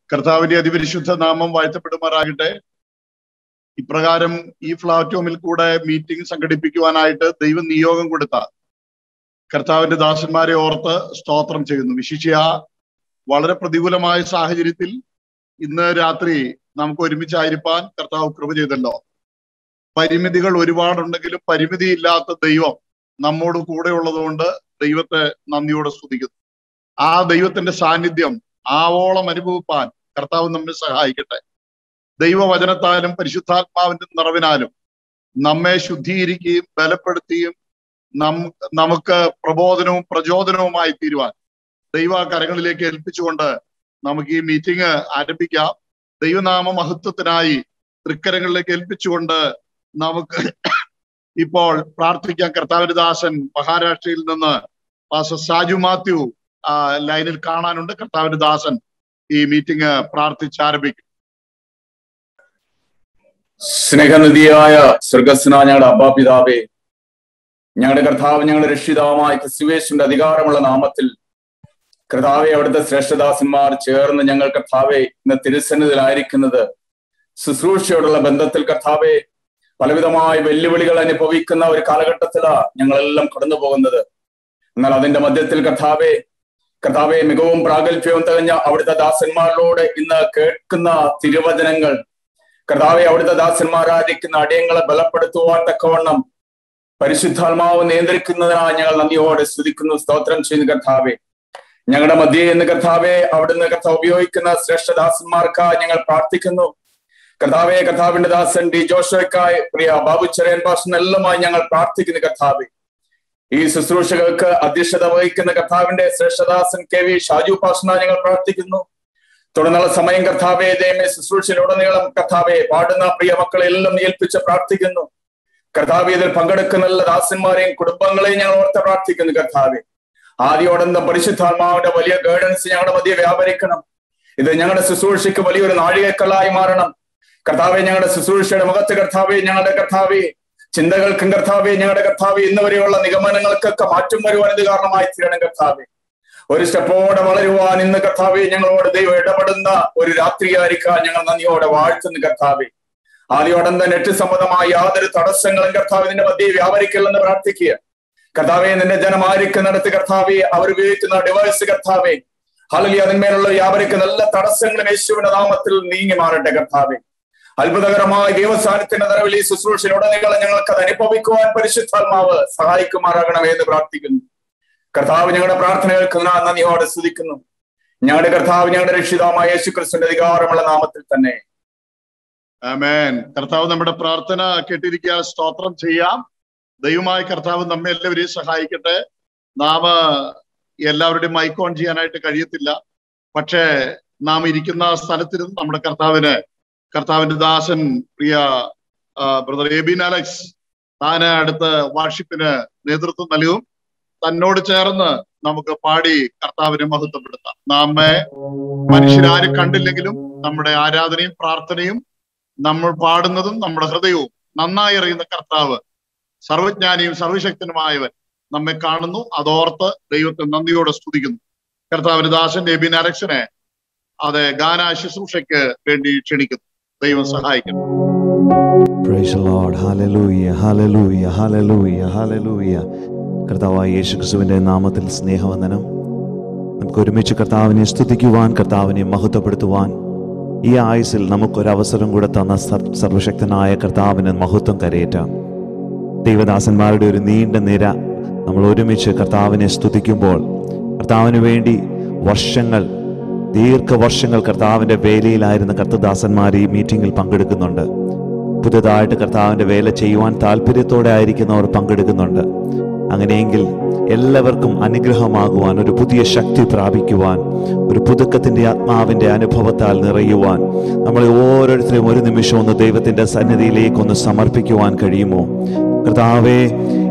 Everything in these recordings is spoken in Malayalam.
കർത്താവിന്റെ അതിപരിശുദ്ധ നാമം വാഴ്ത്തപ്പെടുമാറാകട്ടെ ഇപ്രകാരം ഈ പ്ലാറ്റ്ഫോമിൽ കൂടെ മീറ്റിംഗ് സംഘടിപ്പിക്കുവാനായിട്ട് ദൈവം നിയോഗം കൊടുത്ത കർത്താവിന്റെ ദാസന്മാരെ ഓർത്ത് സ്തോത്രം ചെയ്യുന്നു വിശിഷ്യ വളരെ പ്രതികൂലമായ സാഹചര്യത്തിൽ ഇന്ന് രാത്രി നമുക്ക് ഒരുമിച്ചായിരിക്കാൻ കർത്താവ് കൃപ ചെയ്തല്ലോ പരിമിതികൾ ഒരുപാടുണ്ടെങ്കിലും പരിമിതിയില്ലാത്ത ദൈവം നമ്മോട് കൂടെ ഉള്ളതുകൊണ്ട് ദൈവത്തെ നന്ദിയോടെ സ്തുതിക്കുന്നു ആ ദൈവത്തിന്റെ സാന്നിധ്യം ആവോളം അനുഭവിപ്പാൻ കർത്താവ് നമ്മെ സഹായിക്കട്ടെ ദൈവവചനത്താലും പരിശുദ്ധാത്മാവിന്റെ നിറവിനാലും നമ്മെ ശുദ്ധീകരിക്കുകയും ബലപ്പെടുത്തുകയും നം നമുക്ക് പ്രബോധനവും പ്രചോദനവുമായി തീരുവാൻ ദൈവ കരങ്ങളിലേക്ക് ഏൽപ്പിച്ചുകൊണ്ട് നമുക്ക് ഈ മീറ്റിംഗ് ആരംഭിക്കാം ദൈവനാമ മഹത്വത്തിനായി തൃക്കരങ്ങളിലേക്ക് ഏൽപ്പിച്ചുകൊണ്ട് നമുക്ക് ഇപ്പോൾ പ്രാർത്ഥിക്കാം കർത്താവിന്റെ ദാസൻ മഹാരാഷ്ട്രയിൽ നിന്ന് പാസ്റ്റർ സാജു മാത്യു ആ, ലൈനിൽ കാണാനുണ്ട് കർത്താവിന്റെ ദാസൻ ഈ മീറ്റിംഗ് പ്രാർത്ഥിച്ച് ആരംഭിക്കും സ്നേഹനിധിയായ സ്വർഗസ്ന ഞങ്ങളുടെ അബ്ബാപിതാവേ ഞങ്ങളുടെ കർത്താവ് ഞങ്ങളുടെ രക്ഷിതാവുമായ ക്രിസ്തുവേശുവിന്റെ അധികാരമുള്ള നാമത്തിൽ കർത്താവെ അവിടുത്തെ ശ്രേഷ്ഠദാസന്മാർ ചേർന്ന് ഞങ്ങൾ കർത്താവെ ഇന്ന് തിരുസന്നിധിയിലായിരിക്കുന്നത് ശുശ്രൂഷയോടുള്ള ബന്ധത്തിൽ കർത്താവെ പലവിധമായ വെല്ലുവിളികൾ അനുഭവിക്കുന്ന ഒരു കാലഘട്ടത്തിലാണ് ഞങ്ങളെല്ലാം കടന്നു പോകുന്നത് എന്നാൽ അതിന്റെ മധ്യത്തിൽ കർത്താവെ കർത്താവെ മികവും പ്രാഗൽഭ്യവും തികഞ്ഞ അവിടുത്തെ ദാസന്മാരിലൂടെ ഇന്ന് കേൾക്കുന്ന തിരുവചനങ്ങൾ കർത്താവെ അവിടുത്തെ ദാസന്മാരായിരിക്കുന്ന അടിയങ്ങളെ ബലപ്പെടുത്തുവാൻ തക്കവണ്ണം പരിശുദ്ധാത്മാവ് നിയന്ത്രിക്കുന്നതിനായി ഞങ്ങൾ നന്ദിയോടെ സ്തുതിക്കുന്നു സ്തോത്രം ചെയ്യുന്നു കർത്താവെ ഞങ്ങളുടെ മധ്യേ എന്ന് കർത്താവെ അവിടുന്ന് കർത്താവ് ഉപയോഗിക്കുന്ന ശ്രേഷ്ഠദാസന്മാർക്കായി ഞങ്ങൾ പ്രാർത്ഥിക്കുന്നു കർത്താവെ കർത്താവിന്റെ ദാസൻ ഡി ജോഷോയ്ക്കായി പ്രിയ ബാബു ചെറിയൻ ഭാഷനെല്ലാമായി ഞങ്ങൾ പ്രാർത്ഥിക്കുന്നു കർത്താവെ ഈ ശുശ്രൂഷകൾക്ക് അധ്യക്ഷത വഹിക്കുന്ന കർത്താവിന്റെ ശ്രേഷ്ഠദാസൻ കെ വി ഷാജു പാഷന ഞങ്ങൾ പ്രാർത്ഥിക്കുന്നു തുടർന്നുള്ള സമയം കർത്താവെ ദൈവമേ ശുശ്രൂഷയിലുടനീളം കർത്താവെ പാടുന്ന പ്രിയ മക്കളെ എല്ലാം ഏൽപ്പിച്ച് പ്രാർത്ഥിക്കുന്നു കർത്താവെ ഇതിൽ പങ്കെടുക്കുന്ന എല്ലാ ദാസന്മാരെയും കുടുംബങ്ങളെയും ഞങ്ങൾ ഓർത്ത് പ്രാർത്ഥിക്കുന്നു കർത്താവെ ആദ്യോടന്തം പരിശുദ്ധാത്മാവിന്റെ വലിയ ഗൈഡൻസ് ഞങ്ങളുടെ മധ്യ വ്യാപരിക്കണം ഇത് ഞങ്ങളുടെ ശുശ്രൂഷയ്ക്ക് വലിയൊരു നാഴികക്കല്ലായി മാറണം കർത്താവെ ഞങ്ങളുടെ ശുശ്രൂഷയുടെ മുഖത്ത് കർത്താവെ ഞങ്ങളുടെ കർത്താവെ ചിന്തകൾക്കും കർത്താവെ ഞങ്ങളുടെ കർത്താവെ ഇന്ന് വരെയുള്ള നിഗമനങ്ങൾക്കൊക്കെ മാറ്റം വരുവാൻ ഇത് കാരണമായി തീരണം കർത്താവെ ഒരു സ്റ്റെപ്പോടെ വളരുവാൻ ഇന്ന് കർത്താവെ ഞങ്ങളോട് ദൈവം ഇടപെടുന്ന ഒരു രാത്രിയായിരിക്കാൻ ഞങ്ങൾ നന്ദിയോടെ വാഴ്ത്തുന്നു കർത്താവെ ആദ്യോടം തന്നെ എട്ട് സംബന്ധമായ യാതൊരു തടസ്സങ്ങളും കർത്താവ് ഇതിന്റെ മധ്യേ വ്യാപരിക്കില്ലെന്ന് പ്രാർത്ഥിക്കുക കർത്താവെ നിന്റെ ജനമായിരിക്കുന്നിടത്ത് കർത്താവെ അവർ ഉപയോഗിക്കുന്ന ഡിവൈസ് കർത്താവെ ഹലലി അതിന്മേലുള്ള വ്യാപരിക്കുന്ന എല്ലാ തടസ്സങ്ങളും യേശുവിന്റെ നാമത്തിൽ നീങ്ങി മാറട്ടെ കർത്താവെ അത്ഭുതകരമായ ദൈവസ്ഥാനത്തിന്റെ നിറവിൽ ഈ ശുശ്രൂഷയിലുടനീളം ഞങ്ങൾക്ക് അത് അനുഭവിക്കുവാൻ പരിശുദ്ധാത്മാവ് സഹായിക്കുമാറാകണമേ എന്ന് പ്രാർത്ഥിക്കുന്നു കർത്താവ് ഞങ്ങളുടെ പ്രാർത്ഥന കേൾക്കുന്ന നന്ദിയോടെ സ്തുതിക്കുന്നു ഞങ്ങളുടെ കർത്താവ് ഞങ്ങളുടെ രക്ഷിതാമായ യേശു ക്രിസ്തുവിന്റെ അധികാരമുള്ള നാമത്തിൽ തന്നെ ആമേൻ കർത്താവ് നമ്മുടെ പ്രാർത്ഥന കേട്ടിരിക്കുക സ്തോത്രം ചെയ്യാം ദൈവമായ കർത്താവ് നമ്മെ എല്ലാവരെയും സഹായിക്കട്ടെ നാം എല്ലാവരുടെയും മൈക്ക് ഓൺ ചെയ്യാനായിട്ട് കഴിയത്തില്ല പക്ഷേ നാം ഇരിക്കുന്ന സ്ഥലത്തിരുന്ന് നമ്മുടെ കർത്താവിന് കർത്താവിന്റെ ദാസൻ പ്രിയ ബ്രദർ എബിൻ അലക്സ് താന് അടുത്ത് വാർഷിപ്പിന് നേതൃത്വം നൽകും തന്നോട് ചേർന്ന് നമുക്ക് പാടി കർത്താവിനെ മഹത്വപ്പെടുത്താം നമ്മെ മനുഷ്യരാരും കണ്ടില്ലെങ്കിലും നമ്മുടെ ആരാധനയും പ്രാർത്ഥനയും നമ്മൾ പാടുന്നതും നമ്മുടെ ഹൃദയവും നന്നായി അറിയുന്ന കർത്താവ് സർവജ്ഞാനിയും സർവശക്തനുമായവൻ നമ്മെ കാണുന്നു അതോർത്ത് ദൈവത്തെ നന്ദിയോടെ സ്തുതിക്കുന്നു കർത്താവിന് ദാസൻ എബിൻ അലക്സിനെ അത് ഗാന ശുശ്രൂഷയ്ക്ക് വേണ്ടി ക്ഷണിക്കുന്നു ദൈവം സഹായിക്കുന്നു Praise the Lord. Hallelujah. Hallelujah. Hallelujah. Hallelujah. കർത്താവായ യേശു ക്രിസ്തുവിന്റെ നാമത്തിൽ സ്നേഹവന്ദനം നമുക്ക് ഒരുമിച്ച് കർത്താവിനെ സ്തുതിക്കുവാൻ കർത്താവിനെ മഹത്വപ്പെടുത്തുവാൻ ഈ ആയുസിൽ നമുക്കൊരവസരം കൂടെ തന്ന സർ- സർവശക്തനായ കർത്താവിന് മഹത്വം കരയേറ്റാം ദൈവദാസന്മാരുടെ ഒരു നീണ്ട നിര നമ്മൾ ഒരുമിച്ച് കർത്താവിനെ സ്തുതിക്കുമ്പോൾ കർത്താവിന് വേണ്ടി വർഷങ്ങൾ ദീർഘവർഷങ്ങൾ കർത്താവിൻ്റെ വേലയിലായിരുന്ന കർത്തദാസന്മാർ ഈ മീറ്റിങ്ങിൽ പങ്കെടുക്കുന്നുണ്ട് പുതുതായിട്ട് കർത്താവിൻ്റെ വേല ചെയ്യുവാൻ താല്പര്യത്തോടെ ആയിരിക്കുന്നവർ പങ്കെടുക്കുന്നുണ്ട് അങ്ങനെയെങ്കിൽ എല്ലാവർക്കും അനുഗ്രഹമാകുവാൻ ഒരു പുതിയ ശക്തി പ്രാപിക്കുവാൻ ഒരു പുതുക്കത്തിൻ്റെ ആത്മാവിൻ്റെ അനുഭവത്താൽ നിറയുവാൻ നമ്മളെ ഓരോരുത്തരെയും ഒരു നിമിഷം ഒന്ന് ദൈവത്തിൻ്റെ സന്നിധിയിലേക്ക് ഒന്ന് സമർപ്പിക്കുവാൻ കഴിയുമോ കർത്താവെ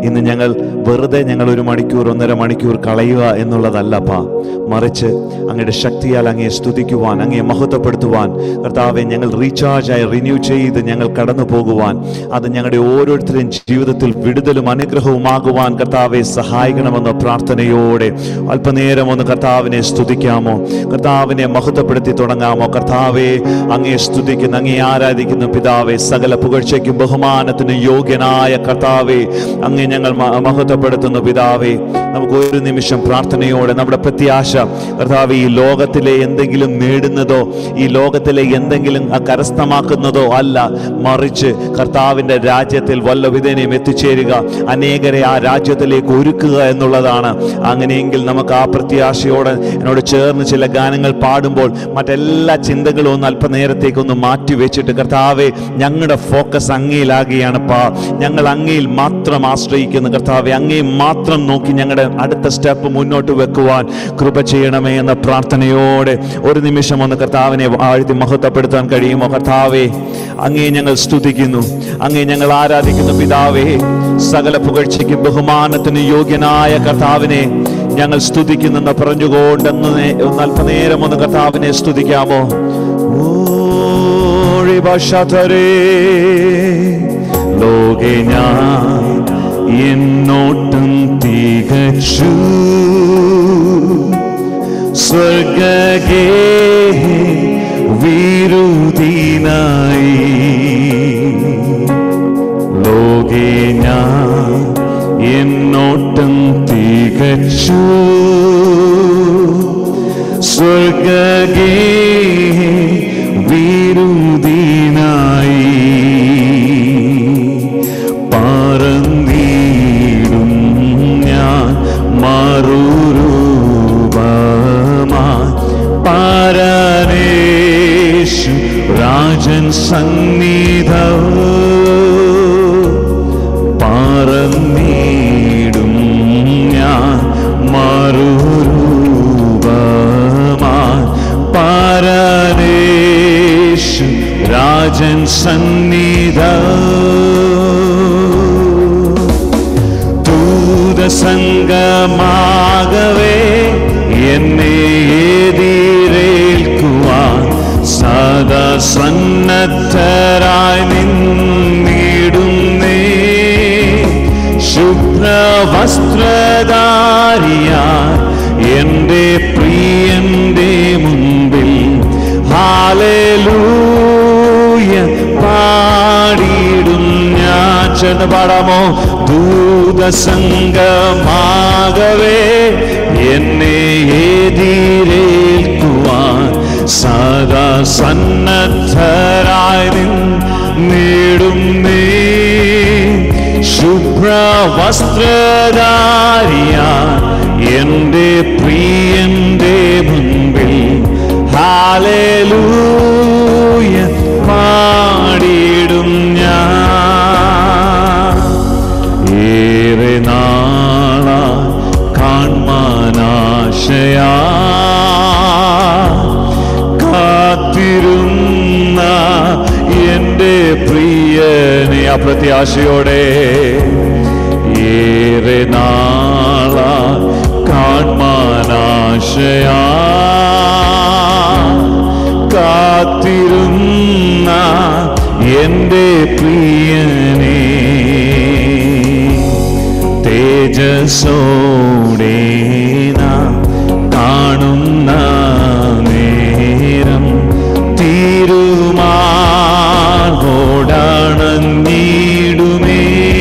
ഇന്ന് ഞങ്ങൾ വെറുതെ ഞങ്ങൾ ഒരു മണിക്കൂർ ഒന്നര മണിക്കൂർ കളയുക എന്നുള്ളതല്ലപ്പാ മറിച്ച് അങ്ങയുടെ ശക്തിയാൽ അങ്ങയെ സ്തുതിക്കുവാൻ അങ്ങയെ മഹത്വപ്പെടുത്തുവാൻ കർത്താവെ ഞങ്ങൾ റീചാർജായി റിന്യൂ ചെയ്ത് ഞങ്ങൾ കടന്നു പോകുവാൻ അത് ഞങ്ങളുടെ ഓരോരുത്തരുടെയും ജീവിതത്തിൽ വിടുതലും അനുഗ്രഹവുമാകുവാൻ കർത്താവെ സഹായിക്കണമെന്ന പ്രാർത്ഥനയോടെ അല്പനേരം ഒന്ന് കർത്താവിനെ സ്തുതിക്കാമോ കർത്താവിനെ മഹത്വപ്പെടുത്തി തുടങ്ങാമോ കർത്താവെ അങ്ങയെ സ്തുതിക്കുന്ന അങ്ങയെ ആരാധിക്കുന്ന പിതാവെ സകല പുകഴ്ചയ്ക്കും ബഹുമാനത്തിനും യോഗ്യനായ കർത്താവെ അങ്ങേ ഞങ്ങൾ മ- മഹത്വപ്പെടുത്തുന്നു പിതാവെ നമുക്ക് ഒരു നിമിഷം പ്രാർത്ഥനയോടെ നമ്മുടെ പ്രത്യാശ കർത്താവ് ഈ ലോകത്തിലെ എന്തെങ്കിലും നേടുന്നതോ ഈ ലോകത്തിലെ എന്തെങ്കിലും അ- കരസ്ഥമാക്കുന്നതോ അല്ല മറിച്ച് കർത്താവിൻ്റെ രാജ്യത്തിൽ വല്ലവിധേനയും എത്തിച്ചേരുക അനേകരെ ആ രാജ്യത്തിലേക്ക് ഒരുക്കുക എന്നുള്ളതാണ് അങ്ങനെയെങ്കിൽ നമുക്ക് ആ പ്രത്യാശയോടെ എന്നോട് ചേർന്ന് ചില ഗാനങ്ങൾ പാടുമ്പോൾ മറ്റെല്ലാ ചിന്തകളും ഒന്ന് അല്പനേരത്തേക്ക് ഒന്ന് മാറ്റി വെച്ചിട്ട് കർത്താവെ ഞങ്ങളുടെ ഫോക്കസ് അങ്ങയിലാകുകയാണ് പാ ഞങ്ങൾ അങ്ങയിൽ മാത്രം ആശ്രയിക്കുന്നു കർത്താവെ അങ്ങേ മാത്രം നോക്കി ഞങ്ങളുടെ അടുത്ത സ്റ്റെപ്പ് മുന്നോട്ട് വെക്കുവാൻ കൃപ ചെയ്യണമേ എന്ന പ്രാർത്ഥനയോടെ ഒരു നിമിഷം ഒന്ന് കർത്താവിനെ ആഴ്ത്തി മഹത്വപ്പെടുത്താൻ കഴിയുമോ കർത്താവെ അങ്ങേ ഞങ്ങൾ സ്തുതിക്കുന്നു അങ്ങേ ഞങ്ങൾ ആരാധിക്കുന്നു പിതാവേ സകല പുകഴ്ചയ്ക്കും ബഹുമാനത്തിന് യോഗ്യനായ കർത്താവിനെ ഞങ്ങൾ സ്തുതിക്കുന്നെന്ന് പറഞ്ഞുകൊണ്ട് ഒന്ന് നേ- ഒന്ന് അല്പനേരം ഒന്ന് കർത്താവിനെ സ്തുതിക്കാമോ ഓഴി ഭാഷാധരേ ലോകെ ഞാൻ എന്നോട്ടും തികച്ചു സ്വർഗേ വീരുദിനായി ലോകേ ഞാൻ എന്നോട്ടം തികച്ചു സ്വർഗേ വീരുദിനായി പറന്നീടും ഞാൻ മറുരൂപമായി പാരനേഷു രാജൻ സന്നിധം പറന്നീടും ഞാൻ മറുരൂപമായി പാരനേഷു രാജൻ സന്നിധം ദൂതസംഗമാകവേ എന്നെ എതിരേൽക്കുവാൻ സദാ സന്നദ്ധരായി നിന്നിടുന്നേ ശുഭ്രവസ്ത്രധാരിയ എൻ്റെ പ്രിയന്റെ മുമ്പിൽ ഹാലൂയ പാടിയിടും ഞാൻ ചേർന്ന് പാടാമോ ദൂതസംഗമാകവേ എന്നെ എതിരേൽക്കുവാൻ സദാ സന്നദ്ധരായി നിന്നിടും നീ ശുഭ്രവസ്ത്രധാരിയ എൻ്റെ പ്രിയന്റെ മുമ്പിൽ ഹാലൂയ പാടിയിടും ഞാൻ ഏറെ നാള കാൺമാനാശയാ കാത്തിരുന്ന എൻ്റെ പ്രിയനെ ആ പ്രത്യാശയോടെ ഏറെ നാള കാൺമാനാശയാ കാത്തിരുന്ന എൻ്റെ പ്രിയനെ തേജസ്സോടെ നാം കാണുന്ന നേരം തീരുമാനോടണഞ്ഞിടുമേ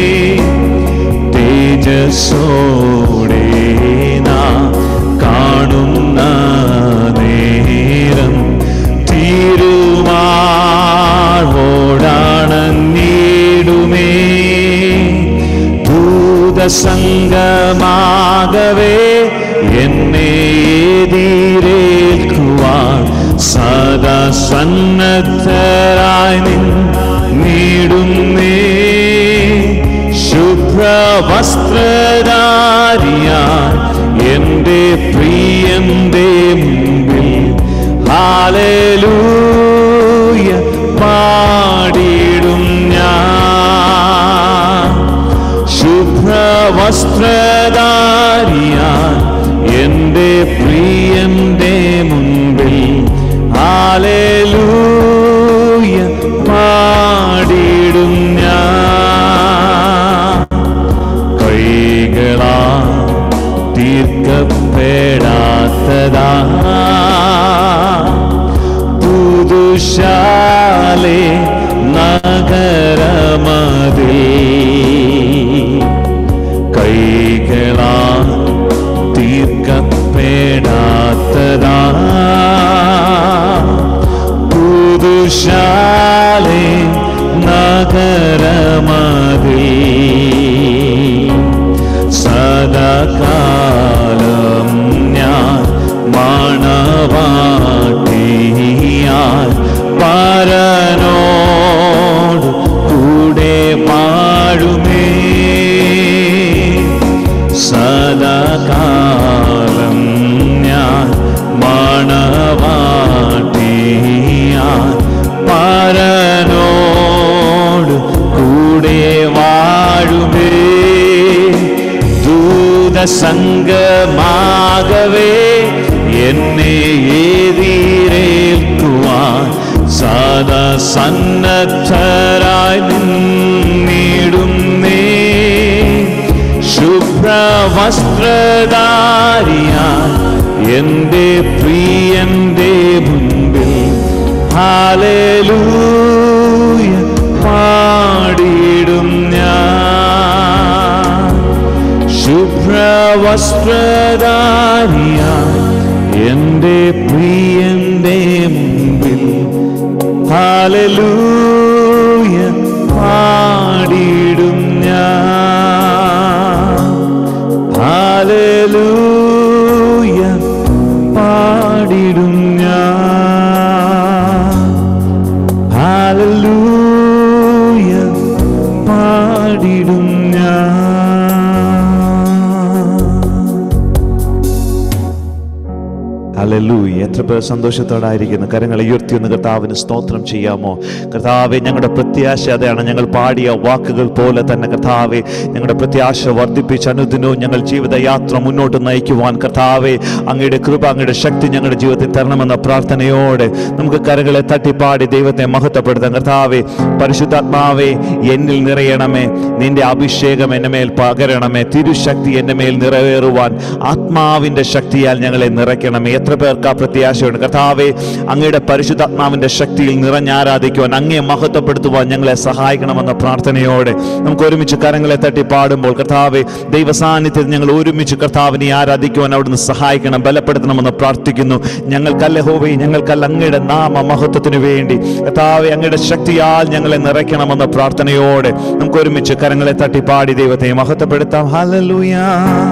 തേജസ്സോടെ നാം കാണുന്ന നേരം തീരുമാനോടണഞ്ഞിടുമേ ഭൂതസംഗമാകവേ എന്നെ എതിരേൽക്കുവാൻ സദാ സന്നദ്ധരായി നിന്നിടുന്നേ ശുഭ്രവസ്ത്രധാരിയ എൻ്റെ പ്രിയന്റെ മുമ്പിൽ ഹാലൂയ പാടിയിടും ഞാൻ ശുഭ്ര തീർക്കപ്പെടാത്തതാ പുതുശാലെ നഗരമതിൽ സദാകാലം ഞാൻ മണവാട്ടിയാൽ പരനോട് കൂടെ പാടുമേ സദാകാലം ഞാൻ മണവാട്ടിയാൽ പരനോട് കൂടെ വാഴുമേ ദൂതസംഗമാകവേ എന്നെ എതിരേൽക്കുവാൻ സദാ സന്നദ്ധരായി നിന്നിടുന്നേ ശുഭ്രവസ്ത്രധാരിയായി എൻ്റെ പ്രിയന്റെ മുമ്പിൽ ഹാലൂയ പാടിയിടും ഞാൻ ശുഭ്രവസ്ത്രധാരിയായി എൻ്റെ പ്രിയന്റെ മുമ്പിൽ ഹാലൂയ പാടിയിടും ഞാൻ ഹാലൂയ പാടിടും ഞാൻ ഹാലൂയ പാടിടും ഞാൻ ഹല്ലേലൂയ എത്ര പേർ സന്തോഷത്തോടായിരിക്കുന്നു കരങ്ങൾ ഉയർത്തി ഒന്ന് കർത്താവിന് സ്തോത്രം ചെയ്യാമോ കർത്താവെ ഞങ്ങളുടെ പ്രത്യാശ അതാണ് ഞങ്ങൾ പാടിയ വാക്കുകൾ പോലെ തന്നെ കർത്താവെ ഞങ്ങളുടെ പ്രത്യാശ വർദ്ധിപ്പിച്ച് അനുദിനവും ഞങ്ങൾ ജീവിതയാത്ര മുന്നോട്ട് നയിക്കുവാൻ കർത്താവെ അങ്ങയുടെ കൃപ അങ്ങയുടെ ശക്തി ഞങ്ങളുടെ ജീവിതത്തിൽ തരണമെന്ന പ്രാർത്ഥനയോടെ നമുക്ക് കരകളെ തട്ടിപ്പാടി ദൈവത്തെ മഹത്വപ്പെടുത്താം കർത്താവെ പരിശുദ്ധാത്മാവെ എന്നിൽ നിറയണമേ നിന്റെ അഭിഷേകം എന്നെ മേൽ പകരണമേ തിരുശക്തി എന്റെ മേൽ നിറവേറുവാൻ ആത്മാവിന്റെ ശക്തിയാൽ ഞങ്ങളെ നിറയ്ക്കണമേ എത്ര പേർക്ക് ആ പ്രത്യാശയുണ്ട് കർത്താവെ അങ്ങയുടെ പരിശുദ്ധാത്മാവിന്റെ ശക്തിയിൽ നിറഞ്ഞാരാധിക്കുവാൻ അങ്ങയെ മഹത്വപ്പെടുത്തുവാൻ ഞങ്ങളെ സഹായിക്കണമെന്ന പ്രാർത്ഥനയോടെ നമുക്ക് ഒരുമിച്ച് കരങ്ങളെ തട്ടി പാടുമ്പോൾ കർത്താവെ ദൈവ സാന്നിധ്യത്തിൽ ഞങ്ങൾ ഒരുമിച്ച് കർത്താവിനെ ആരാധിക്കുവാൻ അവിടുന്ന് സഹായിക്കണം ബലപ്പെടുത്തണമെന്ന് പ്രാർത്ഥിക്കുന്നു ഞങ്ങൾക്കല്ല ഹോവേ ഞങ്ങൾക്കല്ല അങ്ങയുടെ നാമ മഹത്വത്തിന് വേണ്ടി കർത്താവെ അങ്ങയുടെ ശക്തിയാൽ ഞങ്ങളെ നിറയ്ക്കണമെന്ന പ്രാർത്ഥനയോടെ നമുക്ക് ഒരുമിച്ച് കരങ്ങളെ തട്ടി പാടി ദൈവത്തെ മഹത്വപ്പെടുത്താം ഹല്ലേലൂയ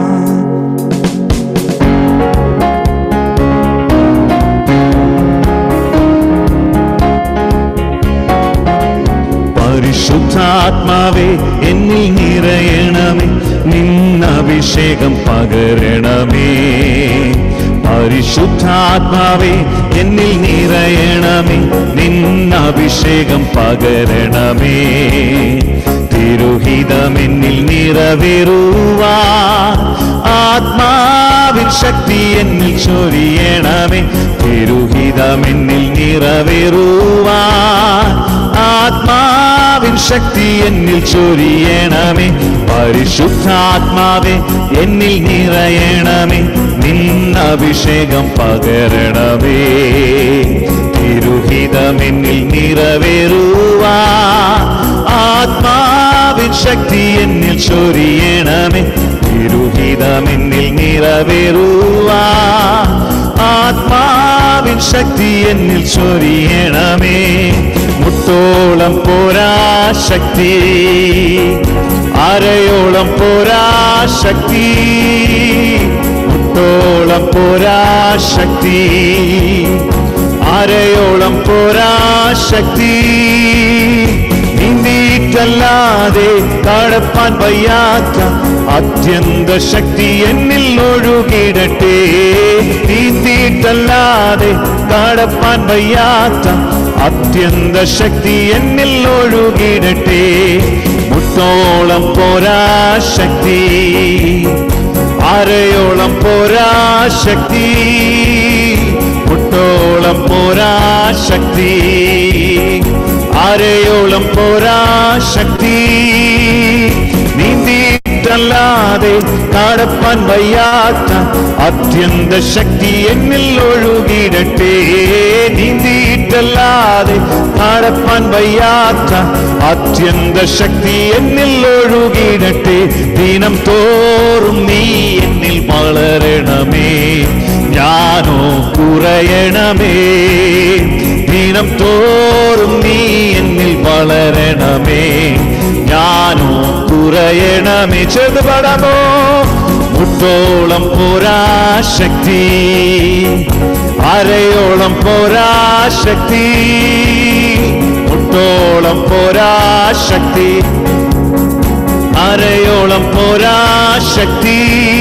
പരിശുദ്ധാത്മാവേ എന്നിൽ നിറയണമേ നിന്നഭിഷേകം പകരണമേ പരിശുദ്ധാത്മാവേ എന്നിൽ നിറയണമേ നിന്നഭിഷേകം പകരണമേ തിരുഹിതമെന്നിൽ നിറവേറുവാ ആത്മാവിൻ ശക്തി എന്നിൽ ചൊരിയണമേ തിരുഹിതമെന്നിൽ നിറവേറുവാ ആത്മാവിൻ ശക്തി എന്നിൽ ചൊരിയണമേ പരിശുദ്ധാത്മാവേ എന്നിൽ നിറയണമേ നിന്നഭിഷേകം പകരണമേ തിരുഹിതമെന്നിൽ നിറവേറുവാ ആത്മാവിൻ ശക്തി എന്നിൽ ചൊരിയണമേ തിരുഹിതമെന്നിൽ നിറവേറുവാ ആത്മാവിൻ ശക്തി എന്നിൽ ചൊരിയണമേ മുട്ടോളം പോരാ ശക്തി അരയോളം പോരാ ശക്തി മുട്ടോളം പോരാ ശക്തി അരയോളം പോരാ ശക്തി നീന്തീറ്റല്ലാതെ കടപ്പാൻ വയ്യാത്ത അത്യന്ത ശക്തി എന്നിൽ ഒഴുകിടട്ടെ നീന്തീറ്റല്ലാതെ കടപ്പാൻ വയ്യാത്ത അത്യന്ത ശക്തി എന്നിൽ ഒഴുകിടട്ടെ മുട്ടോളം പോരാ ശക്തി അരയോളം പോരാ ശക്തി മുട്ടോളം പോരാ ശക്തി അരയോളം പോരാ ശക്തി നീന്തിയിട്ട നീന്തിയിട്ടല്ലാതെ കടപ്പാൻ വയ്യാത്ത അത്യന്ത ശക്തി എന്നിൽ ഒഴുകിടട്ടെ നീന്തിയിട്ടല്ലാതെ കടപ്പാൻ വയ്യാത്ത അത്യന്ത ശക്തി എന്നിൽ ഒഴുകിടട്ടെ ദിനം തോറും നീ എന്നിൽ വളരണമേ ഞാനോ കുറയണമേ ദിനം തോറും നീ എന്നിൽ വളരണമേ ഞാനോ കുറയണമേ ചെറുപടമോ മുട്ടോളം പോരാശക്തി അരയോളം പോരാശക്തി മുട്ടോളം പോരാശക്തി അരയോളം പോരാശക്തി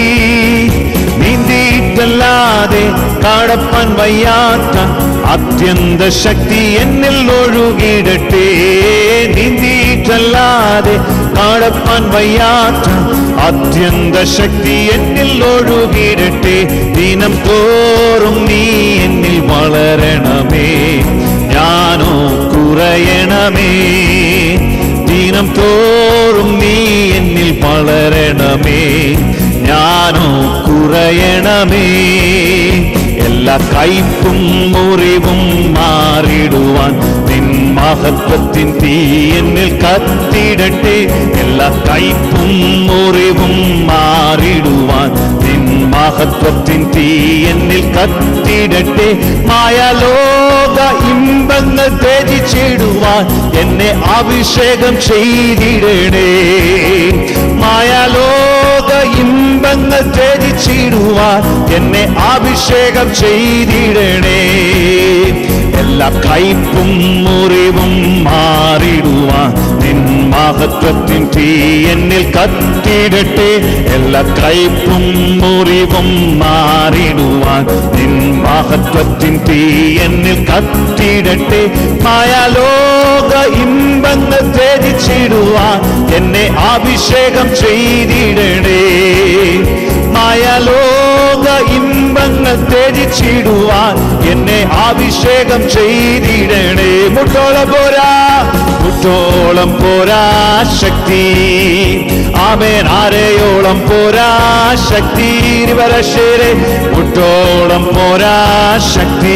നീന്തിയിട്ടല്ലാതെ കടപ്പാൻ വയ്യാത്ത അത്യന്ത ശക്തി എന്നിൽ ഒഴുകിടട്ടെ നീന്തിയിട്ടല്ലാതെ കടപ്പാൻ വയ്യാത്ത അത്യന്ത ശക്തി എന്നിൽ ഒഴുകിടട്ടെ ദിനം തോറും നീ എന്നിൽ വളരണമേ ഞാനോ കുറയണമേ ദിനം തോറും നീ എന്നിൽ വളരണമേ ഞാനോ കുറയണമേ എല്ലാ കയ്പും മുറിവും മാറിടുവാൻ നിൻ മഹത്വത്തിൻ തീ എന്നിൽ കത്തിടട്ടെ എല്ലാ കയ്പും മുറിവും മാറിടുവാൻ നിൻ മഹത്വത്തിൻ തീ എന്നിൽ കത്തിടട്ടെ മായലോക ഇമ്പങ്ങൾ ത്യജിച്ചിടുവാൻ എന്നെ അഭിഷേകം ചെയ്തിടണേ മായലോക ഇമ്പങ്ങൾ ത്യജിച്ചിടുവാൻ എന്നെ അഭിഷേകം ചെയ്തിടണേ എല്ലാ കയ്പും മുറിവും മാറിടുവാൻ നിൻ മഹത്വത്തിൻ തീ എന്നിൽ കത്തിടട്ടെ എല്ലാ കയ്പും മുറിവും മാറിടുവാൻ നിൻ മഹത്വത്തിൻ തീ എന്നിൽ കത്തിടട്ടെ മായാലോക ഇമ്പങ്ങൾ ത്യജിച്ചിടുവാൻ എന്നെ അഭിഷേകം ചെയ്തിടണേ മായാലോക ഇമ്പങ്ങൾ ത്യജിച്ചിടുവാൻ എന്നെ അഭിഷേകം ചെയ്തിടണേ മുട്ടോളം പോരാ മുട്ടോളം പോരാ ശക്തി ആമേൻ ആരെയോളം പോരാ ശക്തി വരശേരെ മുട്ടോളം പോരാ ശക്തി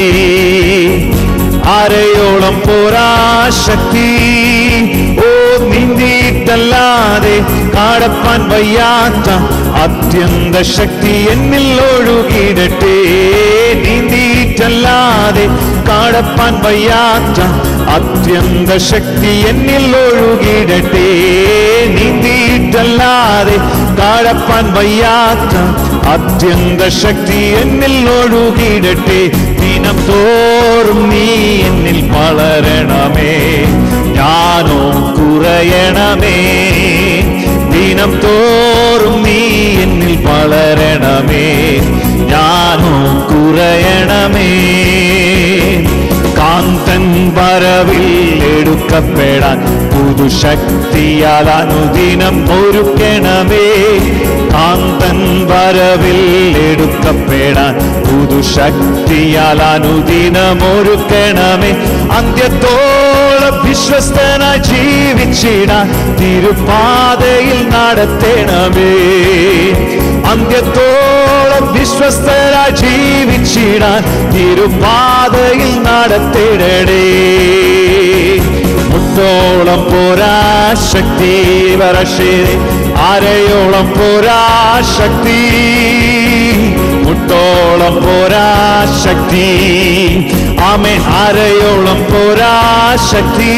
ആരെയോളം പോരാ ശക്തി ഓ നീന്തിയിട്ടല്ലാതെ കാടപ്പാൻ വയ്യാത്ത അത്യന്ത ശക്തി എന്നിൽ ഒഴുകിടട്ടെ നീന്തിയിട്ടല്ലാതെ കാടപ്പാൻ വയ്യാത്ത അത്യന്ത ശക്തി എന്നിൽ ഒഴുകിടട്ടെ നീന്തിയിട്ടല്ലാതെ കാടപ്പാൻ വയ്യാത്ത അത്യന്ത ശക്തി എന്നിൽ ഒഴുകിടട്ടെ ദിനം തോറും നീ എന്നിൽ വളരണമേ ഞാനോ കുറയണമേ ദിനം തോറും നീ എന്നിൽ വളരണമേ ഞാനോ കുറയണമേ കാന്തൻ വരവിൽ എടുക്കപ്പെടാൻ പുതുശക്തിയാൽ അനുദിനം ഒരുക്കണമേ കാന്തൻ വരവിൽ എടുക്കപ്പെടാൻ പുതുശക്തിയാൽ അനുദിനം ഒരുക്കണമേ അന്ത്യത്തോളം വിശ്വസ്തനായി ജീവിച്ചിടാൻ തിരുപാതയിൽ നടത്തണമേ അന്ത്യത്തോളം വിശ്വസ്തരായി ജീവിച്ചിടാൻ തിരുപാതയിൽ നടത്തിടടേ മുട്ടോളം പോരാ ശക്തി വരശേരി ആരെയോളം പോരാ ശക്തി മുട്ടോളം പോരാ ശക്തി ആമേ ആരെയോളം പോരാ ശക്തി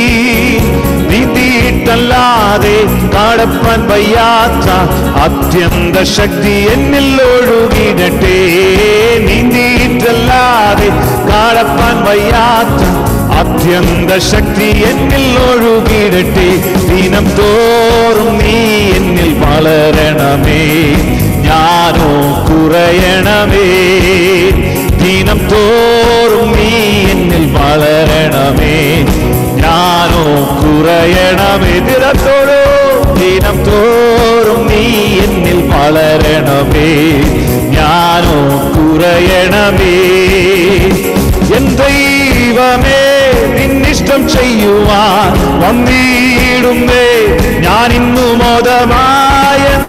നീന്തിയിട്ടല്ലാതെ കാടപ്പാൻ വയ്യാത്ത അത്യന്ത ശക്തി എന്നിൽ ഒഴുകിടട്ടെ നീന്തിയിട്ടല്ലാതെ കാടപ്പാൻ വയ്യാത്ത അത്യന്ത ശക്തി എന്നിൽ ഒഴുകിടട്ടെ ദിനം തോറും നീ എന്നിൽ വളരണമേ ഞാനോ കുറയണമേ ദിനം തോറും നീ എന്നിൽ വളരണമേ ഞാനോ കുറയണമേ ദിനത്തോടോ ദിനം തോറും നീ എന്നിൽ വളരണമേ ഞാനോ കുറയണമേ എൻ ദൈവമേ നിന്നിഷ്ടം ചെയ്യുവാൻ വന്നിടുന്നേ ഞാൻ ഇന്നു മോദമായ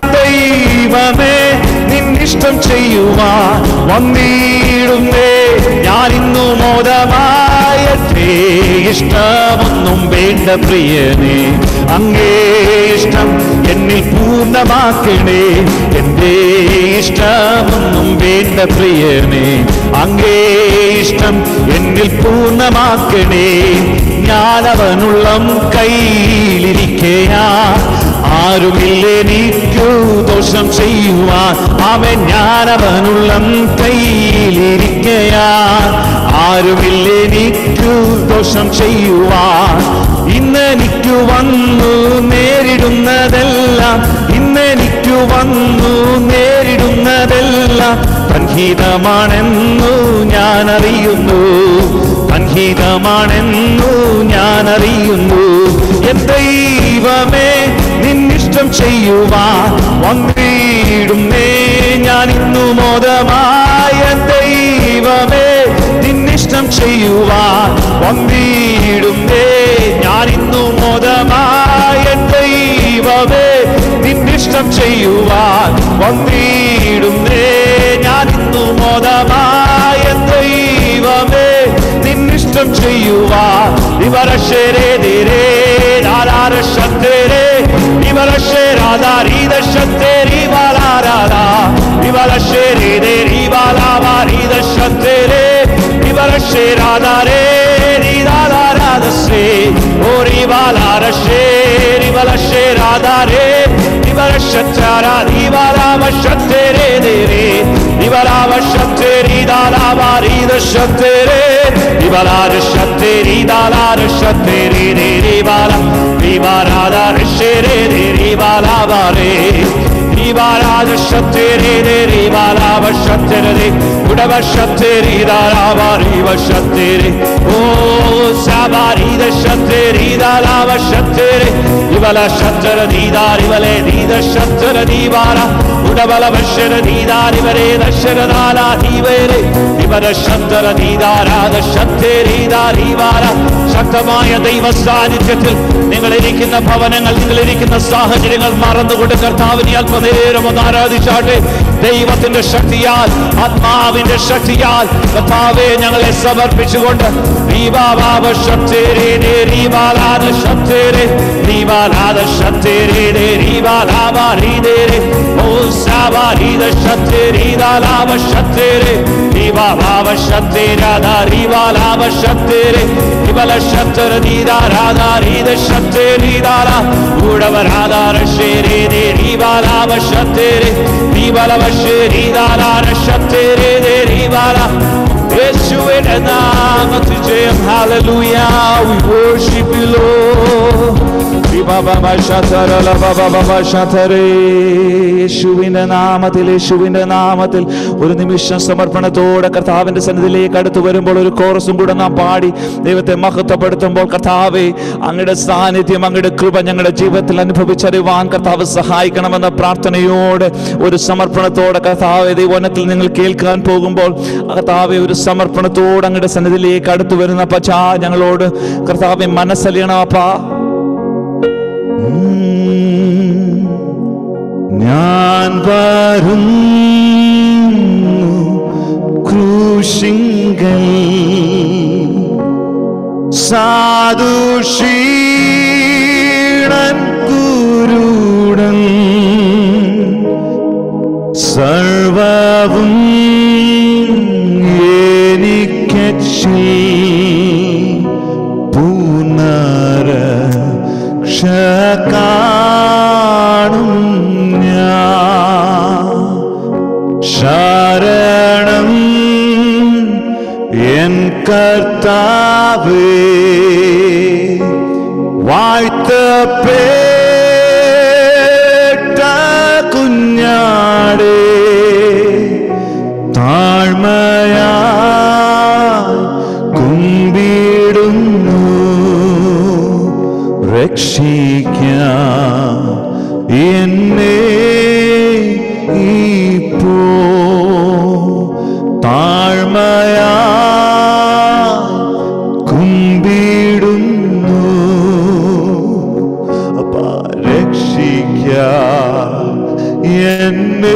ദൈവമേ നിന്നിഷ്ടം ചെയ്യുവാൻ വന്നിടുന്നേ ഞാൻ ഇന്നു മോദമായറ്റേ ഇഷ്ടമൊന്നും വേണ്ട പ്രിയനേ അങ്ങേ ഇഷ്ടം എന്നിൽ പൂർണ്ണമാക്കണേ എൻ്റെ ഇഷ്ടമൊന്നും വേണ്ട പ്രിയനേ അങ്ങേ ഇഷ്ടം എന്നിൽ പൂർണ്ണമാക്കണേ ഞാനവനുള്ളം കയ്യിലിരിക്കയാ ആരുമില്ലെനിക്കു ദോഷം ചെയ്യുവാൻ അവൻ ഞാനവനുള്ളം കയ്യിലിരിക്കയാ ആരുമില്ലെനിക്കു ദോഷം ചെയ്യുവാൻ ഇന്നെനിക്കു വന്നു നേരിടുന്നതെല്ലാം ഇന്നെനിക്കു വന്നു നേരിടുന്നതെല്ലാം സംഹിതമാണെന്നു ഞാൻ അറിയുന്നു സംഹിതമാണെന്നു ഞാൻ അറിയുന്നു എൻ ദൈവമേ നിന്നിഷ്ടം ചെയ്യുവാൻ വന്നിടുന്നേ ഞാൻ ഇന്നു മോദമായ ദൈവമേ നിന്നിഷ്ടം ചെയ്യുവാൻ വന്നിടുന്നേ ഞാൻ ഇന്നു മോദമായ ദൈവമേ നിന്നിഷ്ടം ചെയ്യുവാൻ വന്നിടുന്നേ ഞാൻ ഇന്നു മോദമായ ദൈവമേ നിന്നിഷ്ടം ചെയ്യുവാൻ ഇവരശരേതിരേ ധാരാരശത്തേരേ ഇവരശരാധാരീദശത്തേരി വാലാരാധാ ഇവരശരേതേരി വാലാവാരീദശത്തേരേ ഇവരശരാധാരേ രീധാരാധസേ ഓരി വാലാരശേ ഇവരശരാധാരേ ഇവരശച്ചാരാ ദിവാലാവശത്തേരേ ദേരേ ഇവരാവശത്തേരി ധാരാവാരീദശത്തേരേ ഇവരാരശത്തേരി ധാരാരശത്തേരി ദേരി വാല ദിവാരാധാരശേരേ ദേരി വാലാവാരേ ദിവാരാധശത്തേരേ ദേരി വാലാവശത്തേരേ ഉടവശത്തേരി ധാരാവാരീവശത്തേരേ ഓ സാവാരീദശത്തേരി ധാരാവശത്തേരേ ഇവല ശത്തര ദീദാർ ഇവലെ ദീദ ശത്തര ദീവാര ഉടബല വശര ദീദാർ ഇവരെ ദശര ദാല ദീവരെ ഇവര ശത്തര ദീദാരാധ ശത്തേരീദാരീവാര ശക്തമായ ദൈവ സാന്നിധ്യത്തിൽ നിങ്ങൾ ഇരിക്കുന്ന ഭവനങ്ങൾ നിങ്ങൾ ഇരിക്കുന്ന സാഹചര്യങ്ങൾ മറന്നുകൊണ്ട് കർത്താവിനെ അല്പനേരം ഒന്ന് ആരാധിച്ചാട്ടെ ദൈവത്തിന്റെ ശക്തിയാൽ ആത്മാവിന്റെ ശക്തിയാൽ കർത്താവെ ഞങ്ങളെ സമർപ്പിച്ചുകൊണ്ട് ദീപാവാവ ശക്തേരേ ദീപാലാദ ശക്തേരേ ദീപാലാദ ശക്തേരേ ദീപാലാവ ഹീദേരേ ഓ സാവാരീദ ശക്തേരീദാലാവ ശക്തേരേ ദീപാവാവ ശക്തേരാധാ ദീപാലാവ ശക്തേരേ ഇവല ശക്തര ദീദാരാധാരീദ ശക്തേരീദാല ഊടവരാധാര ശേരേ ദീപാലാവ ശക്തേരേ ദീപാലവ ശേരീദാലാര ശക്തേരേ ദീപാല യേശുവിന്റെ നാമത്തിൽ ജയം hallelujah we worship you lord യേശുവിന്റെ നാമത്തിൽ യേശുവിന്റെ നാമത്തിൽ ഒരു നിമിഷം സമർപ്പണത്തോടെ കർത്താവിന്റെ സന്നിധിയിലേക്ക് അടുത്തു വരുമ്പോൾ ഒരു കോറസും കൂടെ നാം പാടി ദൈവത്തെ മഹത്വപ്പെടുത്തുമ്പോൾ കർത്താവെ അങ്ങയുടെ സാന്നിധ്യം അങ്ങയുടെ കൃപ ഞങ്ങളുടെ ജീവിതത്തിൽ അനുഭവിച്ചറിവാൻ കർത്താവ് സഹായിക്കണമെന്ന പ്രാർത്ഥനയോടെ ഒരു സമർപ്പണത്തോടെ കർത്താവെ ദൈവനത്തിൽ നിങ്ങൾ കേൾക്കാൻ പോകുമ്പോൾ കർത്താവെ ഒരു സമർപ്പണത്തോടെ അങ്ങയുടെ സന്നിധിയിലേക്ക് അടുത്തു വരുന്ന പച്ചാ ഞങ്ങളോട് കർത്താവെ മനസ്സലിയണം അപ്പാ ഞാൻ വരും ക്രൂശിങ്കൽ സാധുഷീണൻ കുരുടൻ സർവവും എനിക്കച്ചിൽ പുനര കാണും ഞാൻ ശരണം എൻ കർത്താവേ വാഴ്ത്തപ്പെട്ട കുഞ്ഞാടേ താഴ്മയാ കുമ്പിടുന്നു രക്ഷിക്ക എന്നെ ഇപ്പോ താഴ്മയാ കുമ്പിടുന്നു അപ്പ രക്ഷിക്ക എന്നെ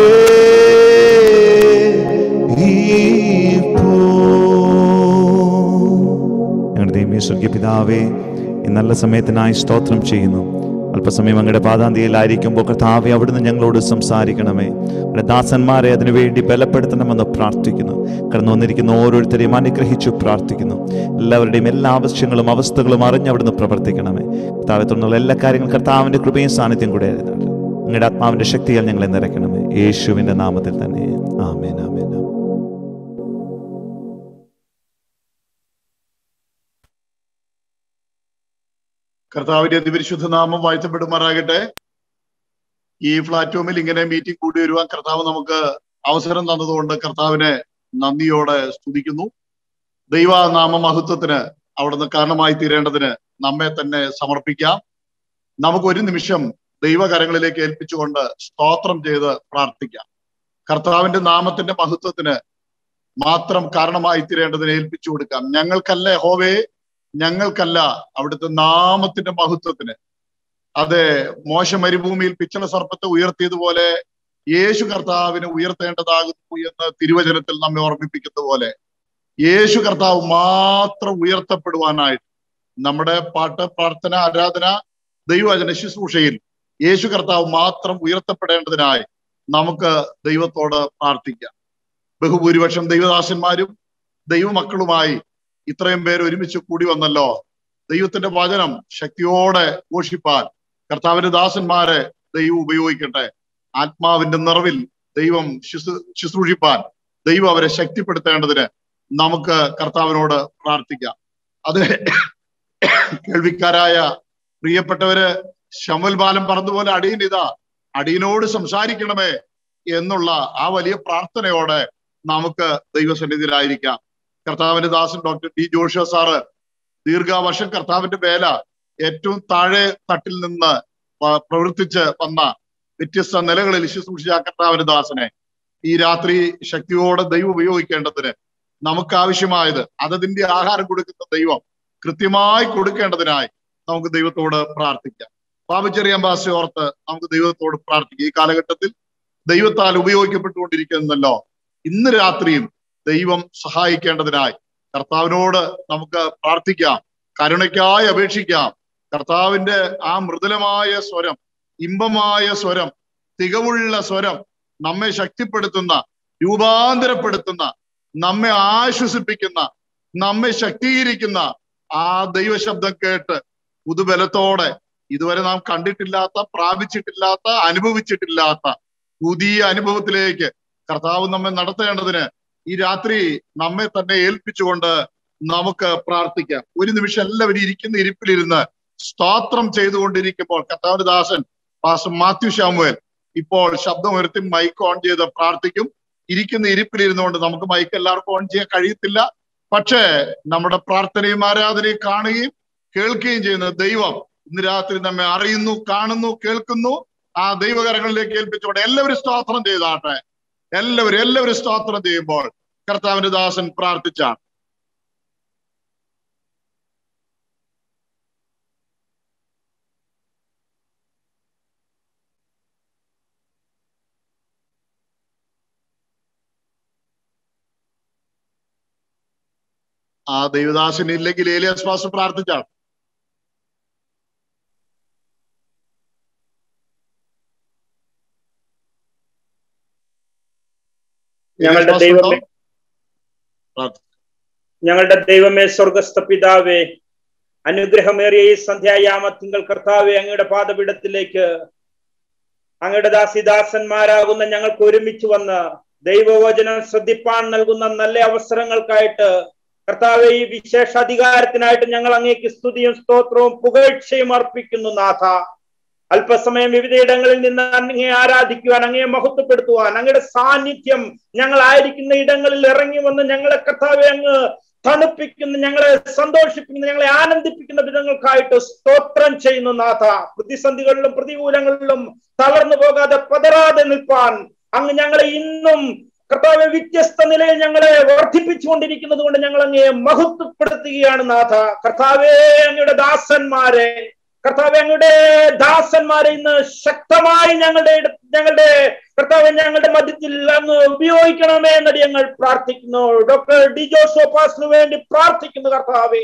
സ്വർഗീയ പിതാവേ ഈ നല്ല സമയത്തിനായി സ്തോത്രം ചെയ്യുന്നു അല്പസമയം അങ്ങയുടെ പാതാന്തിയിലായിരിക്കുമ്പോൾ കർത്താവെ അവിടുന്ന് ഞങ്ങളോട് സംസാരിക്കണമേ അങ്ങയുടെ ദാസന്മാരെ അതിനുവേണ്ടി ബലപ്പെടുത്തണമെന്ന് പ്രാർത്ഥിക്കുന്നു കടന്നു വന്നിരിക്കുന്ന ഓരോരുത്തരെയും അനുഗ്രഹിച്ചു പ്രാർത്ഥിക്കുന്നു എല്ലാവരുടെയും എല്ലാ ആവശ്യങ്ങളും അവസ്ഥകളും അറിഞ്ഞ് അവിടുന്ന് പ്രവർത്തിക്കണമേ കർത്താവെ തുടർന്നുള്ള എല്ലാ കാര്യങ്ങളും കർത്താവിൻ്റെ കൃപയും സാന്നിധ്യം കൂടെ ആയിരുന്നാട്ടെ അങ്ങയുടെ ആത്മാവിൻ്റെ ശക്തിയാൽ ഞങ്ങളെ നിറയ്ക്കണമേ യേശുവിൻ്റെ നാമത്തിൽ തന്നെ ആമേൻ ആമേൻ ആമേൻ കർത്താവിന്റെ അതിപരിശുദ്ധ നാമം വാഴ്ത്തപ്പെടുമാറാകട്ടെ ഈ പ്ലാറ്റ്ഫോമിൽ ഇങ്ങനെ മീറ്റിംഗ് കൂടി വരുവാൻ കർത്താവ് നമുക്ക് അവസരം തന്നതുകൊണ്ട് കർത്താവിനെ നന്ദിയോടെ സ്തുതിക്കുന്നു ദൈവനാമ മഹത്വത്തിന് അവിടുന്ന് കാരണമായി തീരേണ്ടതിന് നമ്മെ തന്നെ സമർപ്പിക്കാം നമുക്ക് ഒരു നിമിഷം ദൈവകരങ്ങളിലേക്ക് ഏൽപ്പിച്ചുകൊണ്ട് സ്തോത്രം ചെയ്ത് പ്രാർത്ഥിക്കാം കർത്താവിന്റെ നാമത്തിന്റെ മഹത്വത്തിന് മാത്രം കാരണമായി തീരേണ്ടതിന് ഏൽപ്പിച്ചു കൊടുക്കാം ഞങ്ങൾക്കല്ല ഹോവേ ഞങ്ങൾക്കല്ല അവിടുത്തെ നാമത്തിന്റെ മഹത്വത്തിന് അതെ മോശ മരുഭൂമിയിൽ പിച്ചള സർപ്പത്തെ ഉയർത്തിയതുപോലെ യേശു കർത്താവിനെ ഉയർത്തേണ്ടതാകുന്നു എന്ന് തിരുവചനത്തിൽ നമ്മെ ഓർമ്മിപ്പിക്കുന്ന പോലെ യേശു കർത്താവ് മാത്രം ഉയർത്തപ്പെടുവാനായിട്ട് നമ്മുടെ പാട്ട് പ്രാർത്ഥന ആരാധന ദൈവവചന ശുശ്രൂഷയിൽ യേശു കർത്താവ് മാത്രം ഉയർത്തപ്പെടേണ്ടതിനായി നമുക്ക് ദൈവത്തോട് പ്രാർത്ഥിക്കാം ബഹുഭൂരിപക്ഷം ദൈവദാസന്മാരും ദൈവമക്കളുമായി ഇത്രയും പേര് ഒരുമിച്ച് കൂടി വന്നല്ലോ ദൈവത്തിന്റെ വചനം ശക്തിയോടെ ഘോഷിപ്പാൻ കർത്താവിന്റെ ദാസന്മാരെ ദൈവം ഉപയോഗിക്കട്ടെ ആത്മാവിന്റെ നിറവിൽ ദൈവം ശുശ്രൂ ശുശ്രൂഷിപ്പാൻ ദൈവം അവരെ ശക്തിപ്പെടുത്തേണ്ടതിന് നമുക്ക് കർത്താവിനോട് പ്രാർത്ഥിക്കാം അത് കേൾവിക്കാരായ പ്രിയപ്പെട്ടവര് ശമുൽ ബാലം പറഞ്ഞതുപോലെ അടിയൻ ഇതാ അടിയനോട് സംസാരിക്കണമേ എന്നുള്ള ആ വലിയ പ്രാർത്ഥനയോടെ നമുക്ക് ദൈവസന്നിധിയിലായിരിക്കാം കർത്താവിന്റെ ദാസൻ ഡോക്ടർ ടി ജോഷ സാറ് ദീർഘവർഷം കർത്താവിന്റെ വേല ഏറ്റവും താഴെ തട്ടിൽ നിന്ന് പ്രവർത്തിച്ച് വന്ന വ്യത്യസ്ത നിലകളിൽ ശുശ്രൂഷിച്ച കർത്താവിന്റെ ദാസനെ ഈ രാത്രി ശക്തിയോടെ ദൈവം ഉപയോഗിക്കേണ്ടതിന് നമുക്ക് ആവശ്യമായത് അതതിന്റെ ആഹാരം കൊടുക്കുന്ന ദൈവം കൃത്യമായി കൊടുക്കേണ്ടതിനായി നമുക്ക് ദൈവത്തോട് പ്രാർത്ഥിക്കാം പാപച്ചെറിയാൻ ഭാഷ ഓർത്ത് നമുക്ക് ദൈവത്തോട് പ്രാർത്ഥിക്കാം ഈ കാലഘട്ടത്തിൽ ദൈവത്താൽ ഉപയോഗിക്കപ്പെട്ടുകൊണ്ടിരിക്കുന്നല്ലോ ഇന്ന് രാത്രിയും ദൈവം സഹായിക്കേണ്ടതിനായി കർത്താവിനോട് നമുക്ക് പ്രാർത്ഥിക്കാം കരുണയ്ക്കായി അപേക്ഷിക്കാം കർത്താവിന്റെ ആ മൃദുലമായ സ്വരം ഇമ്പമായ സ്വരം തികവുള്ള സ്വരം നമ്മെ ശക്തിപ്പെടുത്തുന്ന രൂപാന്തരപ്പെടുത്തുന്ന നമ്മെ ആശ്വസിപ്പിക്കുന്ന നമ്മെ ശക്തീകരിക്കുന്ന ആ ദൈവശബ്ദം കേട്ട് പുതുബലത്തോടെ ഇതുവരെ നാം കണ്ടിട്ടില്ലാത്ത പ്രാപിച്ചിട്ടില്ലാത്ത അനുഭവിച്ചിട്ടില്ലാത്ത പുതിയ അനുഭവത്തിലേക്ക് കർത്താവ് നമ്മെ നടത്തേണ്ടതിന് ഈ രാത്രി നമ്മെ തന്നെ ഏൽപ്പിച്ചുകൊണ്ട് നമുക്ക് പ്രാർത്ഥിക്കാം ഒരു നിമിഷം എല്ലാവരും ഇരിക്കുന്ന ഇരിപ്പിലിരുന്ന് സ്തോത്രം ചെയ്തുകൊണ്ടിരിക്കുമ്പോൾ കർത്താവിന്റെ ദാസൻ പാസ്റ്റർ മാത്യു ശാമുവേൽ ഇപ്പോൾ ശബ്ദം ഉയർത്തി മൈക്ക് ഓൺ ചെയ്ത് പ്രാർത്ഥിക്കും ഇരിക്കുന്ന ഇരിപ്പിലിരുന്നുകൊണ്ട് നമുക്ക് മൈക്ക് എല്ലാവർക്കും ഓൺ ചെയ്യാൻ കഴിയത്തില്ല പക്ഷേ നമ്മുടെ പ്രാർത്ഥനയും ആരാധനയും കാണുകയും കേൾക്കുകയും ചെയ്യുന്ന ദൈവം ഇന്ന് രാത്രി നമ്മെ അറിയുന്നു കാണുന്നു കേൾക്കുന്നു ആ ദൈവകരങ്ങളിലേക്ക് ഏൽപ്പിച്ചുകൊണ്ട് എല്ലാവരും സ്തോത്രം ചെയ്താട്ടെ എല്ലാവരും എല്ലാവരും സ്തോത്രം ചെയ്യുമ്പോൾ കർത്താവിന്റെ ദാസൻ പ്രാർത്ഥിച്ചാണ് ആ ദൈവദാസൻ ഇല്ലെങ്കിൽ ഏലിയാസ് പാസ് പ്രാർത്ഥിച്ചാണ് ഞങ്ങളുടെ ദൈവമേ ഞങ്ങളുടെ ദൈവമേ സ്വർഗസ്ഥ പിതാവേ അനുഗ്രഹമേറിയ ഈ സന്ധ്യായാമത്തിങ്കൾ കർത്താവെ അങ്ങയുടെ പാദപീഠത്തിലേക്ക് അങ്ങയുടെ ദാസിദാസന്മാരാകുന്ന ഞങ്ങൾക്ക് ഒരുമിച്ച് വന്ന് ദൈവവചനം ശ്രദ്ധിപ്പാൻ നൽകുന്ന നല്ല അവസരങ്ങൾക്കായിട്ട് കർത്താവെ ഈ വിശേഷ അധികാരത്തിനായിട്ട് ഞങ്ങൾ അങ്ങേക്ക് സ്തുതിയും സ്തോത്രവും പുകഴ്ചയും അർപ്പിക്കുന്നു നാഥ അല്പസമയം വിവിധയിടങ്ങളിൽ നിന്ന് അങ്ങയെ ആരാധിക്കുവാൻ അങ്ങയെ മഹത്വപ്പെടുത്തുവാൻ അങ്ങയുടെ സാന്നിധ്യം ഞങ്ങളായിരിക്കുന്ന ഇടങ്ങളിൽ ഇറങ്ങി വന്ന് ഞങ്ങളെ കർത്താവെ അങ്ങ് തണുപ്പിക്കുന്ന ഞങ്ങളെ സന്തോഷിപ്പിക്കുന്ന ഞങ്ങളെ ആനന്ദിപ്പിക്കുന്ന വിധങ്ങൾക്കായിട്ട് സ്തോത്രം ചെയ്യുന്നു നാഥ പ്രതിസന്ധികളിലും പ്രതികൂലങ്ങളിലും തളർന്നു പോകാതെ പതറാതെ നിൽപ്പാൻ അങ്ങ് ഞങ്ങളെ ഇന്നും കർത്താവ് വ്യത്യസ്ത നിലയിൽ ഞങ്ങളെ വർദ്ധിപ്പിച്ചുകൊണ്ടിരിക്കുന്നത് കൊണ്ട് ഞങ്ങൾ അങ്ങയെ മഹത്വപ്പെടുത്തുകയാണ് നാഥ കർത്താവേ അങ്ങയുടെ ദാസന്മാരെ കർത്താവ് ഞങ്ങളുടെ ദാസന്മാരെ ഇന്ന് ശക്തമായി ഞങ്ങളുടെ ഞങ്ങളുടെ കർത്താവ് ഞങ്ങളുടെ മധ്യത്തിൽ അങ്ങ് ഉപയോഗിക്കണമേ എന്നടി ഞങ്ങൾ പ്രാർത്ഥിക്കുന്നു ഡോക്ടർ ഡി ജോസോ പാസിന് വേണ്ടി പ്രാർത്ഥിക്കുന്നു കർത്താവെ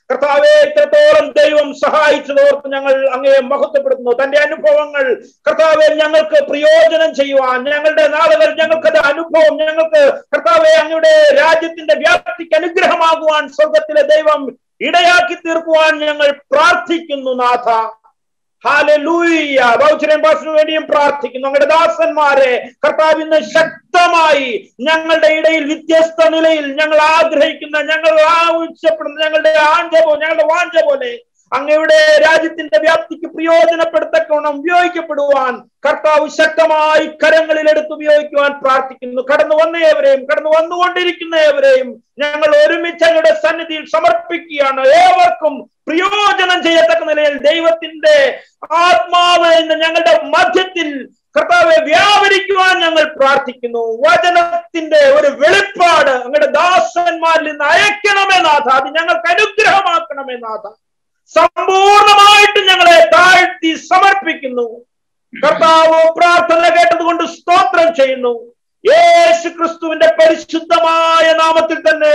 കർത്താവെ ഇത്രത്തോളം ദൈവം സഹായിച്ചതോർത്ത് ഞങ്ങൾ അങ്ങയെ മഹത്വപ്പെടുത്തുന്നു തന്റെ അനുഭവങ്ങൾ കർത്താവെ ഞങ്ങൾക്ക് പ്രയോജനം ചെയ്യുവാൻ ഞങ്ങളുടെ നാളുകൾ ഞങ്ങൾക്കത് അനുഭവം ഞങ്ങൾക്ക് കർത്താവെ അങ്ങയുടെ രാജ്യത്തിന്റെ വ്യാപ്തിക്ക് അനുഗ്രഹമാകുവാൻ സ്വർഗത്തിലെ ദൈവം ഇടയാക്കി തീർക്കുവാൻ ഞങ്ങൾ പ്രാർത്ഥിക്കുന്നു നാഥ ഹാലൂയ്യ ബൗച്ചരൻ പാസിനു വേണ്ടിയും പ്രാർത്ഥിക്കുന്നു ഞങ്ങളുടെ ദാസന്മാരെ കർത്താവ് ഇന്ന് ശക്തമായി ഞങ്ങളുടെ ഇടയിൽ വ്യത്യസ്ത നിലയിൽ ഞങ്ങൾ ആഗ്രഹിക്കുന്ന ഞങ്ങൾ ആവശ്യപ്പെടുന്ന ഞങ്ങളുടെ ആഞ്ച പോലെ ഞങ്ങളുടെ വാഞ്ച പോലെ അങ്ങയുടെ രാജ്യത്തിന്റെ വ്യാപ്തിക്ക് പ്രയോജനപ്പെടുത്തക്കണം ഉപയോഗിക്കപ്പെടുവാൻ കർത്താവ് ശക്തമായി കരങ്ങളിൽ എടുത്ത് ഉപയോഗിക്കുവാൻ പ്രാർത്ഥിക്കുന്നു കടന്നു വന്നേവരെയും കടന്നു വന്നുകൊണ്ടിരിക്കുന്നവരെയും ഞങ്ങൾ ഒരുമിച്ച് അങ്ങയുടെ സന്നിധിയിൽ സമർപ്പിക്കുകയാണ് ഏവർക്കും പ്രയോജനം ചെയ്യത്തക്ക നിലയിൽ ദൈവത്തിന്റെ ആത്മാവ് എന്ന് ഞങ്ങളുടെ മധ്യത്തിൽ കർത്താവെ വ്യാപരിക്കുവാൻ ഞങ്ങൾ പ്രാർത്ഥിക്കുന്നു വചനത്തിന്റെ ഒരു വെളിപ്പാട് അങ്ങയുടെ ദാസന്മാരിൽ നിന്ന് അയക്കണമേ നാഥ അത് ഞങ്ങൾക്ക് അനുഗ്രഹമാക്കണമേ നാഥ സമ്പൂർണമായിട്ട് ഞങ്ങളെ താഴ്ത്തി സമർപ്പിക്കുന്നു കർത്താവ് പ്രാർത്ഥന കേട്ടതുകൊണ്ട് സ്തോത്രം ചെയ്യുന്നു യേശു ക്രിസ്തുവിന്റെ പരിശുദ്ധമായ നാമത്തിൽ തന്നെ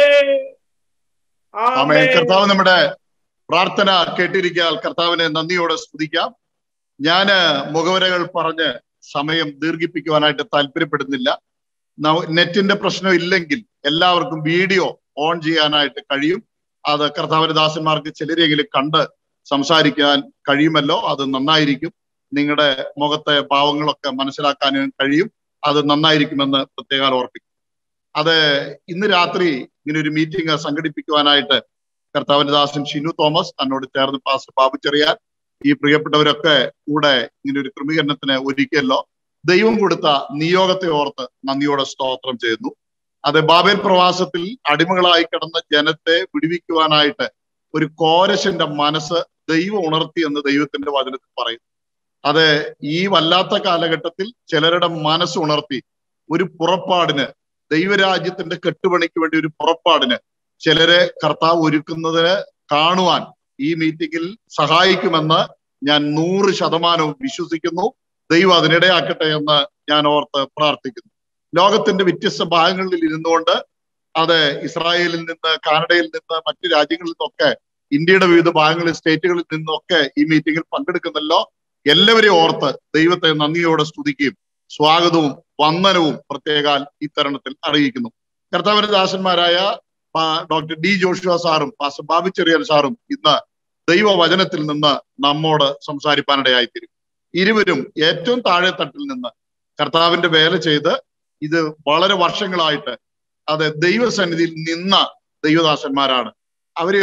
ആമേൻ കർത്താവ് നമ്മുടെ പ്രാർത്ഥന കേട്ടിരിക്കാൻ കർത്താവിനെ നന്ദിയോടെ സ്തുതിക്കാം ഞാന് മുഖവരകൾ പറഞ്ഞ് സമയം ദീർഘിപ്പിക്കുവാനായിട്ട് താല്പര്യപ്പെടുന്നില്ല നെറ്റിന്റെ പ്രശ്നം ഇല്ലെങ്കിൽ എല്ലാവർക്കും വീഡിയോ ഓൺ ചെയ്യാനായിട്ട് കഴിയും അത് കർത്താവിന്റെ ദാസന്മാർക്ക് ചിലരെങ്കിലും കണ്ട് സംസാരിക്കാൻ കഴിയുമല്ലോ അത് നന്നായിരിക്കും നിങ്ങളുടെ മുഖത്തെ ഭാവങ്ങളൊക്കെ മനസ്സിലാക്കാനും കഴിയും അത് നന്നായിരിക്കുമെന്ന് പ്രത്യേകം ഓർപ്പിക്കും അത് ഇന്ന് രാത്രി ഇങ്ങനെ ഒരു മീറ്റിംഗ് സംഘടിപ്പിക്കുവാനായിട്ട് കർത്താവിന്റെ ദാസൻ ഷിനു തോമസ് തന്നോട് ചേർന്ന് പാസ്റ്റർ ബാബു ചെറിയാൻ ഈ പ്രിയപ്പെട്ടവരൊക്കെ കൂടെ ഇങ്ങനെ ഒരു ക്രമീകരണത്തിന് ഒരുക്കിയല്ലോ ദൈവം കൊടുത്ത നിയോഗത്തെ ഓർത്ത് നന്ദിയോടെ സ്തോത്രം ചെയ്യുന്നു അത് ബാബേൽ പ്രവാസത്തിൽ അടിമകളായി കിടന്ന ജനത്തെ വിടുവിക്കുവാനായിട്ട് ഒരു കോരശന്റെ മനസ്സ് ദൈവം ഉണർത്തി എന്ന് ദൈവത്തിന്റെ വചനത്തിൽ പറയുന്നു അത് ഈ വല്ലാത്ത കാലഘട്ടത്തിൽ ചിലരുടെ മനസ്സ് ഉണർത്തി ഒരു പുറപ്പാടിന് ദൈവരാജ്യത്തിന്റെ കെട്ടുപണിക്ക് വേണ്ടി ഒരു പുറപ്പാടിന് ചിലരെ കർത്താവ് ഒരുക്കുന്നതിന് കാണുവാൻ ഈ മീറ്റിംഗിൽ സഹായിക്കുമെന്ന് ഞാൻ നൂറ് ശതമാനവും വിശ്വസിക്കുന്നു ദൈവം അതിനിടയാക്കട്ടെ എന്ന് ഞാൻ ഓർത്ത് പ്രാർത്ഥിക്കുന്നു ലോകത്തിന്റെ വ്യത്യസ്ത ഭാഗങ്ങളിൽ ഇരുന്നുകൊണ്ട് അത് ഇസ്രായേലിൽ നിന്ന് കാനഡയിൽ നിന്ന് മറ്റു രാജ്യങ്ങളിൽ നിന്നൊക്കെ ഇന്ത്യയുടെ വിവിധ ഭാഗങ്ങളിൽ സ്റ്റേറ്റുകളിൽ നിന്നൊക്കെ ഈ മീറ്റിംഗിൽ പങ്കെടുക്കുന്നല്ലോ എല്ലാവരെയും ഓർത്ത് ദൈവത്തെ നന്ദിയോടെ സ്തുതിക്കുകയും സ്വാഗതവും വന്ദനവും പ്രത്യേകാൽ ഈ തരുണത്തിൽ അറിയിക്കുന്നു കർത്താവിന്റെ ദാസന്മാരായ ഡോക്ടർ ഡി ജോഷുവ സാറും പാസ്റ്റർ ബാബു ചെറിയൻ സാറും ഇന്ന് ദൈവവചനത്തിൽ നിന്ന് നമ്മോട് സംസാരിപ്പാനിടയായിത്തീരും ഇരുവരും ഏറ്റവും താഴെ തട്ടിൽ നിന്ന് കർത്താവിന്റെ വേല ചെയ്ത് ഇത് വളരെ വർഷങ്ങളായിട്ട് അത് ദൈവസന്നിധിയിൽ നിന്ന ദൈവദാസന്മാരാണ് അവരെ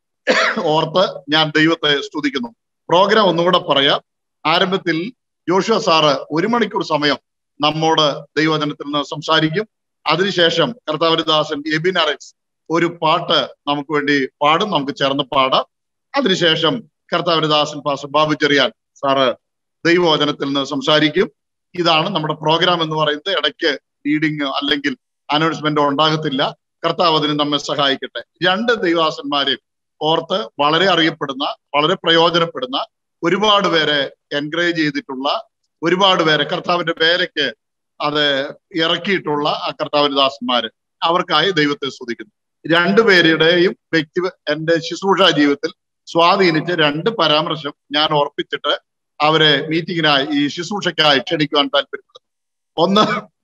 ഓർത്ത് ഞാൻ ദൈവത്തെ സ്തുതിക്കുന്നു പ്രോഗ്രാം ഒന്നുകൂടെ പറയാം ആരംഭത്തിൽ ജോഷുവ സാറ് ഒരു മണിക്കൂർ സമയം നമ്മോട് ദൈവവചനത്തിൽ നിന്ന് സംസാരിക്കും അതിനുശേഷം കർത്താവരിദാസൻ എബിൻ അറക്സ് ഒരു പാട്ട് നമുക്ക് വേണ്ടി പാടും നമുക്ക് ചേർന്ന് പാടാം അതിനുശേഷം കർത്താവരിദാസൻ പാസ് ബാബു ചെറിയാൻ സാറ് ദൈവവചനത്തിൽ നിന്ന് സംസാരിക്കും ഇതാണ് നമ്മുടെ പ്രോഗ്രാം എന്ന് പറയുന്നത് ഇടയ്ക്ക് റീഡിങ് അല്ലെങ്കിൽ അനൗൺസ്മെന്റോ ഉണ്ടാകത്തില്ല കർത്താവ് അതിന് നമ്മെ സഹായിക്കട്ടെ രണ്ട് ദൈവാസന്മാരെ ഓർത്ത് വളരെ അറിയപ്പെടുന്ന വളരെ പ്രയോജനപ്പെടുന്ന ഒരുപാട് പേരെ എൻകറേജ് ചെയ്തിട്ടുള്ള ഒരുപാട് പേരെ കർത്താവിന്റെ പേരയ്ക്ക് അത് ഇറക്കിയിട്ടുള്ള ആ കർത്താവിന്റെ ദാസന്മാര് അവർക്കായി ദൈവത്തെ സ്തുതിക്കുന്നു രണ്ടുപേരുടെയും വ്യക്തി എന്റെ ശുശ്രൂഷ ജീവിതത്തിൽ സ്വാധീനിച്ച് രണ്ട് പരാമർശം ഞാൻ ഓർപ്പിച്ചിട്ട് അവരെ മീറ്റിങ്ങിനായി ഈ ശുശ്രൂഷയ്ക്കായി ക്ഷണിക്കുവാൻ താല്പര്യപ്പെടുന്നു ഒന്ന്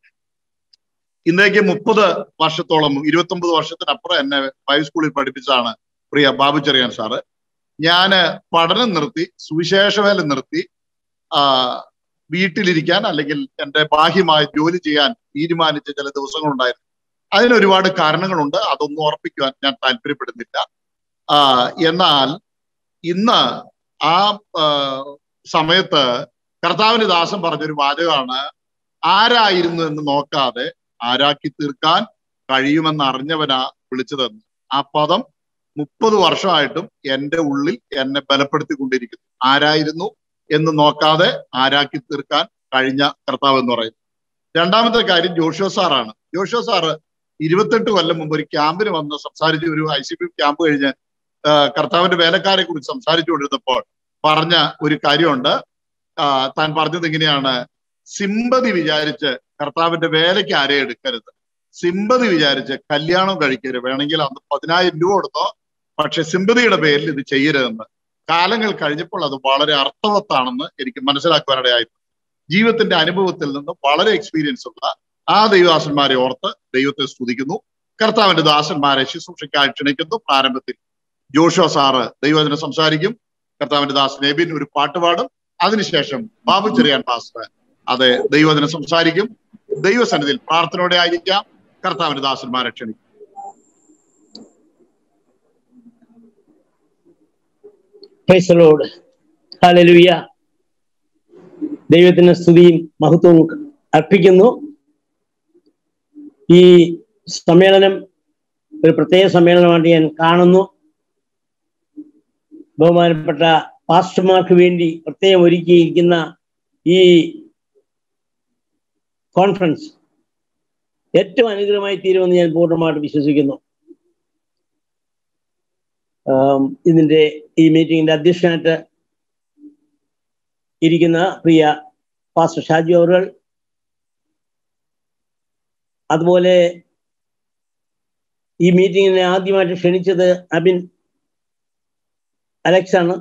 ഇന്നേക്ക് മുപ്പത് വർഷത്തോളം ഇരുപത്തൊമ്പത് വർഷത്തിനപ്പുറം എന്നെ ഹൈസ്കൂളിൽ പഠിപ്പിച്ചാണ് പ്രിയ ബാബു ചെറിയാൻ സാറ് ഞാന് പഠനം നിർത്തി സുവിശേഷവേല നിർത്തി ആ വീട്ടിലിരിക്കാൻ അല്ലെങ്കിൽ എൻ്റെ ബാഹ്യമായി ജോലി ചെയ്യാൻ തീരുമാനിച്ച ചില ദിവസങ്ങളുണ്ടായിരുന്നു അതിന് ഒരുപാട് കാരണങ്ങളുണ്ട് അതൊന്നും ഓർപ്പിക്കുവാൻ ഞാൻ താല്പര്യപ്പെടുന്നില്ല ആ എന്നാൽ ഇന്ന് ആ സമയത്ത് കർത്താവിന് ദാസൻ പറഞ്ഞൊരു വാചകമാണ് ആരായിരുന്നു എന്ന് നോക്കാതെ ആരാക്കി തീർക്കാൻ കഴിയുമെന്ന് അറിഞ്ഞവനാ വിളിച്ചതെന്ന് ആ പദം മുപ്പത് വർഷമായിട്ടും എൻ്റെ ഉള്ളിൽ എന്നെ ബലപ്പെടുത്തിക്കൊണ്ടിരിക്കുന്നു ആരായിരുന്നു എന്ന് നോക്കാതെ ആരാക്കി തീർക്കാൻ കഴിഞ്ഞ കർത്താവ് എന്ന് പറയുന്നത് രണ്ടാമത്തെ കാര്യം ജോഷോ സാറാണ് ജോഷോ സാറ് ഇരുപത്തെട്ട് കൊല്ലം മുമ്പ് ഒരു ക്യാമ്പിന് വന്ന് സംസാരിച്ച് ഒരു ഐ സി പി ക്യാമ്പ് കഴിഞ്ഞ് കർത്താവിന്റെ വേലക്കാരെ കുറിച്ച് സംസാരിച്ചുകൊണ്ടിരുന്നപ്പോൾ പറഞ്ഞ ഒരു കാര്യമുണ്ട് താൻ പറഞ്ഞത് ഇങ്ങനെയാണ് സിമ്പതി വിചാരിച്ച് കർത്താവിന്റെ വേലയ്ക്ക് ആരെ എടുക്കരുത് സിമ്പതി വിചാരിച്ച് കല്യാണം കഴിക്കരുത് വേണമെങ്കിൽ അന്ന് പതിനായിരം രൂപ കൊടുത്തോ പക്ഷെ സിമ്പതിയുടെ പേരിൽ ഇത് ചെയ്യരുതെന്ന് കാലങ്ങൾ കഴിഞ്ഞപ്പോൾ അത് വളരെ അർത്ഥവത്താണെന്ന് എനിക്ക് മനസ്സിലാക്കുവാനിടയായി ജീവിതത്തിന്റെ അനുഭവത്തിൽ നിന്ന് വളരെ എക്സ്പീരിയൻസ് ഉള്ള ആ ദൈവദാസന്മാരെ ഓർത്ത് ദൈവത്തെ സ്തുതിക്കുന്നു കർത്താവിന്റെ ദാസന്മാരെ ശുശ്രൂഷയ്ക്കായി ക്ഷണിക്കുന്നു പ്രാരംഭത്തിൽ ജോഷുവ സാറ് ദൈവത്തിനെ സംസാരിക്കും കർത്താവിന്റെ ദാസൻ എബിൻ ഒരു പാട്ട് പാടും അതിനുശേഷം ബാബു ചെറിയാൻ പാസ്റ്റർ അത് ദൈവത്തിനെ സംസാരിക്കും ദൈവസന്നിധിയിൽ പ്രാർത്ഥനയോടെ ആയിരിക്കാം കർത്താവിന്റെ ദാസന്മാരെ ക്ഷണിക്കും പ്രൈസ് ലോഡ് ഹല്ലേലൂയ ദൈവത്തിന് സ്തുതിയും മഹത്വവും അർപ്പിക്കുന്നു ഈ സമ്മേളനം ഒരു പ്രത്യേക സമ്മേളനമായിട്ട് ഞാൻ കാണുന്നു ബഹുമാനപ്പെട്ട പാസ്റ്റർമാർക്ക് വേണ്ടി പ്രത്യേകം ഒരുക്കിയിരിക്കുന്ന ഈ കോൺഫറൻസ് ഏറ്റവും അനുഗ്രഹമായി തീരുമെന്ന് ഞാൻ പൂർണ്ണമായിട്ട് വിശ്വസിക്കുന്നു ആം, ഇതിന്റെ ഈ മീറ്റിംഗിന്റെ അധ്യക്ഷനായിട്ട് ഇരിക്കുന്ന പ്രിയ പാസ്റ്റർ ഷാജി അവർ അതുപോലെ ഈ മീറ്റിംഗിനെ ആദ്യമായിട്ട് ക്ഷണിച്ചത് അബിൻ അലക്സ് ആണ്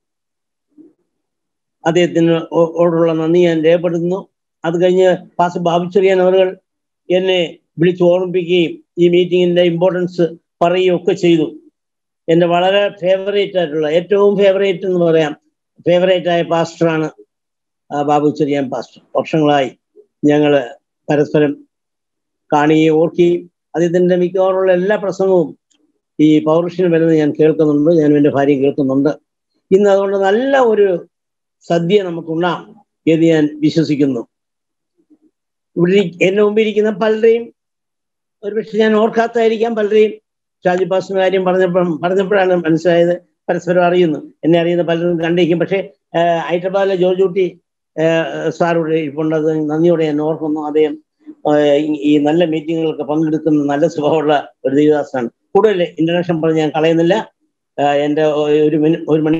അദ്ദേഹത്തിന് ഓ- ഓടുള്ള നന്ദി ഞാൻ രേഖപ്പെടുത്തുന്നു അത് കഴിഞ്ഞ് പാസ്റ്റർ ബാബുച്ചെറിയാൻ അവർ എന്നെ വിളിച്ച് ഓർമ്മിപ്പിക്കുകയും ഈ മീറ്റിംഗിന്റെ ഇമ്പോർട്ടൻസ് പറയുകയും ഒക്കെ ചെയ്തു എന്റെ വളരെ ഫേവറേറ്റ് ആയിട്ടുള്ള ഏറ്റവും ഫേവറേറ്റ് എന്ന് പറയാം ഫേവറേറ്റ് ആയ പാസ്റ്ററാണ് ആ, ബാബു ചെറിയാൻ പാസ്റ്റർ വർഷങ്ങളായി ഞങ്ങൾ പരസ്പരം കാണുകയും ഓർക്കുകയും അദ്ദേഹത്തിന്റെ മിക്കവാറുള്ള എല്ലാ പ്രസംഗവും ഈ പൗരുഷന് വരുന്നത് ഞാൻ കേൾക്കുന്നുണ്ട് ഞാൻ എൻ്റെ ഭാര്യ കേൾക്കുന്നുണ്ട് ഇന്ന് അതുകൊണ്ട് നല്ല ഒരു സദ്യ നമുക്കുണ്ടാം എന്ന് ഞാൻ വിശ്വസിക്കുന്നു ഇവിടെ ഇരി- എന്റെ മുമ്പിൽ ഇരിക്കുന്ന പലരെയും ഒരുപക്ഷെ ഞാൻ ഓർക്കാത്തായിരിക്കാം പലരെയും ഷാജി പാസിന്റെ കാര്യം പറഞ്ഞപ്പോൾ പറഞ്ഞപ്പോഴാണ് മനസ്സിലായത് പരസ്പരം അറിയുന്നു എന്നെ അറിയുന്ന പലരും കണ്ടിരിക്കും പക്ഷേ ആഹ് ഹൈദരാബാദിലെ ജോർജ് കുട്ടി ആഹ് സാറോട് ഇരിപ്പുണ്ട് അത് നന്ദിയോടെ ഞാൻ ഓർക്കുന്നു അദ്ദേഹം ആഹ് ഈ- ഈ നല്ല മീറ്റിങ്ങുകളൊക്കെ പങ്കെടുക്കുന്ന നല്ല സ്വഭാവമുള്ള ഒരു ദേവദാസാണ് കൂടുതൽ ഇന്റർനാഷണൽ പറഞ്ഞ് ഞാൻ കളയുന്നില്ല ആഹ് എൻ്റെ ഒരു മിനി ഒരു മണി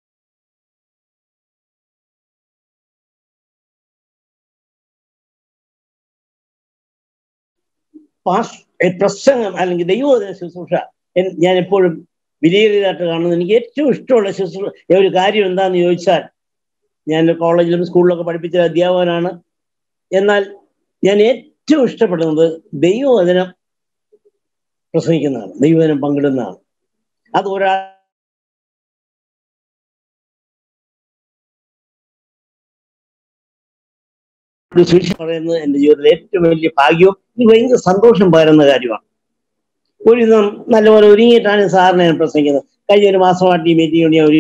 പാസ് ഏ, പ്രസംഗം അല്ലെങ്കിൽ ദൈവോധന ശുശ്രൂഷ എൻ- ഞാൻ എപ്പോഴും വിലയേറിയതായിട്ട് കാണുന്നത് എനിക്ക് ഏറ്റവും ഇഷ്ടമുള്ള ശുശ്രൂഷ ഒരു കാര്യം എന്താന്ന് ചോദിച്ചാൽ ഞാൻ കോളേജിലും സ്കൂളിലൊക്കെ പഠിപ്പിച്ച അധ്യാപകനാണ് എന്നാൽ ഞാൻ ഏറ്റവും ഇഷ്ടപ്പെടുന്നത് ദൈവവചനം പ്രസംഗിക്കുന്നതാണ് ദൈവവചനം പങ്കിടുന്നതാണ് അത് ഒരാൾ ഒരു സുവിശേഷം പറയുന്നത് എൻ്റെ ജീവിതത്തിലെ ഏറ്റവും വലിയ ഭാഗ്യവും എനിക്ക് ഭയങ്കര സന്തോഷം പകരുന്ന കാര്യമാണ് ഒരു ദിനം നല്ലപോലെ ഒരുങ്ങിയിട്ടാണ് സാറിനെ ഞാൻ പ്രസംഗിക്കുന്നത് കഴിഞ്ഞ ഒരു മാസമായിട്ട് ഈ മീറ്റിംഗ് ഞാൻ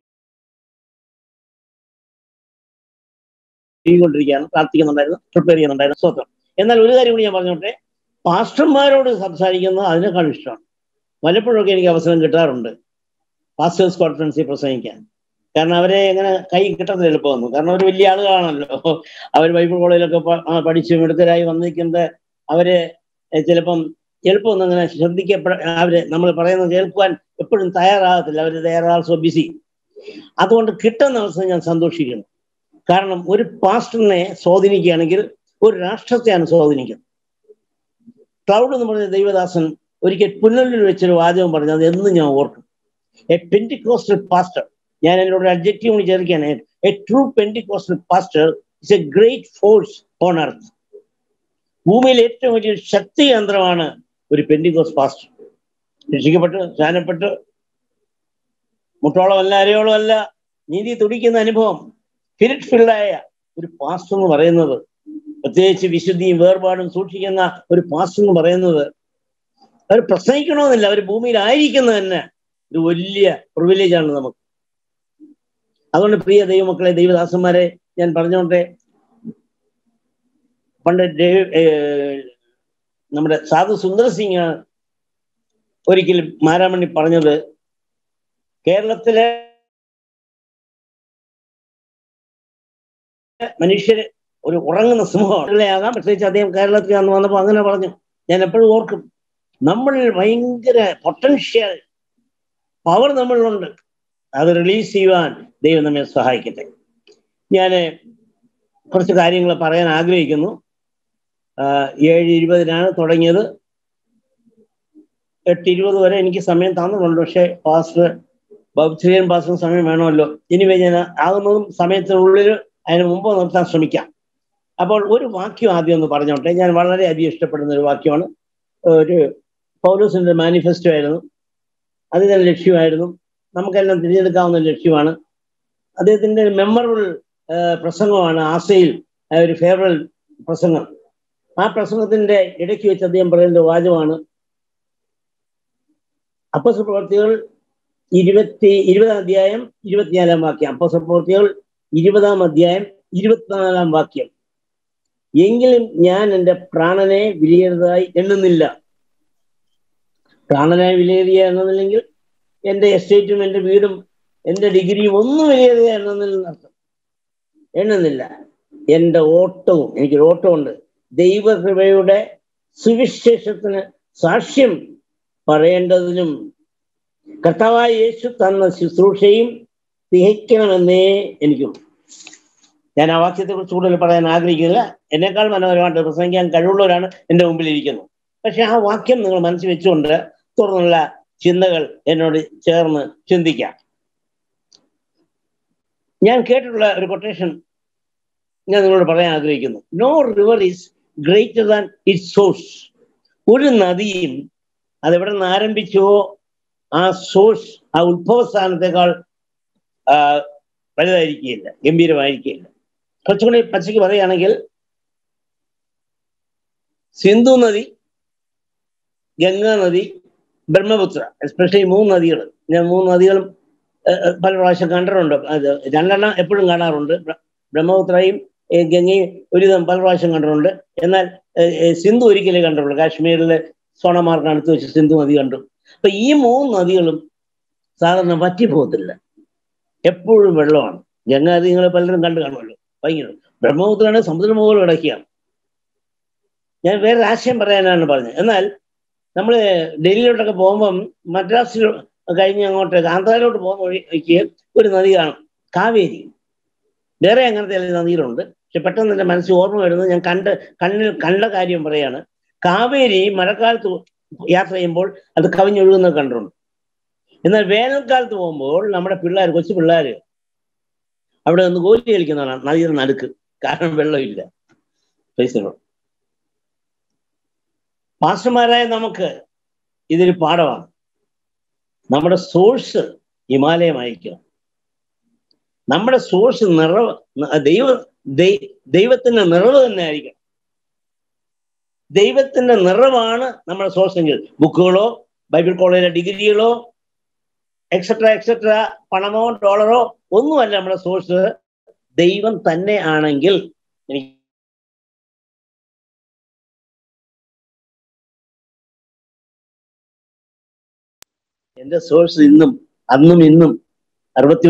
ഒരുങ്ങിക്കൊണ്ടിരിക്കുകയാണ് പ്രാർത്ഥിക്കുന്നുണ്ടായിരുന്നു പ്രിപ്പയർ ചെയ്യുന്നുണ്ടായിരുന്നു സ്വന്തം എന്നാൽ ഒരു കാര്യം കൂടി ഞാൻ പറഞ്ഞോട്ടെ പാസ്റ്റർമാരോട് സംസാരിക്കുന്നത് അതിനേക്കാൾ ഇഷ്ടമാണ് പലപ്പോഴൊക്കെ എനിക്ക് അവസരം കിട്ടാറുണ്ട് പാസ്റ്റേഴ്സ് കോൺഫറൻസിൽ പ്രസംഗിക്കാൻ കാരണം അവരെ എങ്ങനെ കൈ കിട്ടുന്നത് എളുപ്പമൊന്നും കാരണം അവർ വലിയ ആളുകളാണല്ലോ അവർ ബൈബിൾ കോളേജിലൊക്കെ പ- ആ പഠിച്ച് മിടുക്കരായി വന്നിരിക്കുന്നത് അവര് ചിലപ്പം എളുപ്പമൊന്നും അങ്ങനെ ശ്രദ്ധിക്കപ്പെട അവര് നമ്മൾ പറയുന്നത് കേൾക്കുവാൻ എപ്പോഴും തയ്യാറാകത്തില്ല അവർ തയ്യാറാൾ സോ ബിസി അതുകൊണ്ട് കിട്ടുന്ന അവസരം ഞാൻ സന്തോഷിക്കുന്നു കാരണം ഒരു പാസ്റ്ററിനെ സ്വാധീനിക്കുകയാണെങ്കിൽ ഒരു രാഷ്ട്രത്തെയാണ് സ്വാധീനിക്കുന്നത് ക്ലൗഡ് എന്ന് പറഞ്ഞ ദൈവദാസൻ ഒരിക്കൽ പുനലൂരിൽ വെച്ചൊരു വാചകം പറഞ്ഞു അത് എന്നും ഞാൻ ഓർക്കും എ പെന്റിക്കോസ്റ്റൽ പാസ്റ്റർ ഞാൻ എന്നോട് അഡ്ജക്റ്റീവ് കൂടി ചേർക്കുകയാണ് a true Pentecostal pastor is a great force on earth ഭൂമിയിൽ ഏറ്റവും വലിയ ശക്തി കേന്ദ്രമാണ് ഒരു പെന്റിക്കോസ് പാസ്റ്റർ രക്ഷിക്കപ്പെട്ട് സ്നാനപ്പെട്ട് മുട്ടോളമല്ല അരയോളമല്ല നീതി തുടിക്കുന്ന അനുഭവം സ്പിരിറ്റ് ഫിൽഡായ ഒരു പാസ്റ്റർ എന്ന് പറയുന്നത് പ്രത്യേകിച്ച് വിശുദ്ധിയും വേർപാടും സൂക്ഷിക്കുന്ന ഒരു പാസ്റ്റർ എന്ന് പറയുന്നത് അവർ പ്രസംഗിക്കണമെന്നില്ല അവർ ഭൂമിയിലായിരിക്കുന്നത് തന്നെ ഒരു വലിയ പ്രിവിലേജ് ആണ് നമുക്ക് അതുകൊണ്ട് പ്രിയ ദൈവമക്കളെ ദൈവദാസന്മാരെ ഞാൻ പറഞ്ഞോട്ടെ പണ്ട് ഡേ- ഏർ നമ്മുടെ സാധു സുന്ദർ സിംഗ് ഒരിക്കലും മാരാമണി പറഞ്ഞത് കേരളത്തിലെ മനുഷ്യര് ഒരു ഉറങ്ങുന്ന സിംഹമാണ് ആകാം പ്രത്യേകിച്ച് അദ്ദേഹം കേരളത്തിൽ അന്ന് വന്നപ്പോൾ അങ്ങനെ പറഞ്ഞു ഞാൻ എപ്പോഴും ഓർക്കും നമ്മളിൽ ഭയങ്കര പൊട്ടൻഷ്യൽ പവർ നമ്മളിലുണ്ട് അത് റിലീസ് ചെയ്യുവാൻ ദൈവം നമ്മെ സഹായിക്കട്ടെ ഞാൻ കുറച്ച് കാര്യങ്ങൾ പറയാൻ ആഗ്രഹിക്കുന്നു ആഹ് ഏഴ് ഇരുപതിനാണ് തുടങ്ങിയത് എട്ട് ഇരുപത് വരെ എനിക്ക് സമയം തന്നിട്ടുണ്ട് പക്ഷേ പാസ്റ്റർ ബൗദ്ധികൻ പാസ്റ്റർ സമയം വേണമല്ലോ ഇനി ഞാൻ ആകുന്നതും സമയത്തിനുള്ളിൽ അതിന് മുമ്പ് നിർത്താൻ ശ്രമിക്കാം അപ്പോൾ ഒരു വാക്യം ആദ്യം ഒന്ന് പറഞ്ഞോട്ടെ ഞാൻ വളരെയധികം ഇഷ്ടപ്പെടുന്ന ഒരു വാക്യമാണ് ഒരു പൗലോസിന്റെ മാനിഫെസ്റ്റോ ആയിരുന്നു അതിന്റെ ലക്ഷ്യമായിരുന്നു നമുക്കെല്ലാം തിരഞ്ഞെടുക്കാവുന്ന ലക്ഷ്യമാണ് അദ്ദേഹത്തിന്റെ മെമ്മറബിൾ പ്രസംഗമാണ് ആസയിൽ ഒരു ഫേവറൽ പ്രസംഗം ആ പ്രസംഗത്തിന്റെ ഇടയ്ക്ക് വെച്ച് അദ്ദേഹം പറയുന്ന വാചകമാണ് അപ്പസ പ്രവർത്തികൾ ഇരുപത്തി ഇരുപതാം അധ്യായം ഇരുപത്തിനാലാം വാക്യം അപ്പസ പ്രവർത്തികൾ ഇരുപതാം അധ്യായം ഇരുപത്തിനാലാം വാക്യം എങ്കിലും ഞാൻ എൻ്റെ പ്രാണനെ വിലയേറിയതായി എണ്ണുന്നില്ല പ്രാണനെ വിലയേറിയ എണ്ണുന്നില്ലെങ്കിൽ എൻ്റെ എസ്റ്റേറ്റും എൻ്റെ വീടും എൻ്റെ ഡിഗ്രിയും ഒന്നും വിലയേറിയ എണ്ണുന്നില്ലെന്നർത്ഥം എണ്ണുന്നില്ല എൻ്റെ ഓട്ടവും എനിക്കൊരു ഓട്ടമുണ്ട് ദൈവകൃപയുടെ സുവിശേഷത്തിന് സാക്ഷ്യം പറയേണ്ടതിനും കർത്താവായ യേശു തന്ന ശുശ്രൂഷയും തികയ്ക്കണമെന്നേ എനിക്കും ഞാൻ ആ വാക്യത്തെ കുറിച്ച് കൂടുതൽ പറയാൻ ആഗ്രഹിക്കുന്നില്ല എന്നെക്കാൾ മനോഹരമായിട്ട് പ്രസംഗിക്കാൻ കഴിവുള്ളവരാണ് എൻ്റെ മുമ്പിൽ ഇരിക്കുന്നത് പക്ഷെ ആ വാക്യം നിങ്ങൾ മനസ്സിൽ വെച്ചുകൊണ്ട് തുടർന്നുള്ള ചിന്തകൾ എന്നോട് ചേർന്ന് ചിന്തിക്കാം ഞാൻ കേട്ടിട്ടുള്ള ഒരു കൊട്ടേഷൻ ഞാൻ നിങ്ങളോട് പറയാൻ ആഗ്രഹിക്കുന്നു no river is greater than it source ഒരു നദിയും അതെവിടെ നിന്ന് ആരംഭിച്ചുവോ ആ സോഴ്സ് ആ ഉത്ഭവസ്ഥാനത്തെക്കാൾ വലുതായിരിക്കുകയില്ല ഗംഭീരമായിരിക്കുകയില്ല കുറച്ചുകൂടി പച്ചയ്ക്ക് പറയുകയാണെങ്കിൽ സിന്ധു നദി ഗംഗാ നദി ബ്രഹ്മപുത്ര എസ്പെഷ്യലി മൂന്ന് നദികൾ ഞാൻ മൂന്ന് നദികളും പല പ്രാവശ്യം കണ്ടിട്ടുണ്ട് അത് രണ്ടെണ്ണം എപ്പോഴും കാണാറുണ്ട് ബ്രഹ്മപുത്രയും ഗംഗയും ഒരുവിധം പല പ്രാവശ്യം കണ്ടിട്ടുണ്ട് എന്നാൽ സിന്ധു ഒരിക്കലേ കണ്ടിട്ടുള്ളൂ കാശ്മീരിലെ സോണമാർക്ക് അടുത്ത് വെച്ച് സിന്ധു നദി കണ്ടു അപ്പൊ ഈ മൂന്ന് നദികളും സാധാരണ വറ്റിപ്പോകത്തില്ല എപ്പോഴും വെള്ളമാണ് ഗംഗാ നദി നിങ്ങൾ പലരും കണ്ടു കാണുമല്ലോ ഭയങ്കര ബ്രഹ്മപുത്രയാണ് സമുദ്രം മുകളിൽ കിടക്കുകയാണ് ഞാൻ വേറൊരു ആശയം പറയാനാണ് പറഞ്ഞത് എന്നാൽ നമ്മൾ ഡൽഹിയിലോട്ടൊക്കെ പോകുമ്പം മദ്രാസിൽ കഴിഞ്ഞ് അങ്ങോട്ട് ആന്ധ്രയിലോട്ട് പോകുന്ന വഴിക്ക് ഒരു നദി കാണും കാവേരി വേറെ അങ്ങനത്തെ നദികളുണ്ട് പക്ഷെ പെട്ടെന്ന് എൻ്റെ മനസ്സിൽ ഓർമ്മ വരുന്നത് ഞാൻ കണ്ട് കണ്ണിൽ കണ്ട കാര്യം പറയാണ് കാവേരി മഴക്കാലത്ത് യാത്ര ചെയ്യുമ്പോൾ അത് കവിഞ്ഞൊഴുകുന്നത് കണ്ടിട്ടുണ്ട് എന്നാൽ വേനൽക്കാലത്ത് പോകുമ്പോൾ നമ്മുടെ പിള്ളേർ കൊച്ചു പിള്ളേർ അവിടെ നിന്ന് ഗോലി കളിക്കുന്നതാണ് നദിയുടെ നടുക്ക് കാരണം വെള്ളമില്ല പൈസകളോ മാസ്റ്റർമാരായ നമുക്ക് ഇതൊരു പാഠമാണ് നമ്മുടെ സോഴ്സ് ഹിമാലയമായിരിക്കണം നമ്മുടെ സോഴ്സ് നിറവ് ദൈവ ദൈവത്തിന്റെ നിറവ് തന്നെ ആയിരിക്കണം ദൈവത്തിന്റെ നിറവാണ് നമ്മുടെ സോഴ്സ് എങ്കിൽ ബുക്കുകളോ ബൈബിൾ കോളേജിലെ ഡിഗ്രികളോ എക്സെട്ര എക്സെട്ര പണമോ ഡോളറോ ഒന്നുമല്ല നമ്മുടെ സോഴ്സ് ദൈവം തന്നെ ആണെങ്കിൽ എനിക്ക് എന്റെ സോഴ്സ് ഇന്നും അന്നും ഇന്നും അറുപത്തി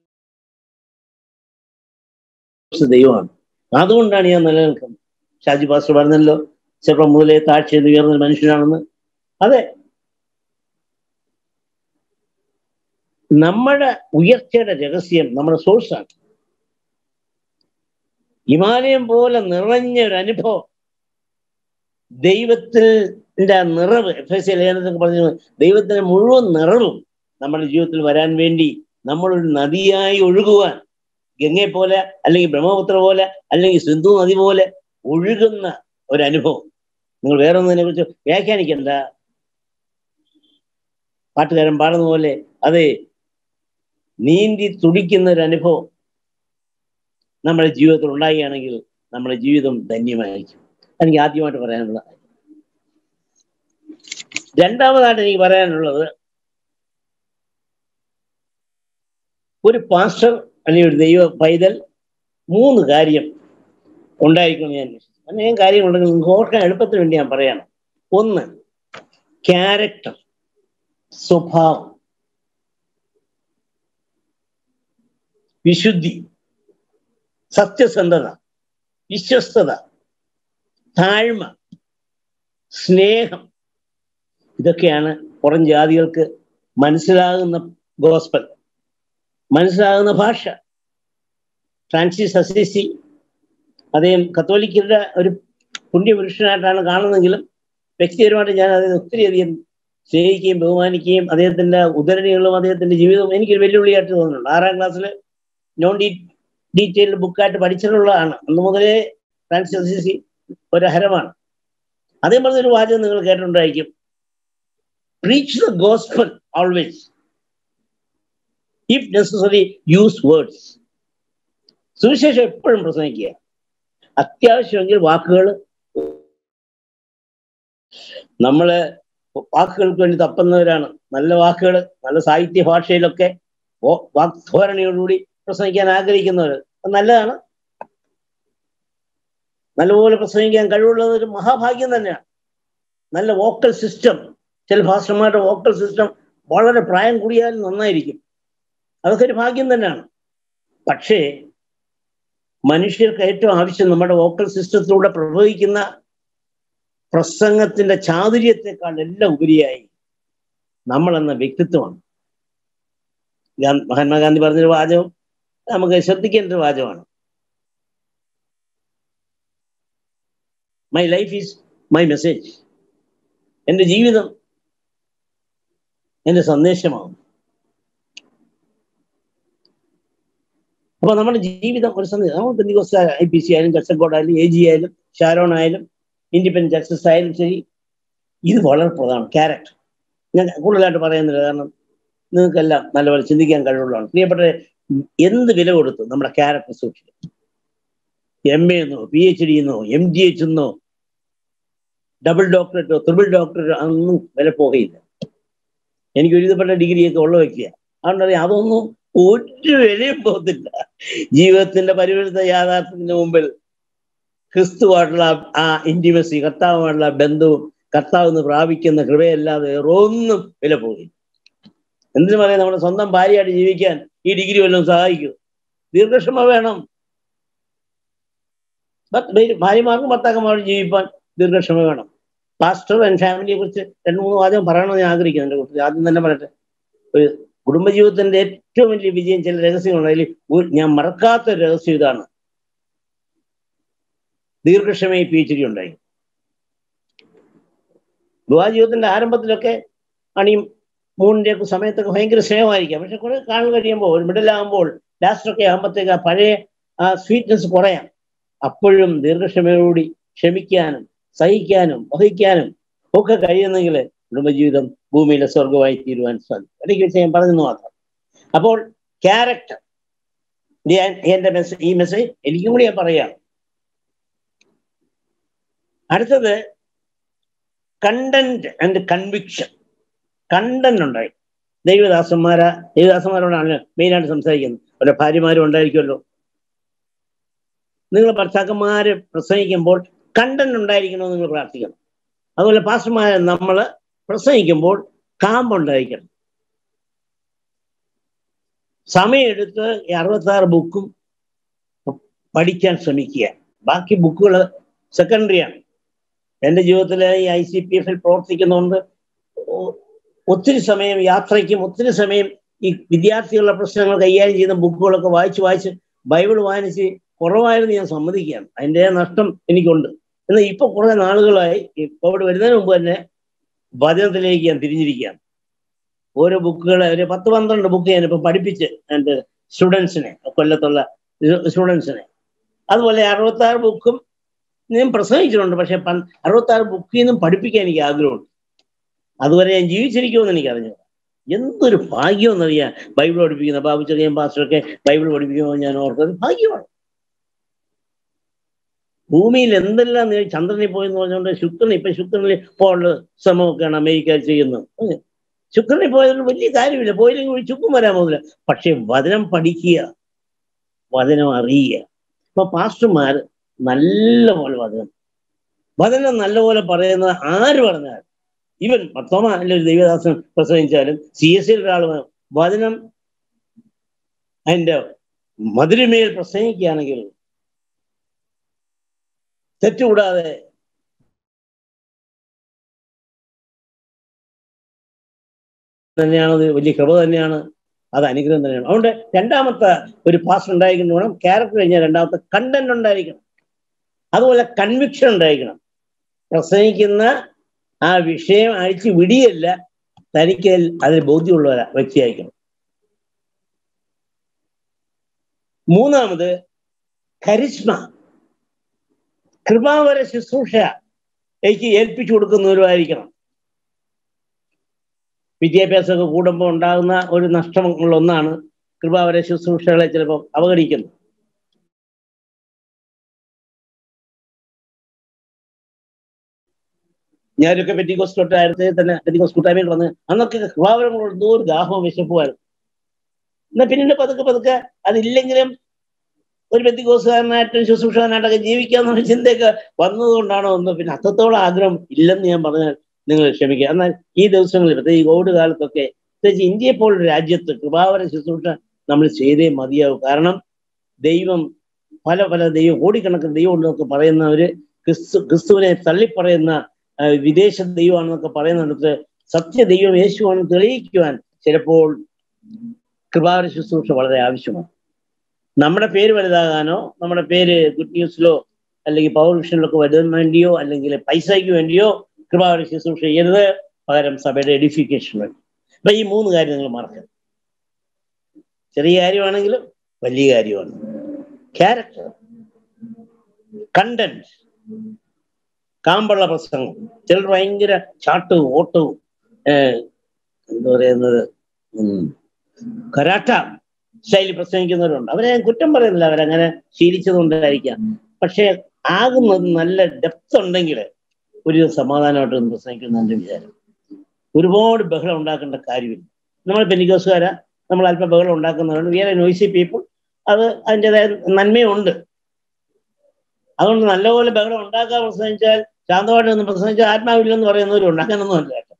ദൈവമാണ് അതുകൊണ്ടാണ് ഞാൻ നിലനിൽക്കുന്നത് ഷാജി പാസ്റ്റർ പറഞ്ഞല്ലോ ചെറുപ്പം മുതലേ താഴ്ച ഉയർന്ന മനുഷ്യനാണെന്ന് അതെ നമ്മുടെ ഉയർച്ചയുടെ രഹസ്യം നമ്മുടെ സോഴ്സാണ് ഹിമാലയം പോലെ നിറഞ്ഞ ഒരു അനുഭവം ദൈവത്തിന്റെ നിറവ് എഫ് എസ് സി ലേഖനത്തിൽ പറഞ്ഞു ദൈവത്തിന്റെ മുഴുവൻ നിറവും നമ്മുടെ ജീവിതത്തിൽ വരാൻ വേണ്ടി നമ്മളൊരു നദിയായി ഒഴുകുവാൻ ഗംഗയെ പോലെ അല്ലെങ്കിൽ ബ്രഹ്മപുത്ര പോലെ അല്ലെങ്കിൽ സിന്ധു നദി പോലെ ഒഴുകുന്ന ഒരു അനുഭവം നിങ്ങൾ വേറെ ഒന്നിനെ കുറിച്ച് വ്യാഖ്യാനിക്കണ്ട പാട്ടുകാരൻ പാടുന്ന പോലെ അതെ നീന്തി തുടിക്കുന്ന ഒരു അനുഭവം നമ്മുടെ ജീവിതത്തിൽ ഉണ്ടാകുകയാണെങ്കിൽ നമ്മുടെ ജീവിതം ധന്യമായിരിക്കും എനിക്ക് ആദ്യമായിട്ട് പറയാനുള്ള രണ്ടാമതായിട്ട് എനിക്ക് പറയാനുള്ളത് ഒരു പാസ്റ്റർ അല്ലെങ്കിൽ ഒരു ദൈവ പൈതൽ മൂന്ന് കാര്യം ഉണ്ടായിരിക്കണം ഞാൻ അനേകം കാര്യങ്ങളുണ്ടെങ്കിൽ നിങ്ങൾക്ക് ഓർക്കാൻ എളുപ്പത്തിന് വേണ്ടി ഞാൻ പറയണം ഒന്ന് ക്യാരക്ടർ സ്വഭാവം വിശുദ്ധി സത്യസന്ധത വിശ്വസ്തത താഴ്മ സ്നേഹം ഇതൊക്കെയാണ് പുറം ജാതികൾക്ക് മനസ്സിലാകുന്ന ഗോസ്പൽ മനസ്സിലാകുന്ന ഭാഷ ഫ്രാൻസിസ് അസീസി അദ്ദേഹം കത്തോലിക്കരുടെ ഒരു പുണ്യപുരുഷനായിട്ടാണ് കാണുന്നതെങ്കിലും വ്യക്തിപരമായിട്ട് ഞാൻ അതിന് ഒത്തിരിയധികം സ്നേഹിക്കുകയും ബഹുമാനിക്കുകയും അദ്ദേഹത്തിന്റെ ഉദരണികളും അദ്ദേഹത്തിന്റെ ജീവിതവും എനിക്കൊരു വെല്ലുവിളിയായിട്ട് തോന്നുന്നുണ്ട് ആറാം ക്ലാസ്സിൽ നോൺ ഡീ ഡീറ്റെയിൽഡ് ബുക്കായിട്ട് പഠിച്ചിട്ടുള്ളതാണ് അന്ന് മുതലേ ഫ്രാൻസിസ് അസീസി ഒരു ഹരമാണ് അതേ പറഞ്ഞൊരു വാചകം നിങ്ങൾ കേട്ടിട്ടുണ്ടായിരിക്കും preach the gospel always. If necessary, use words. സുവിശേഷം എപ്പോഴും പ്രസംഗിക്കുക അത്യാവശ്യമെങ്കിൽ വാക്കുകൾ നമ്മള് വാക്കുകൾക്ക് വേണ്ടി തപ്പുന്നവരാണ് നല്ല വാക്കുകൾ നല്ല സാഹിത്യ ഭാഷയിലൊക്കെ ഓ- വാഗ്ധോരണയോടുകൂടി പ്രസംഗിക്കാൻ ആഗ്രഹിക്കുന്നവർ അത് നല്ലതാണ് നല്ലപോലെ പ്രസംഗിക്കാൻ കഴിവുള്ളത് ഒരു മഹാഭാഗ്യം തന്നെയാണ് നല്ല വോക്കൽ സിസ്റ്റം ചില ഭാഷമാരുടെ വോക്കൽ സിസ്റ്റം വളരെ പ്രായം കൂടിയാലും നന്നായിരിക്കും അതൊക്കെ ഒരു ഭാഗ്യം തന്നെയാണ് പക്ഷേ മനുഷ്യർക്ക് ഏറ്റവും ആവശ്യം നമ്മുടെ വോക്കൽ സിസ്റ്റത്തിലൂടെ പ്രവഹിക്കുന്ന പ്രസംഗത്തിന്റെ ചാതുര്യത്തെക്കാൾ എല്ലാം ഉപരിയായി നമ്മൾ എന്ന വ്യക്തിത്വമാണ് ഗാ- മഹാത്മാഗാന്ധി പറഞ്ഞൊരു വാചകം നമുക്ക് ശ്രദ്ധിക്കേണ്ട ഒരു വാചകമാണ് my life is my message എൻ്റെ ജീവിതം എൻ്റെ സന്ദേശമാകും അപ്പൊ നമ്മുടെ ജീവിതം ഒരു സന്ദേശം നമ്മൾ പെന്തികോസ് ഐ പി സി ആയാലും കച്ചക്കോട് ആയാലും എ ജി ആയാലും ഷാരോൺ ആയാലും ഇൻഡിപെൻഡന്റ് ജസ്റ്റിസ് ആയാലും ശരി ഇത് വളരെ പ്രധാനം ക്യാരക്ടർ ഞാൻ കൂടുതലായിട്ട് പറയുന്നില്ല കാരണം നിങ്ങൾക്കെല്ലാം നല്ലപോലെ ചിന്തിക്കാൻ കഴിവുള്ളതാണ് പ്രിയപ്പെട്ട എന്ത് വില കൊടുത്തു നമ്മുടെ ക്യാരക്ടർ സൂക്ഷിക്കും എം എ എന്നോ പി എച്ച് ഡി എന്നോ എം ജി എച്ച് എന്നോ ഡബിൾ ഡോക്ടറേറ്റോ ത്രിബിൾ ഡോക്ടറേറ്റോ അതൊന്നും വില പോകുകയില്ല എനിക്ക് ഒരുവിധപ്പെട്ട ഡിഗ്രിയൊക്കെ ഉള്ള വ്യക്തിയ അതുകൊണ്ടറിയാം അതൊന്നും ഒരു വിലയും പോകത്തില്ല ജീവിതത്തിന്റെ പരിവർത്തിത യാഥാർത്ഥ്യത്തിന് മുമ്പിൽ ക്രിസ്തുവായിട്ടുള്ള ആ ഇന്റിമസി കർത്താവുമായിട്ടുള്ള ബന്ധവും കർത്താവ് നിന്ന് പ്രാപിക്കുന്ന കൃപയല്ലാതെ വേറെ ഒന്നും വില പോകില്ല എന്തിനു പറയാം നമ്മുടെ സ്വന്തം ഭാര്യയായിട്ട് ജീവിക്കാൻ ഈ ഡിഗ്രി വല്ലതും സഹായിക്കും ദീർഘക്ഷമ വേണം ഭർത്ത- ഭാര്യമാർക്കും ഭർത്താക്കന്മാരും ജീവിപ്പാൻ ദീർഘക്ഷമ വേണം പാസ്റ്റർ ആൻഡ് ഫാമിലിയെ കുറിച്ച് രണ്ട് മൂന്ന് വാചകം പറയണമെന്ന് ഞാൻ ആഗ്രഹിക്കുന്നു എൻ്റെ കുറിച്ച് ആദ്യം തന്നെ പറയട്ടെ ഒരു കുടുംബജീവിതത്തിന്റെ ഏറ്റവും വലിയ വിജയം ചില രഹസ്യങ്ങളുണ്ട് അതിൽ ഒരു- ഞാൻ മറക്കാത്ത ഒരു രഹസ്യം ഇതാണ് ദീർഘക്ഷമയെ പി എച്ച് ഡി ഉണ്ടായി വിവാഹ ജീവിതത്തിന്റെ ആരംഭത്തിലൊക്കെ അണിയും മൂന്നിന്റെ ഒക്കെ സമയത്തൊക്കെ ഭയങ്കര സ്നേഹമായിരിക്കാം പക്ഷെ കുറെ കാലം കഴിയുമ്പോൾ ഒരു മിഡിലാകുമ്പോൾ ലാസ്റ്റൊക്കെ ആകുമ്പോഴത്തേക്ക് ആ പഴയ ആ സ്വീറ്റ്നെസ് കുറയാം അപ്പോഴും ദീർഘക്ഷമയോടുകൂടി ക്ഷമിക്കാനും സഹിക്കാനും വഹിക്കാനും ഒക്കെ കഴിയുന്നെങ്കിൽ കുടുംബജീവിതം ഭൂമിയിലെ സ്വർഗമായി തീരുവാൻ സാധിക്കും ഇടയ്ക്ക് വെച്ച് ഞാൻ പറഞ്ഞു മാത്രം അപ്പോൾ ക്യാരക്ടർ ഞാൻ എന്റെ മെസ്സേജ് ഈ മെസ്സേജ് എനിക്കും കൂടി ഞാൻ പറയാം അടുത്തത് കണ്ടന്റ് ആൻഡ് കൺവിക്ഷൻ കണ്ടന്റ് ഉണ്ടായി ദൈവദാസന്മാരാ ദൈവദാസന്മാരോടാണ് മെയിനായിട്ട് സംസാരിക്കുന്നത് അവരുടെ ഭാര്യമാരും ഉണ്ടായിരിക്കുമല്ലോ നിങ്ങൾ ഭർത്താക്കന്മാര് പ്രസംഗിക്കുമ്പോൾ കണ്ടന്റ് ഉണ്ടായിരിക്കണമെന്ന് നിങ്ങൾ പ്രാർത്ഥിക്കണം അതുപോലെ പാസ്റ്റർമാരെ നമ്മൾ പ്രസംഗിക്കുമ്പോൾ കാമ്പുണ്ടായിരിക്കണം സമയമെടുത്ത് ഈ അറുപത്താറ് ബുക്കും പഠിക്കാൻ ശ്രമിക്കുക ബാക്കി ബുക്കുകൾ സെക്കൻഡറിയാണ് എൻ്റെ ജീവിതത്തിൽ ഈ ഐ സി പി എഫിൽ പ്രവർത്തിക്കുന്നതുകൊണ്ട് ഒ- ഒത്തിരി സമയം യാത്രയ്ക്കും ഒത്തിരി സമയം ഈ വിദ്യാർത്ഥികളുടെ പ്രശ്നങ്ങൾ കൈകാര്യം ചെയ്യുന്ന ബുക്കുകളൊക്കെ വായിച്ച് വായിച്ച് ബൈബിൾ വായിച്ച് കുറവായിരുന്നു ഞാൻ സമ്മതിക്കുകയാണ് അതിൻ്റെ നഷ്ടം എനിക്കുണ്ട് എന്നാൽ ഇപ്പൊ കുറെ നാളുകളായി ഈ കോവിഡ് വരുന്നതിന് മുമ്പ് തന്നെ വചനത്തിലേക്ക് ഞാൻ തിരിഞ്ഞിരിക്കുകയാണ് ഓരോ ബുക്കുകൾ ഒരു പത്ത് പന്ത്രണ്ട് ബുക്ക് ഞാനിപ്പോ പഠിപ്പിച്ച് എൻ്റെ സ്റ്റുഡൻസിനെ കൊല്ലത്തുള്ള സ്റ്റുഡൻസിനെ അതുപോലെ അറുപത്തി ആറ് ബുക്കും ഞാൻ പ്രസംഗിച്ചിട്ടുണ്ട് പക്ഷെ അറുപത്തി ആറ് ബുക്കിൽ നിന്നും പഠിപ്പിക്കാൻ എനിക്ക് ആഗ്രഹമുണ്ട് അതുവരെ ഞാൻ ജീവിച്ചിരിക്കുമെന്ന് എനിക്ക് അറിഞ്ഞു എന്തൊരു ഭാഗ്യം എന്നറിയാം ബൈബിൾ പഠിപ്പിക്കുന്ന ബാബു ചെറിയൻ പാസ്റ്ററൊക്കെ ബൈബിൾ പഠിപ്പിക്കുമ്പോൾ ഞാൻ ഓർത്തത് ഭാഗ്യമാണ് ഭൂമിയിൽ എന്തെല്ലാം നേ- ചന്ദ്രനിൽ പോയെന്ന് പറഞ്ഞുകൊണ്ട് ശുക്രൻ ഇപ്പൊ ശുക്രനിൽ പോകാനുള്ള ശ്രമമൊക്കെയാണ് അമേരിക്ക ചെയ്യുന്നത് ഉം. ശുക്രനിൽ പോയതുകൊണ്ട് വലിയ കാര്യമില്ല പോയില്ലെങ്കിൽ ഒരു ചുക്കും വരാൻ പോകുന്നില്ല പക്ഷെ വചനം പഠിക്കുക വചനം അറിയുക ഇപ്പൊ പാസ്റ്റർമാർ നല്ലപോലെ വചനം വചനം നല്ലപോലെ പറയുന്നത് ആര് പറഞ്ഞാൽ ഇവൻ മൊത്തമ അല്ല ഒരു ദൈവദാസൻ പ്രസംഗിച്ചാലും സി എസ് സിയിൽ ഒരാൾ വചനം അതിന്റെ മധുരമേൽ പ്രസംഗിക്കുകയാണെങ്കിൽ തെറ്റുകൂടാതെ തന്നെയാണ് അത് വലിയ കൃപ തന്നെയാണ് അത് അനുഗ്രഹം തന്നെയാണ് അതുകൊണ്ട് രണ്ടാമത്തെ ഒരു പാസ് ഉണ്ടായിരിക്കണം വേണം ക്യാരക്ടർ കഴിഞ്ഞാൽ രണ്ടാമത്തെ കണ്ടന്റ് ഉണ്ടായിരിക്കണം അതുപോലെ കൺവിക്ഷൻ ഉണ്ടായിരിക്കണം പ്രസംഗിക്കുന്ന ആ വിഷയം അഴിച്ച് വിടിയല്ല തനിക്ക് അതിന് ബോധ്യമുള്ള ഒരു വ്യക്തിയായിരിക്കണം മൂന്നാമത് കരിസ്മ കൃപാവര ശുശ്രൂഷ എനിക്ക് ഏൽപ്പിച്ചു കൊടുക്കുന്നവരുമായിരിക്കണം വിദ്യാഭ്യാസമൊക്കെ കൂടുമ്പോൾ ഉണ്ടാകുന്ന ഒരു നഷ്ടങ്ങളിലൊന്നാണ് കൃപാവര ശുശ്രൂഷകളെ ചിലപ്പോൾ അവഗണിക്കുന്നത് ഞാനൊക്കെ പെറ്റിക്കോസ് തൊട്ടായിരത്തി തന്നെ പെറ്റിക്കോസ് കൂട്ടായ്മയിൽ വന്ന് അന്നൊക്കെ കൃപാവരങ്ങളോട് എന്തോ ഒരു ദാഹവും വിശപ്പുമായിരുന്നു എന്നാ പിന്നീട് പതുക്കെ പതുക്കെ അതില്ലെങ്കിലും ഒരു പെത്തിക്കോസുകാരനായിട്ടും ശുശ്രൂഷകനായിട്ടൊക്കെ ജീവിക്കാന്നുള്ള ചിന്തയൊക്കെ വന്നതുകൊണ്ടാണോ ഒന്ന് പിന്നെ അത്രത്തോളം ആഗ്രഹം ഇല്ലെന്ന് ഞാൻ പറഞ്ഞാൽ നിങ്ങൾ ക്ഷമിക്കുക എന്നാൽ ഈ ദിവസങ്ങളിൽ പ്രത്യേകിച്ച് കോവിഡ് കാലത്തൊക്കെ പ്രത്യേകിച്ച് ഇന്ത്യയെ പോലൊരു രാജ്യത്ത് കൃപാവര ശുശ്രൂഷ നമ്മൾ ചെയ്തേ മതിയാവും കാരണം ദൈവം പല പല ദൈവം കോടിക്കണക്കിന് ദൈവം ഉണ്ടെന്നൊക്കെ പറയുന്നവര് ക്രിസ്തു ക്രിസ്തുവിനെ തള്ളിപ്പറയുന്ന ആ, വിദേശ ദൈവമാണെന്നൊക്കെ പറയുന്നിടത്ത് സത്യ ദൈവം യേശുവാണെന്ന് തെളിയിക്കുവാൻ ചിലപ്പോൾ കൃപാവര ശുശ്രൂഷ വളരെ ആവശ്യമാണ് നമ്മുടെ പേര് വലുതാകാനോ നമ്മുടെ പേര് ഗുഡ് ന്യൂസിലോ അല്ലെങ്കിൽ പവർ വിഷനിലൊക്കെ വരുവാൻ വേണ്ടിയോ അല്ലെങ്കിൽ പൈസയ്ക്ക് വേണ്ടിയോ കൃപാവര ശുശ്രൂഷ ചെയ്യരുത് പകരം സഭയുടെ എഡിഫിക്കേഷൻ വേണ്ടി അപ്പൊ ഈ മൂന്ന് കാര്യം നിങ്ങൾ മറക്കരുത് ചെറിയ കാര്യമാണെങ്കിലും വലിയ കാര്യമാണ് ക്യാരക്ടർ കണ്ടന്റ് കാമ്പുള്ള പ്രസംഗം ചിലർ ഭയങ്കര ചാട്ടവും ഓട്ടവും ഏഹ് എന്താ പറയുന്നത് ഉം, കരാട്ട ശൈലി പ്രസംഗിക്കുന്നവരുണ്ട് അവരെ ഞാൻ കുറ്റം പറയുന്നില്ല അവരങ്ങനെ ശീലിച്ചതുകൊണ്ടായിരിക്കാം പക്ഷെ ആകുന്നത് നല്ല ഡെപ്ത് ഉണ്ടെങ്കിൽ ഒരു സമാധാനമായിട്ട് ഒന്ന് പ്രസംഗിക്കുന്ന എൻ്റെ വിചാരം ഒരുപാട് ബഹളം ഉണ്ടാക്കേണ്ട കാര്യമില്ല നമ്മൾ പെനിക്കോസുകാരാ നമ്മൾ അല്പം ബഹളം ഉണ്ടാക്കുന്നവരാണ് വി ആർ നോയ്സി പീപ്പിൾ അത് അതിൻ്റെതായ നന്മയുണ്ട് അതുകൊണ്ട് നല്ലപോലെ ബഹളം ഉണ്ടാക്കാൻ പ്രസംഗിച്ചാൽ ശാന്തമായിട്ട് നിന്ന് പ്രസംഗിച്ചാൽ ആത്മാവില്ലെന്ന് പറയുന്നവരുണ്ട് അങ്ങനൊന്നും അല്ല കേട്ടോ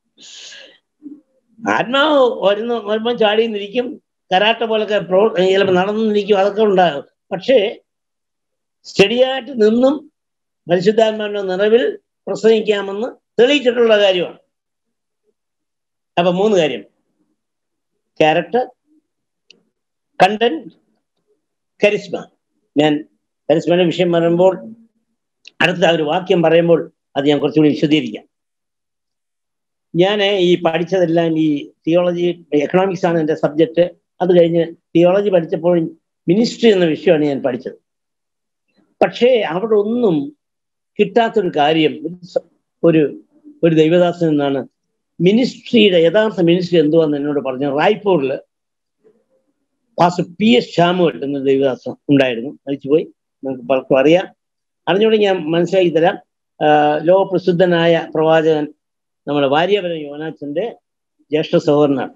ആത്മാവ് വരുന്ന വരുമ്പോൾ ചാടി നിൽക്കും കരാട്ട പോലൊക്കെ പ്രോ ചിലപ്പോൾ നടന്നു നിൽക്കും അതൊക്കെ ഉണ്ടാകും പക്ഷേ സ്റ്റഡിയായിട്ട് നിന്നും പരിശുദ്ധാത്മാവിന്റെ നിറവിൽ പ്രസംഗിക്കാമെന്ന് തെളിയിച്ചിട്ടുള്ള കാര്യമാണ് അപ്പൊ മൂന്ന് കാര്യം ക്യാരക്ടർ കണ്ടന്റ് കരിസ്മ ഞാൻ കരിസ്മയുടെ വിഷയം പറയുമ്പോൾ അടുത്ത ഒരു വാക്യം പറയുമ്പോൾ അത് ഞാൻ കുറച്ചുകൂടി വിശദീകരിക്കാം ഞാൻ ഈ പഠിച്ചതെല്ലാം ഈ തിയോളജി എക്കണോമിക്സ് ആണ് എൻ്റെ സബ്ജക്റ്റ് അത് കഴിഞ്ഞ് തിയോളജി പഠിച്ചപ്പോൾ മിനിസ്ട്രി എന്ന വിഷയമാണ് ഞാൻ പഠിച്ചത് പക്ഷേ അവിടെ ഒന്നും കിട്ടാത്തൊരു കാര്യം ഒരു ഒരു ദൈവദാസൻ എന്നാണ് മിനിസ്ട്രിയുടെ യഥാർത്ഥ മിനിസ്ട്രി എന്തുവാന്ന് എന്നോട് പറഞ്ഞു റായ്പൂരിൽ പാസ് പി എസ് ശ്യാമുവൽ എന്ന ദൈവദാസൻ ഉണ്ടായിരുന്നു മരിച്ചുപോയി നമുക്ക് പലർക്കും അറിയാം അറിഞ്ഞുകൊണ്ട് ഞാൻ മനസ്സിലാക്കി തരാം ലോകപ്രസിദ്ധനായ പ്രവാചകൻ നമ്മുടെ വാര്യപുരം യോനാച്ചന്റെ ജ്യേഷ്ഠ സഹോദരനാണ്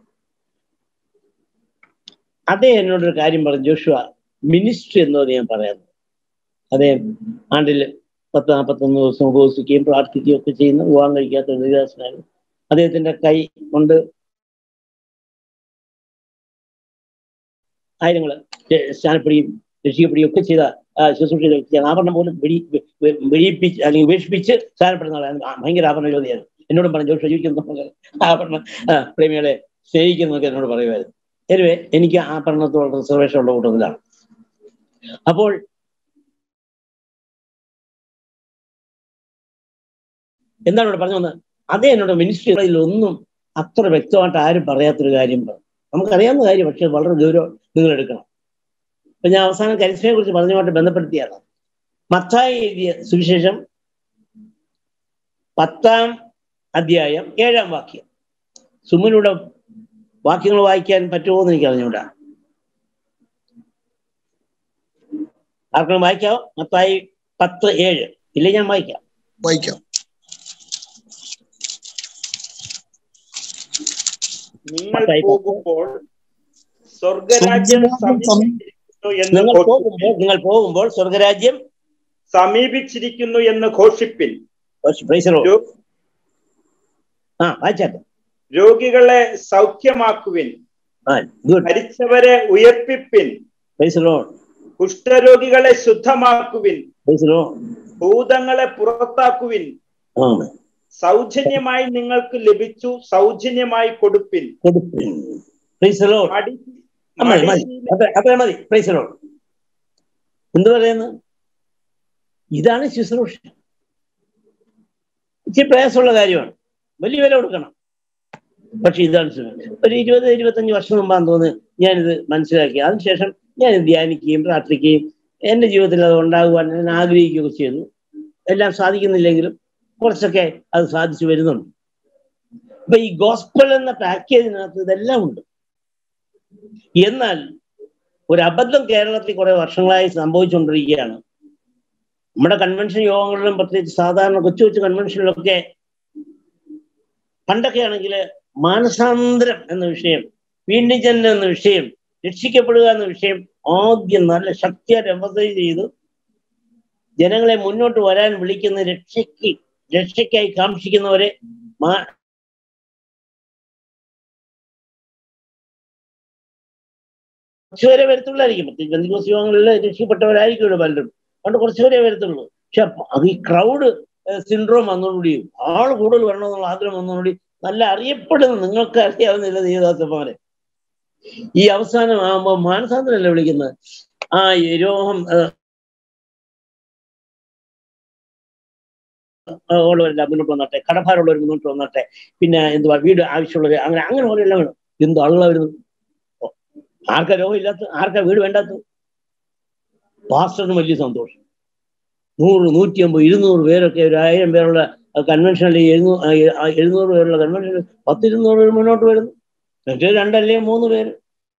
അതേ എന്നോടൊരു കാര്യം പറഞ്ഞു ജോഷുവ മിനിസ്ട്രി എന്നത് ഞാൻ പറയാം അതേ ആണ്ടിൽ പത്ത് നാൽപ്പത്തൊന്ന് ദിവസം ഉപവസിക്കുകയും പ്രാർത്ഥിക്കുകയും ഒക്കെ ചെയ്യുന്ന വിവാഹം കഴിക്കാത്ത ഒരു ദൈവദാസനായിരുന്നു അദ്ദേഹത്തിന്റെ കൈ കൊണ്ട് ആയിരങ്ങള് സ്നാനപ്പെടുകയും രക്ഷിക്കപ്പെടുകയും ഒക്കെ ചെയ്ത ശുശ്രൂഷ വ്യക്തിയാണ് ആഭരണം പോലും വെടി വെടിയിപ്പിച്ച് അല്ലെങ്കിൽ ഉപേക്ഷിപ്പിച്ച് സ്നാനപ്പെടുന്ന ആളാണ് ഭയങ്കര ആഭരണ യോധിയാണ് എന്നോടും പറഞ്ഞു ജോഷ ജീവിക്കുന്ന ആഭരണ പ്രേമികളെ സ്നേഹിക്കുന്നതൊക്കെ എന്നോട് പറയുമായിരുന്നു എനിവേ എനിക്ക് ആഭരണത്തോട് റിസർവേഷൻ ഉള്ള കൂട്ടത്തിലാണ് അപ്പോൾ എന്താണ് ഇവിടെ പറഞ്ഞു വന്നത് അതേ എന്നോട് മിനിസ്ട്രികളിൽ ഒന്നും അത്ര വ്യക്തമായിട്ട് ആരും പറയാത്തൊരു കാര്യം നമുക്കറിയാവുന്ന കാര്യം പക്ഷെ വളരെ ഗൗരവം നിങ്ങൾ എടുക്കണം അപ്പൊ ഞാൻ അവസാനം കരിസ്മയെ കുറിച്ച് പറഞ്ഞുമായിട്ട് ബന്ധപ്പെടുത്തിയാണ് മത്തായി എഴുതിയ സുവിശേഷം പത്താം അധ്യായം ഏഴാം വാക്യം സുമനൂടെ വാക്യങ്ങൾ വായിക്കാൻ പറ്റുമോ എന്ന് എനിക്ക് അറിഞ്ഞൂടാ ആർക്കും വായിക്കാവോ മത്തായി പത്ത് ഏഴ് ഇല്ല ഞാൻ വായിക്കാം വായിക്കാം നിങ്ങൾ പോകുമ്പോൾ സ്വർഗരാജ്യം സമീപിച്ചിരിക്കുന്നു എന്ന് നിങ്ങൾ ഘോഷിപ്പിൻ. പോകുമ്പോൾ നിങ്ങൾ പോകുമ്പോൾ സ്വർഗരാജ്യം സമീപിച്ചിരിക്കുന്നു എന്ന് ഘോഷിപ്പിൻ Praise the Lord. രോ- ആ വായിച്ചാട്ടെ രോഗികളെ സൗഖ്യമാക്കുവിൻ ആ ഗുഡ് മരിച്ചവരെ ഉയർപ്പിപ്പിൻ പ്രൈസ് ലോഡ് കുഷ്ഠരോഗികളെ ശുദ്ധമാക്കുവിൻ പ്രൈസ് ലോഡ് ഭൂതങ്ങളെ പുറത്താക്കുവിൻ ആമേൻ സൗജന്യമായി നിങ്ങൾക്ക് ലഭിച്ചു സൗജന്യമായി കൊടുപ്പിൻ കൊടുപ്പിൻ പ്രൈസ് ലോഡ് മടി മതി മതി മടി അത്ര അത്ര മതി പ്രൈസ് ലോഡ് എന്ത് പറയുന്നു ഇതാണ് ശുശ്രൂഷ ഇച്ചിരി പ്രയാസമുള്ള കാര്യമാണ് വലിയ വില കൊടുക്കണം പക്ഷെ ഇതാണ് സമയം ഒരു ഇരുപത് ഇരുപത്തഞ്ച് വർഷം മുമ്പാന്ന് തോന്നുന്നു ഞാനിത് മനസ്സിലാക്കി അതിനുശേഷം ഞാൻ ധ്യാനിക്കുകയും പ്രാർത്ഥിക്കുകയും എൻ്റെ ജീവിതത്തിൽ അത് ഉണ്ടാകുവാൻ ഞാൻ ആഗ്രഹിക്കുകയൊക്കെ ചെയ്യുന്നു എല്ലാം സാധിക്കുന്നില്ലെങ്കിലും കുറച്ചൊക്കെ അത് സാധിച്ചു വരുന്നുണ്ട് അപ്പൊ ഈ ഗോസ്പൽ എന്ന പാക്കേജിനകത്ത് ഇതെല്ലാം ഉണ്ട് എന്നാൽ ഒരു അബദ്ധം കേരളത്തിൽ കുറെ വർഷങ്ങളായി സംഭവിച്ചുകൊണ്ടിരിക്കുകയാണ് നമ്മുടെ കൺവെൻഷൻ യോഗങ്ങളിലും പ്രത്യേകിച്ച് സാധാരണ കൊച്ചു കൊച്ചു കൺവെൻഷനിലൊക്കെ പണ്ടൊക്കെ ആണെങ്കിൽ മാനസാന്തരം എന്ന വിഷയം വീണ്ടും ജനനം എന്ന വിഷയം രക്ഷിക്കപ്പെടുക എന്ന വിഷയം ആദ്യം നല്ല ശക്തിയായിട്ട് എംഫസൈസ് ചെയ്തു ജനങ്ങളെ മുന്നോട്ട് വരാൻ വിളിക്കുന്ന രക്ഷയ്ക്ക് രക്ഷയ്ക്കായി കാക്ഷിക്കുന്നവരെ മാ കുറച്ചുപേരെ വരത്തുള്ളായിരിക്കും പ്രത്യേകിച്ച് ബന്ധുക്കോസ് യോഗങ്ങളിൽ രക്ഷപ്പെട്ടവരായിരിക്കും ഇവിടെ പലരും അതുകൊണ്ട് കുറച്ചുപേരെ വരത്തുള്ളൂ പക്ഷെ അത് ഈ ക്രൗഡ് സിൻഡ്രോം വന്നതോടുകൂടിയും ആൾ കൂടുതൽ വരണമെന്നുള്ള ആഗ്രഹം വന്നതോടുകൂടി നല്ല അറിയപ്പെടുന്ന നിങ്ങൾക്ക് അറിയാവുന്നില്ല ദേവദാസന്മാരെ ഈ അവസാനം ആകുമ്പോൾ മാനസാന്തരല്ലേ വിളിക്കുന്നത് ആ ഈ രോഗം ഉള്ളവരെല്ലാം മുന്നോട്ട് വന്നട്ടെ കടഭാരമുള്ളവർ മുന്നോട്ട് വന്നട്ടെ പിന്നെ എന്തുവാ വീട് ആവശ്യമുള്ളവർ അങ്ങനെ അങ്ങനെ പോലെയെല്ലാം വേണം എന്ത് ആളുകളാ വരുന്നത് ആർക്കാ രോഗം ഇല്ലാത്ത ആർക്കാ വീട് വേണ്ടാത്ത പാസ്റ്ററിന് വലിയ സന്തോഷം നൂറ് നൂറ്റി അമ്പത് ഇരുന്നൂറ് പേരൊക്കെ ഒരു ആയിരം പേരുള്ള കൺവെൻഷനിൽ എഴുന്നൂ എഴുന്നൂറ് പേരുള്ള കൺവെൻഷനിൽ പത്തിരുന്നൂറ് പേര് മുന്നോട്ട് വരുന്നു മറ്റേ രണ്ടല്ലേ മൂന്ന് പേര്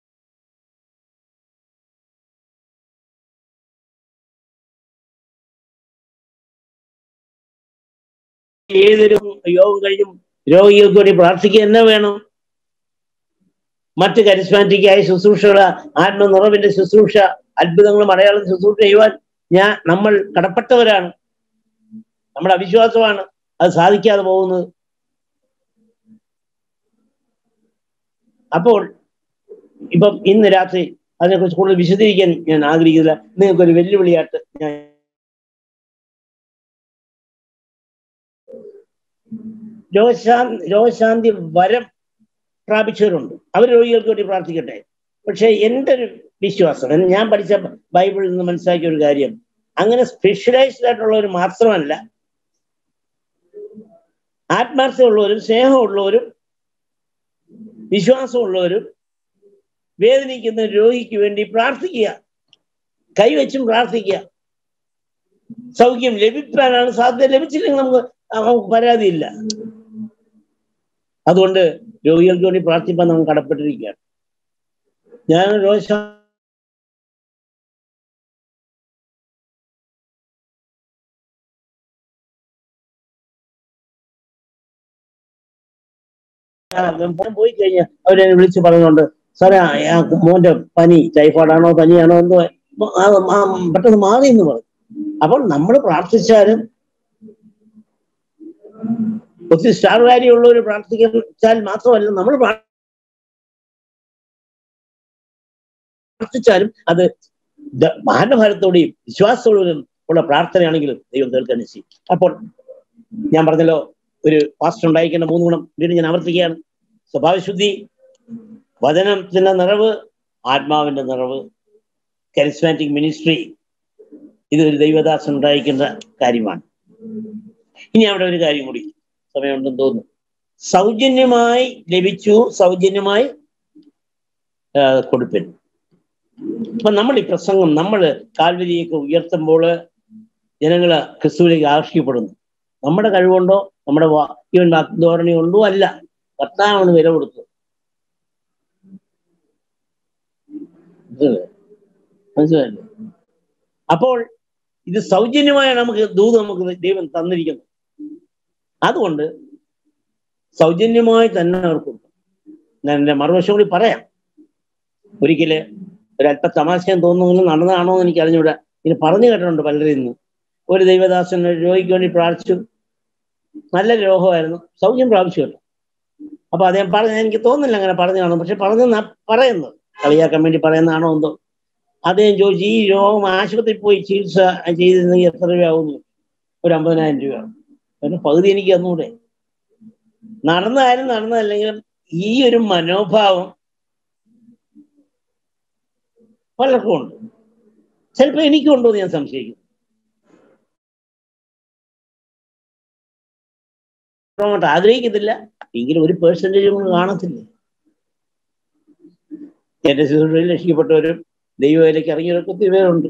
ഏതൊരു യോഗം കഴിഞ്ഞും രോഗികൾക്ക് വേണ്ടി പ്രാർത്ഥിക്കുക തന്നെ വേണം മറ്റ് കരിസ്മാറ്റിക്കായ ശുശ്രൂഷകൾ ആത്മനിറവിന്റെ ശുശ്രൂഷ അത്ഭുതങ്ങളും അടയാളം ശുശ്രൂഷ ചെയ്യുവാൻ ഞാൻ നമ്മൾ കടപ്പെട്ടവരാണ് നമ്മുടെ അവിശ്വാസമാണ് അത് സാധിക്കാതെ പോകുന്നത് അപ്പോൾ ഇപ്പം ഇന്ന് രാത്രി അതിനെക്കുറിച്ച് കൂടുതൽ വിശദീകരിക്കാൻ ഞാൻ ആഗ്രഹിക്കുന്നില്ല നിങ്ങൾക്കൊരു വെല്ലുവിളിയായിട്ട് ഞാൻ രോഗശാന്തി രോഗശാന്തി വരം പ്രാപിച്ചവരുണ്ട് അവർ രോഗികൾക്ക് വേണ്ടി പ്രാർത്ഥിക്കട്ടെ പക്ഷെ എൻ്റെ ഒരു വിശ്വാസം ഞാൻ പഠിച്ച ബൈബിളിൽ നിന്ന് മനസ്സിലാക്കിയ ഒരു കാര്യം അങ്ങനെ സ്പെഷ്യലൈസ്ഡ് ആയിട്ടുള്ളവർ മാത്രമല്ല ആത്മാർത്ഥമുള്ളവരും സ്നേഹമുള്ളവരും വിശ്വാസമുള്ളവരും വേദനിക്കുന്ന രോഗിക്ക് വേണ്ടി പ്രാർത്ഥിക്കുക കൈവച്ചും പ്രാർത്ഥിക്കുക സൗഖ്യം ലഭിക്കാനാണ് സാധ്യത ലഭിച്ചില്ലെങ്കിൽ നമുക്ക് നമുക്ക് പരാതിയില്ല അതുകൊണ്ട് രോഗികൾക്ക് വേണ്ടി പ്രാർത്ഥിപ്പാൻ നമ്മൾ കടപ്പെട്ടിരിക്കുകയാണ് ഞാൻ രോഗ പോയി കഴിഞ്ഞാൽ അവരെന്നെ വിളിച്ച് പറഞ്ഞുകൊണ്ട് സാറേ ആ മോന്റെ പനി ടൈഫോയിഡാണോ പനിയാണോ എന്തോ പെട്ടെന്ന് മാറി എന്ന് പറഞ്ഞു അപ്പോൾ നമ്മൾ പ്രാർത്ഥിച്ചാലും ഒത്തിരി സ്റ്റാർ വാല്യൂ ഉള്ളവർ പ്രാർത്ഥിച്ചാൽ മാത്രമല്ല നമ്മൾ പ്രാർത്ഥിച്ചാലും അത് മാനഭാരത്തോടെയും വിശ്വാസത്തോടെയും ഉള്ള പ്രാർത്ഥനയാണെങ്കിലും ദൈവം കേൾക്കാൻ ചെയ്യും അപ്പോൾ ഞാൻ പറഞ്ഞല്ലോ ഒരു പാസ്റ്റർ ഉണ്ടായിരിക്കേണ്ട മൂന്ന് ഗുണം വീണ്ടും ഞാൻ ആവർത്തിക്കുകയാണ് സ്വഭാവശുദ്ധി വചനത്തിന്റെ നിറവ് ആത്മാവിന്റെ നിറവ് കരിസ്മാറ്റിക് മിനിസ്ട്രി ഇതൊരു ദൈവദാസൻ ഉണ്ടായിരിക്കേണ്ട കാര്യമാണ് ഇനി അവിടെ ഒരു കാര്യം കൂടി സമയമുണ്ടെന്ന് തോന്നുന്നു സൗജന്യമായി ലഭിച്ചു സൗജന്യമായി കൊടുപ്പിൻ അപ്പൊ നമ്മൾ ഈ പ്രസംഗം നമ്മൾ കാൽവരിയൊക്കെ ഉയർത്തുമ്പോൾ ജനങ്ങള് ക്രിസ്തുവിലേക്ക് ആകർഷിക്കപ്പെടുന്നു നമ്മുടെ കഴിവുണ്ടോ നമ്മുടെ ഈവൻ ധോരണി കൊണ്ടോ അല്ല കർത്താവാണ് വില കൊടുത്തത് മനസ്സിലായില്ലേ അപ്പോൾ ഇത് സൗജന്യമായ നമുക്ക് ദൂത് നമുക്ക് ദൈവം തന്നിരിക്കുന്നു അതുകൊണ്ട് സൗജന്യമായി തന്നെ അവർക്ക് ഞാൻ എൻ്റെ മറുവശം കൂടി പറയാം ഒരിക്കല് ഒരല്പ തമാശയം തോന്നുമെങ്കിലും നടന്നതാണോ എന്ന് എനിക്ക് അറിഞ്ഞൂടാ ഇനി പറഞ്ഞു കേട്ടിട്ടുണ്ട് പലരിൽ നിന്ന് ഒരു ദൈവദാസൻ രോഗിക്ക് വേണ്ടി പ്രാർത്ഥിച്ചു നല്ല രോഗമായിരുന്നു സൗഖ്യം പ്രാപിച്ചു കേട്ടോ അപ്പൊ അദ്ദേഹം പറഞ്ഞ എനിക്ക് തോന്നുന്നില്ല അങ്ങനെ പറഞ്ഞു കാണും പക്ഷെ പറഞ്ഞെന്നാ പറയുന്നത് കളിയാക്കാൻ വേണ്ടി പറയുന്നതാണോ എന്തോ അദ്ദേഹം ചോദിച്ചു ഈ രോഗം ആശുപത്രിയിൽ പോയി ചികിത്സ ചെയ്തിരുന്നെങ്കിൽ എത്ര രൂപയാവുന്നു ഒരു അമ്പതിനായിരം രൂപ പിന്നെ പകുതി എനിക്ക് തന്നൂടെ നടന്നാലും നടന്നതല്ലെങ്കിലും ഈ ഒരു മനോഭാവം പലർക്കും ഉണ്ട് ചിലപ്പോൾ എനിക്കുണ്ടോ എന്ന് ഞാൻ സംശയിക്കുന്നു അങ്ങോട്ട് ആഗ്രഹിക്കത്തില്ല എങ്കിലും ഒരു പേഴ്സൻറ്റേജ് നമ്മൾ കാണത്തില്ല എന്റെ ശുശ്രൂഷയിൽ രക്ഷിക്കപ്പെട്ടവരും ദൈവത്തിലേക്ക് ഇറങ്ങിയവരൊക്കെ ഒത്തിരി പേരുണ്ട്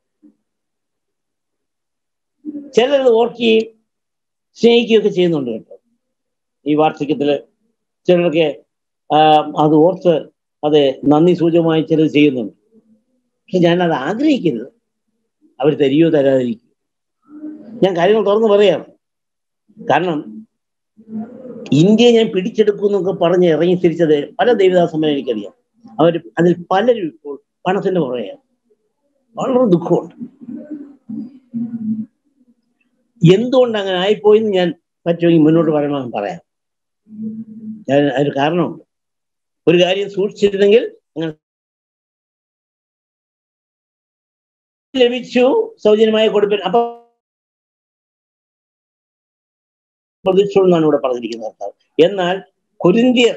ചിലത് ഓർക്കുകയും സ്നേഹിക്കുകയൊക്കെ ചെയ്യുന്നുണ്ട് കേട്ടോ ഈ വാർദ്ധക്യത്തില് ചിലരൊക്കെ ആ, അത് ഓർത്ത് അത് നന്ദി സൂചകമായി ചിലത് ചെയ്യുന്നുണ്ട് പക്ഷെ ഞാൻ അത് ആഗ്രഹിക്കരുത് അവർ തരികയോ തരാതിരിക്കും ഞാൻ കാര്യങ്ങൾ തുറന്ന് പറയാം കാരണം ഇന്ത്യയെ ഞാൻ പിടിച്ചെടുക്കും എന്നൊക്കെ പറഞ്ഞ് ഇറങ്ങി തിരിച്ചത് പല ദൈവദാസന്മാരെ എനിക്കറിയാം അവർ അതിൽ പലരും ഇപ്പോൾ പണത്തിന്റെ പുറകെയാണ് വളരെ ദുഃഖമുണ്ട് എന്തുകൊണ്ട് അങ്ങനെ ആയിപ്പോയെന്ന് ഞാൻ പറ്റുമെങ്കിൽ മുന്നോട്ട് പറയണമെന്ന് പറയാം ഞാൻ അതിന് കാരണമുണ്ട് ഒരു കാര്യം സൂക്ഷിച്ചിരുന്നെങ്കിൽ അങ്ങനെ ലഭിച്ചു സൗജന്യമായി കൊടുപ്പിൻ അപ്പൊ പ്രതീക്ഷ എന്നാണ് ഇവിടെ പറഞ്ഞിരിക്കുന്നത് കർത്താവ് എന്നാൽ കൊരിന്തിയർ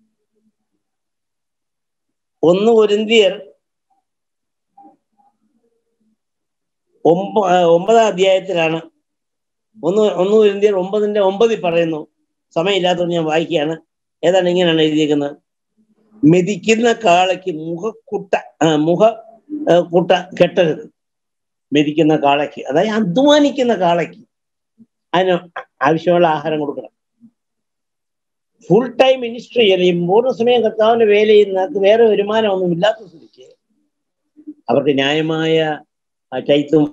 ഒന്ന് കൊരിന്തിയർ ഒമ്പ ആ, ഒമ്പതാം അധ്യായത്തിലാണ് ഒന്ന് ഒന്ന് കൊരിന്തിയർ ഒമ്പതിന്റെ ഒമ്പതിൽ പറയുന്നു സമയമില്ലാത്തതുകൊണ്ട് ഞാൻ വായിക്കുകയാണ് ഏതാണ് ഇങ്ങനെയാണ് എഴുതിയിരിക്കുന്നത് മെതിക്കുന്ന കാളയ്ക്ക് മുഖക്കുട്ട ആ, മുഖ ആ, കുട്ട കെട്ടരുത് മെതിക്കുന്ന കാളയ്ക്ക് അതായത് അധ്വാനിക്കുന്ന കാളയ്ക്ക് അതിന് ആവശ്യമുള്ള ആഹാരം കൊടുക്കണം ഫുൾ ടൈം മിനിസ്ട്രി അല്ലെങ്കിൽ പൂർണ്ണ സമയം കർത്താവിന്റെ വേല ചെയ്യുന്നവർക്ക് വേറെ വരുമാനമൊന്നും ഇല്ലാത്ത സ്ഥിതിക്ക് അവർക്ക് ന്യായമായ ആ ചൈത്തും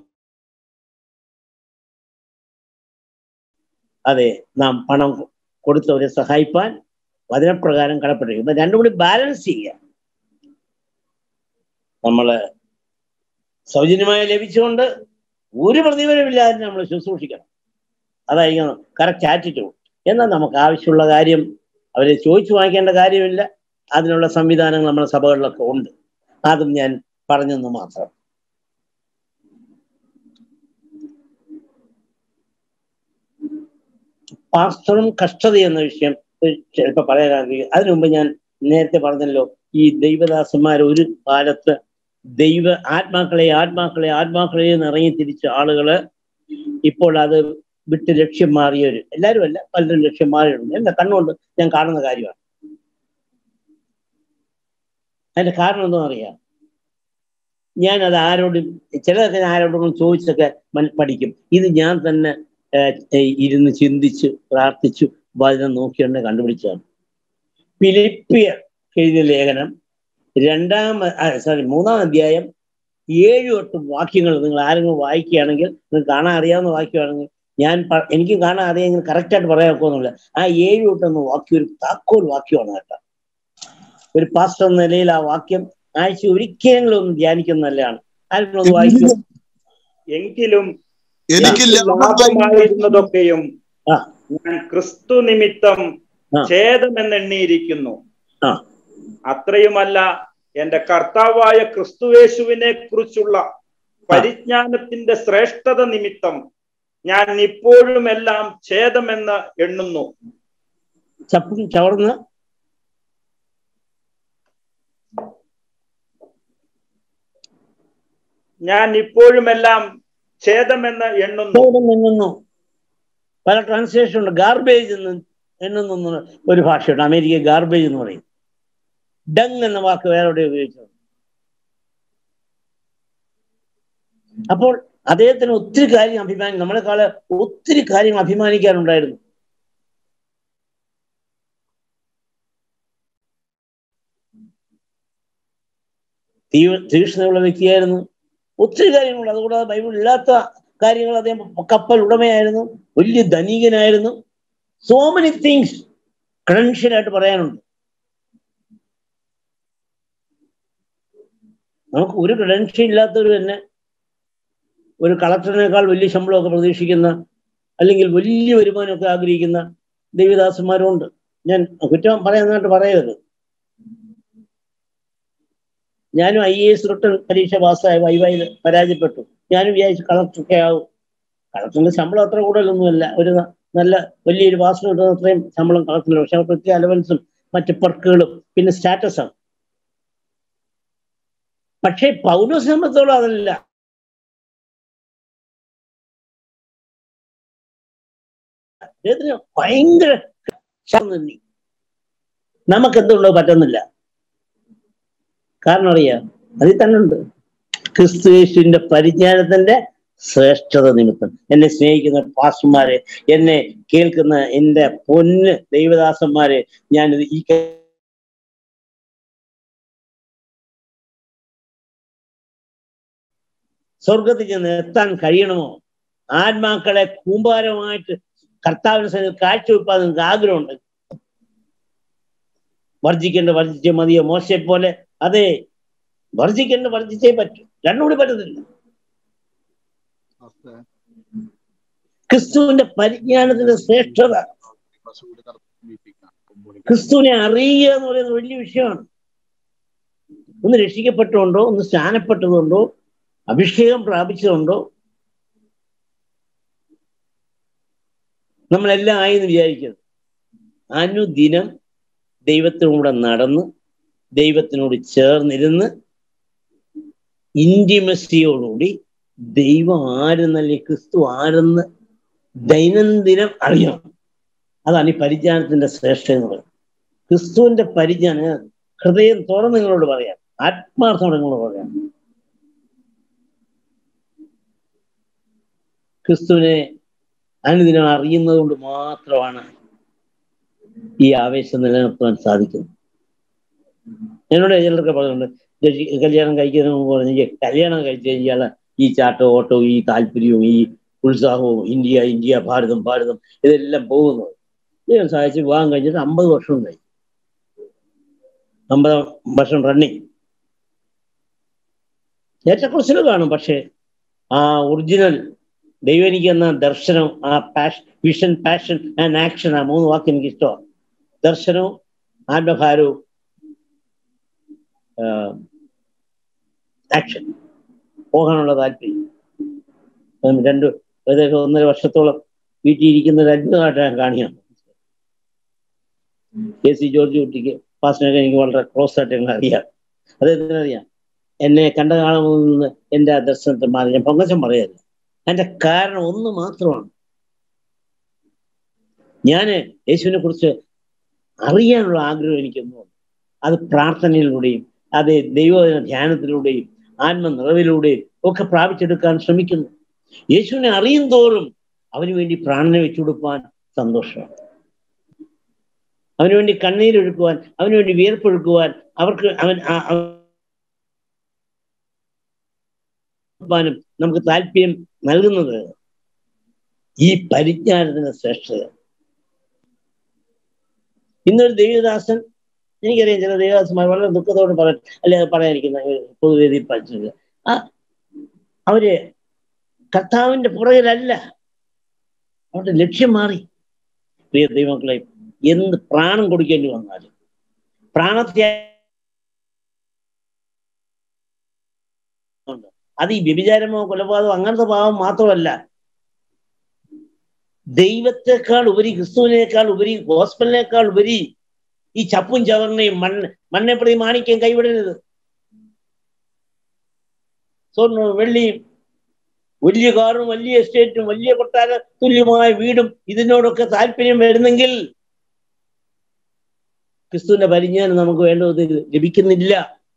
അതെ നാം പണം കൊടുത്തവരെ സഹായിപ്പാൻ വചനപ്രകാരം കടപ്പെട്ടിരിക്കുന്നു രണ്ടും കൂടി ബാലൻസ് ചെയ്യുക നമ്മള് സൗജന്യമായി ലഭിച്ചുകൊണ്ട് ഒരു പ്രതിഫലമില്ലാതെ നമ്മൾ ശുശ്രൂഷിക്കണം അതായിരിക്കണം കറക്റ്റ് ആറ്റിറ്റ്യൂഡ് എന്നാൽ നമുക്ക് ആവശ്യമുള്ള കാര്യം അവരെ ചോദിച്ചു വാങ്ങിക്കേണ്ട കാര്യമില്ല അതിനുള്ള സംവിധാനങ്ങൾ നമ്മുടെ സഭകളിലൊക്കെ ഉണ്ട് അതും ഞാൻ പറഞ്ഞെന്ന് മാത്രം പാസ്റ്ററും കഷ്ടത എന്ന വിഷയം ചിലപ്പോൾ പറയാൻ ആഗ്രഹിക്കും അതിനു മുമ്പ് ഞാൻ നേരത്തെ പറഞ്ഞല്ലോ ഈ ദൈവദാസന്മാർ ഒരു കാലത്ത് ദൈവ ആത്മാക്കളെ ആത്മാക്കളെ ആത്മാക്കളെ എന്ന് ഇറങ്ങി തിരിച്ച ആളുകള് ഇപ്പോൾ അത് വിട്ട് ലക്ഷ്യം മാറിയവര് എല്ലാവരും അല്ല പലരും ലക്ഷ്യം മാറിയിട്ടുണ്ട് എന്റെ കണ്ണുകൊണ്ട് ഞാൻ കാണുന്ന കാര്യമാണ് അതിന്റെ കാരണം എന്താ അറിയാം ഞാൻ അത് ആരോടും ചിലതൊക്കെ ഞാൻ ആരോടും ചോദിച്ചൊക്കെ മൻ- പഠിക്കും ഇത് ഞാൻ തന്നെ ഏഹ്, ഏഹ്, ഇരുന്ന് ചിന്തിച്ച് പ്രാർത്ഥിച്ചു വചനം നോക്കിയാണ് കണ്ടുപിടിച്ചതാണ് ഫിലിപ്പിയർ എഴുതിയ ലേഖനം രണ്ടാം സോറി മൂന്നാം അധ്യായം ഏഴ് തൊട്ട് വാക്യങ്ങൾ നിങ്ങൾ ആരെങ്കിലും വായിക്കുകയാണെങ്കിൽ നിങ്ങൾക്ക് കാണാൻ അറിയാവുന്ന വാക്യമാണെങ്കിൽ ഞാൻ പ- എനിക്ക് കാണാൻ അറിയാമെങ്കിൽ കറക്റ്റായിട്ട് പറയാൻ ഒക്കുന്നില്ല ആ ഏഴ് തൊട്ടൊന്ന് വാക്യം ഒരു താക്കോൽ വാക്യമാണ് കേട്ടോ ഒരു പാസ്റ്റർ എന്ന നിലയിൽ ആ വാക്യം ആഴ്ച ഒരിക്കലെങ്കിലും ഒന്ന് ധ്യാനിക്കുന്നത് നല്ലതാണ് ആരെങ്കിലും ഒന്ന് വായിക്കും എങ്കിലും എനിക്ക് ലാഭമായിരുന്നതൊക്കെയും ആ. ഞാൻ ക്രിസ്തു നിമിത്തം ആ. ഛേദമെന്നെണ്ണിയിരിക്കുന്നു ആ. അത്രയുമല്ല എന്റെ കർത്താവായ ക്രിസ്തുവേശുവിനെ കുറിച്ചുള്ള പരിജ്ഞാനത്തിന്റെ ശ്രേഷ്ഠത നിമിത്തം ഞാൻ ഇപ്പോഴും എല്ലാം ഛേദമെന്ന് എണ്ണുന്നു ചപ്പും ചവർന്ന് ഞാൻ ഇപ്പോഴും എല്ലാം ഛേദമെന്ന് എണ്ണുന്നു ഛേദം എണ്ണുന്നു പല ട്രാൻസ്ലേഷൻ ഉണ്ട് ഗാർബേജ് എന്ന് എണ്ണുന്നു ഒരു ഭാഷയുണ്ട് അമേരിക്ക ഗാർബേജ് എന്ന് പറയും ഡങ് എന്ന വാക്ക് വേറെ എവിടെ ഉപയോഗിച്ചത് അപ്പോൾ അദ്ദേഹത്തിന് ഒത്തിരി കാര്യം അഭിമാനി നമ്മളെക്കാള് ഒത്തിരി കാര്യങ്ങൾ അഭിമാനിക്കാനുണ്ടായിരുന്നു തീവ്ര തീക്ഷ്ണതയുള്ള വ്യക്തിയായിരുന്നു ഒത്തിരി കാര്യങ്ങൾ അതുകൂടാതെ ബൈബിൾ ഇല്ലാത്ത കാര്യങ്ങൾ അദ്ദേഹം കപ്പൽ ഉടമയായിരുന്നു വലിയ ധനികനായിരുന്നു സോ മെനി തിങ്സ് ക്രെഡൻഷ്യലായിട്ട് പറയാനുണ്ട് നമുക്ക് ഒരു ക്രെഡൻഷ്യൽ ഇല്ലാത്തവർ തന്നെ ഒരു കളക്ടറിനേക്കാൾ വലിയ ശമ്പളമൊക്കെ പ്രതീക്ഷിക്കുന്ന അല്ലെങ്കിൽ വലിയ വരുമാനമൊക്കെ ആഗ്രഹിക്കുന്ന ദേവിദാസന്മാരുണ്ട് ഞാൻ കുറ്റം പറയാനായിട്ട് പറയരുത് ഞാനും ഐ എ എസ് റിട്ടേൺ പരീക്ഷ പാസ്സായ വൈവായിൽ പരാജയപ്പെട്ടു ഞാനും വിചാരിച്ചു കളക്ടറൊക്കെ ആവും കളക്ടറിന്റെ ശമ്പളം അത്ര കൂടുതലൊന്നുമല്ല ഒരു ന- നല്ല വലിയൊരു പാസ് കിട്ടുന്ന അത്രയും ശമ്പളം കളക്ടറിന് പക്ഷെ പ്രത്യേക അലവൻസും മറ്റ് പെർക്കുകളും പിന്നെ സ്റ്റാറ്റസാണ് പക്ഷേ പൗലോസ് സംബന്ധിച്ചോളം അതല്ല ദൈവത്തിന് ഭയങ്കര നന്ദി നമുക്ക് എന്തുകൊണ്ടോ പറ്റുന്നില്ല കാരണം അറിയാം അതിൽ തന്നെ ഉണ്ട് ക്രിസ്തു യേശുവിന്റെ പരിജ്ഞാനത്തിന്റെ ശ്രേഷ്ഠത നിമിത്തം എന്നെ സ്നേഹിക്കുന്ന പാസ്റ്റർമാരെ എന്നെ കേൾക്കുന്ന എന്റെ പൊന്ന് ദൈവദാസന്മാരെ ഞാൻ ഈ ക- സ്വർഗത്തിൽ ചെന്ന് എത്താൻ കഴിയണമോ ആത്മാക്കളെ കൂമ്പാരമായിട്ട് കർത്താവിന് സന്നിധിയിൽ കാഴ്ചവെപ്പാൻ നിങ്ങൾക്ക് ആഗ്രഹമുണ്ട് വർജിക്കേണ്ട വർജിച്ചേ മതിയോ മോശയെ പോലെ അതെ വർജിക്കേണ്ട വർജിച്ചേ പറ്റൂ രണ്ടും കൂടി പറ്റത്തില്ല ക്രിസ്തുവിന്റെ പരിജ്ഞാനത്തിന്റെ ശ്രേഷ്ഠത ക്രിസ്തുവിനെ അറിയുക എന്ന് പറയുന്നത് വലിയ വിഷയമാണ് ഒന്ന് രക്ഷിക്കപ്പെട്ടുകൊണ്ടോ ഒന്ന് സ്നാനപ്പെട്ടതുകൊണ്ടോ അഭിഷേകം പ്രാപിച്ചതുകൊണ്ടോ നമ്മളെല്ലാം ആയി എന്ന് വിചാരിക്കരുത് അനുദിനം ദൈവത്തിനൂടെ നടന്ന് ദൈവത്തിനോട് ചേർന്നിരുന്ന് ഇന്റിമസിയോടുകൂടി ദൈവം ആരെന്നല്ലേ ക്രിസ്തു ആരെന്ന് ദൈനംദിനം അറിയണം അതാണ് ഈ പരിജ്ഞാനത്തിന്റെ ശ്രേഷ്ഠത എന്ന് പറയുന്നത് ക്രിസ്തുവിന്റെ പരിജ്ഞാനം ഹൃദയം തുറന്ന് നിങ്ങളോട് പറയാം ആത്മാർത്ഥം നിങ്ങളോട് പറയാം ക്രിസ്തുവിനെ അനുദിനം അറിയുന്നത് കൊണ്ട് മാത്രമാണ് ഈ ആവേശം നിലനിർത്താൻ സാധിക്കുന്നത് എന്നോട് ചിലർക്ക് പറഞ്ഞിട്ടുണ്ട് രക്ഷി- കല്യാണം കഴിക്കുന്നതിന് മുമ്പ് പറഞ്ഞു "ഈ കല്യാണം കഴിച്ച് കഴിഞ്ഞാൽ ഈ ചാട്ടവും ഓട്ടവും ഈ താല്പര്യവും ഈ ഉത്സാഹവും ഇന്ത്യ ഇന്ത്യ ഭാരതം ഭാരതം ഇതെല്ലാം പോകുന്നത് ദൈവം സഹായിച്ച് വിവാഹം കഴിഞ്ഞിട്ട് അമ്പത് വർഷം കഴിഞ്ഞു അമ്പത് വർഷം റണ്ണിങ് ഏറ്റക്കുറച്ചിൽ കാണും പക്ഷെ ആ ഒറിജിനൽ ദൈവം എനിക്ക് എന്ന ദർശനം ആ passion vision passion and action ആ മൂന്ന് വാക്ക് എനിക്ക് ഇഷ്ടമാണ് ദർശനവും ആത്മഭാരവും ആക്ഷൻ പോകാനുള്ള താല്പര്യം ഉം, രണ്ട് ഏകദേശം ഒന്നര വർഷത്തോളം വീട്ടിൽ ഇരിക്കുന്ന ഒരു അത്ഭുതമായിട്ട് ഞാൻ കാണിയാണ് കെ സി ജോർജ് കുട്ടിക്ക് പാസ്റ്റിനൊക്കെ എനിക്ക് വളരെ ക്ലോസ് ആയിട്ട് ഞങ്ങൾ അറിയാം അദ്ദേഹത്തിന് അറിയാം എന്നെ കണ്ട കാണുമ്പോൾ നിന്ന് എൻ്റെ ആ ദർശനത്തെ മാറി ഞാൻ പൊങ്ങച്ചം പറയല്ല അതിന്റെ കാരണം ഒന്ന് മാത്രമാണ് ഞാന് യേശുവിനെ കുറിച്ച് അറിയാനുള്ള ആഗ്രഹം എനിക്കൊന്നും അത് പ്രാർത്ഥനയിലൂടെയും അത് ദൈവദിന ധ്യാനത്തിലൂടെയും ആത്മ നിറവിലൂടെയും ഒക്കെ പ്രാപിച്ചെടുക്കാൻ ശ്രമിക്കുന്നു യേശുവിനെ അറിയും തോറും അവന് വേണ്ടി പ്രാണനെ വെച്ചുകൊടുക്കാൻ സന്തോഷമാണ് അവന് വേണ്ടി കണ്ണീരൊഴുക്കുവാൻ അവന് വേണ്ടി വിയർപ്പൊഴുക്കുവാൻ അവർക്ക് അവൻ ആ- അവൻ നമുക്ക് താല്പര്യം നൽകുന്നത് ഈ പരിജ്ഞാനത്തിന്റെ ശ്രേഷ്ഠത ഇന്നൊരു ദേവദാസൻ എനിക്കറിയാം ചില ദേവദാസന്മാർ വളരെ ദുഃഖത്തോടെ പറയാൻ അല്ലെ പറയാനിരിക്കുന്ന പൊതുവേദിയിൽ പഠിച്ചത് ആ അവര് കർത്താവിന്റെ പുറകിലല്ല അവരുടെ ലക്ഷ്യം മാറി പ്രിയ ദൈവങ്ങളെ എന്ത് പ്രാണം കൊടുക്കേണ്ടി വന്നാലും പ്രാണത്യാ അത് ഈ വ്യഭിചാരമോ കൊലപാതകമോ അങ്ങനത്തെ പാവം മാത്രമല്ല ദൈവത്തെക്കാൾ ഉപരി ക്രിസ്തുവിനേക്കാൾ ഉപരി ഹോസ്പിറ്റലിനേക്കാൾ ഉപരി ഈ ചപ്പും ചവറിനെയും മണ്ണ് മണ്ണെ പ്രതി മാണിക്യം കൈവിടരുത് സ്വർണ്ണവും വെള്ളിയും വലിയ കാറും വലിയ എസ്റ്റേറ്റും വലിയ കൊട്ടാര തുല്യമായ വീടും ഇതിനോടൊക്കെ താല്പര്യം വരുന്നെങ്കിൽ ക്രിസ്തുവിന്റെ പരിജ്ഞാനം നമുക്ക് വേണ്ടത് ലഭിക്കുന്നില്ല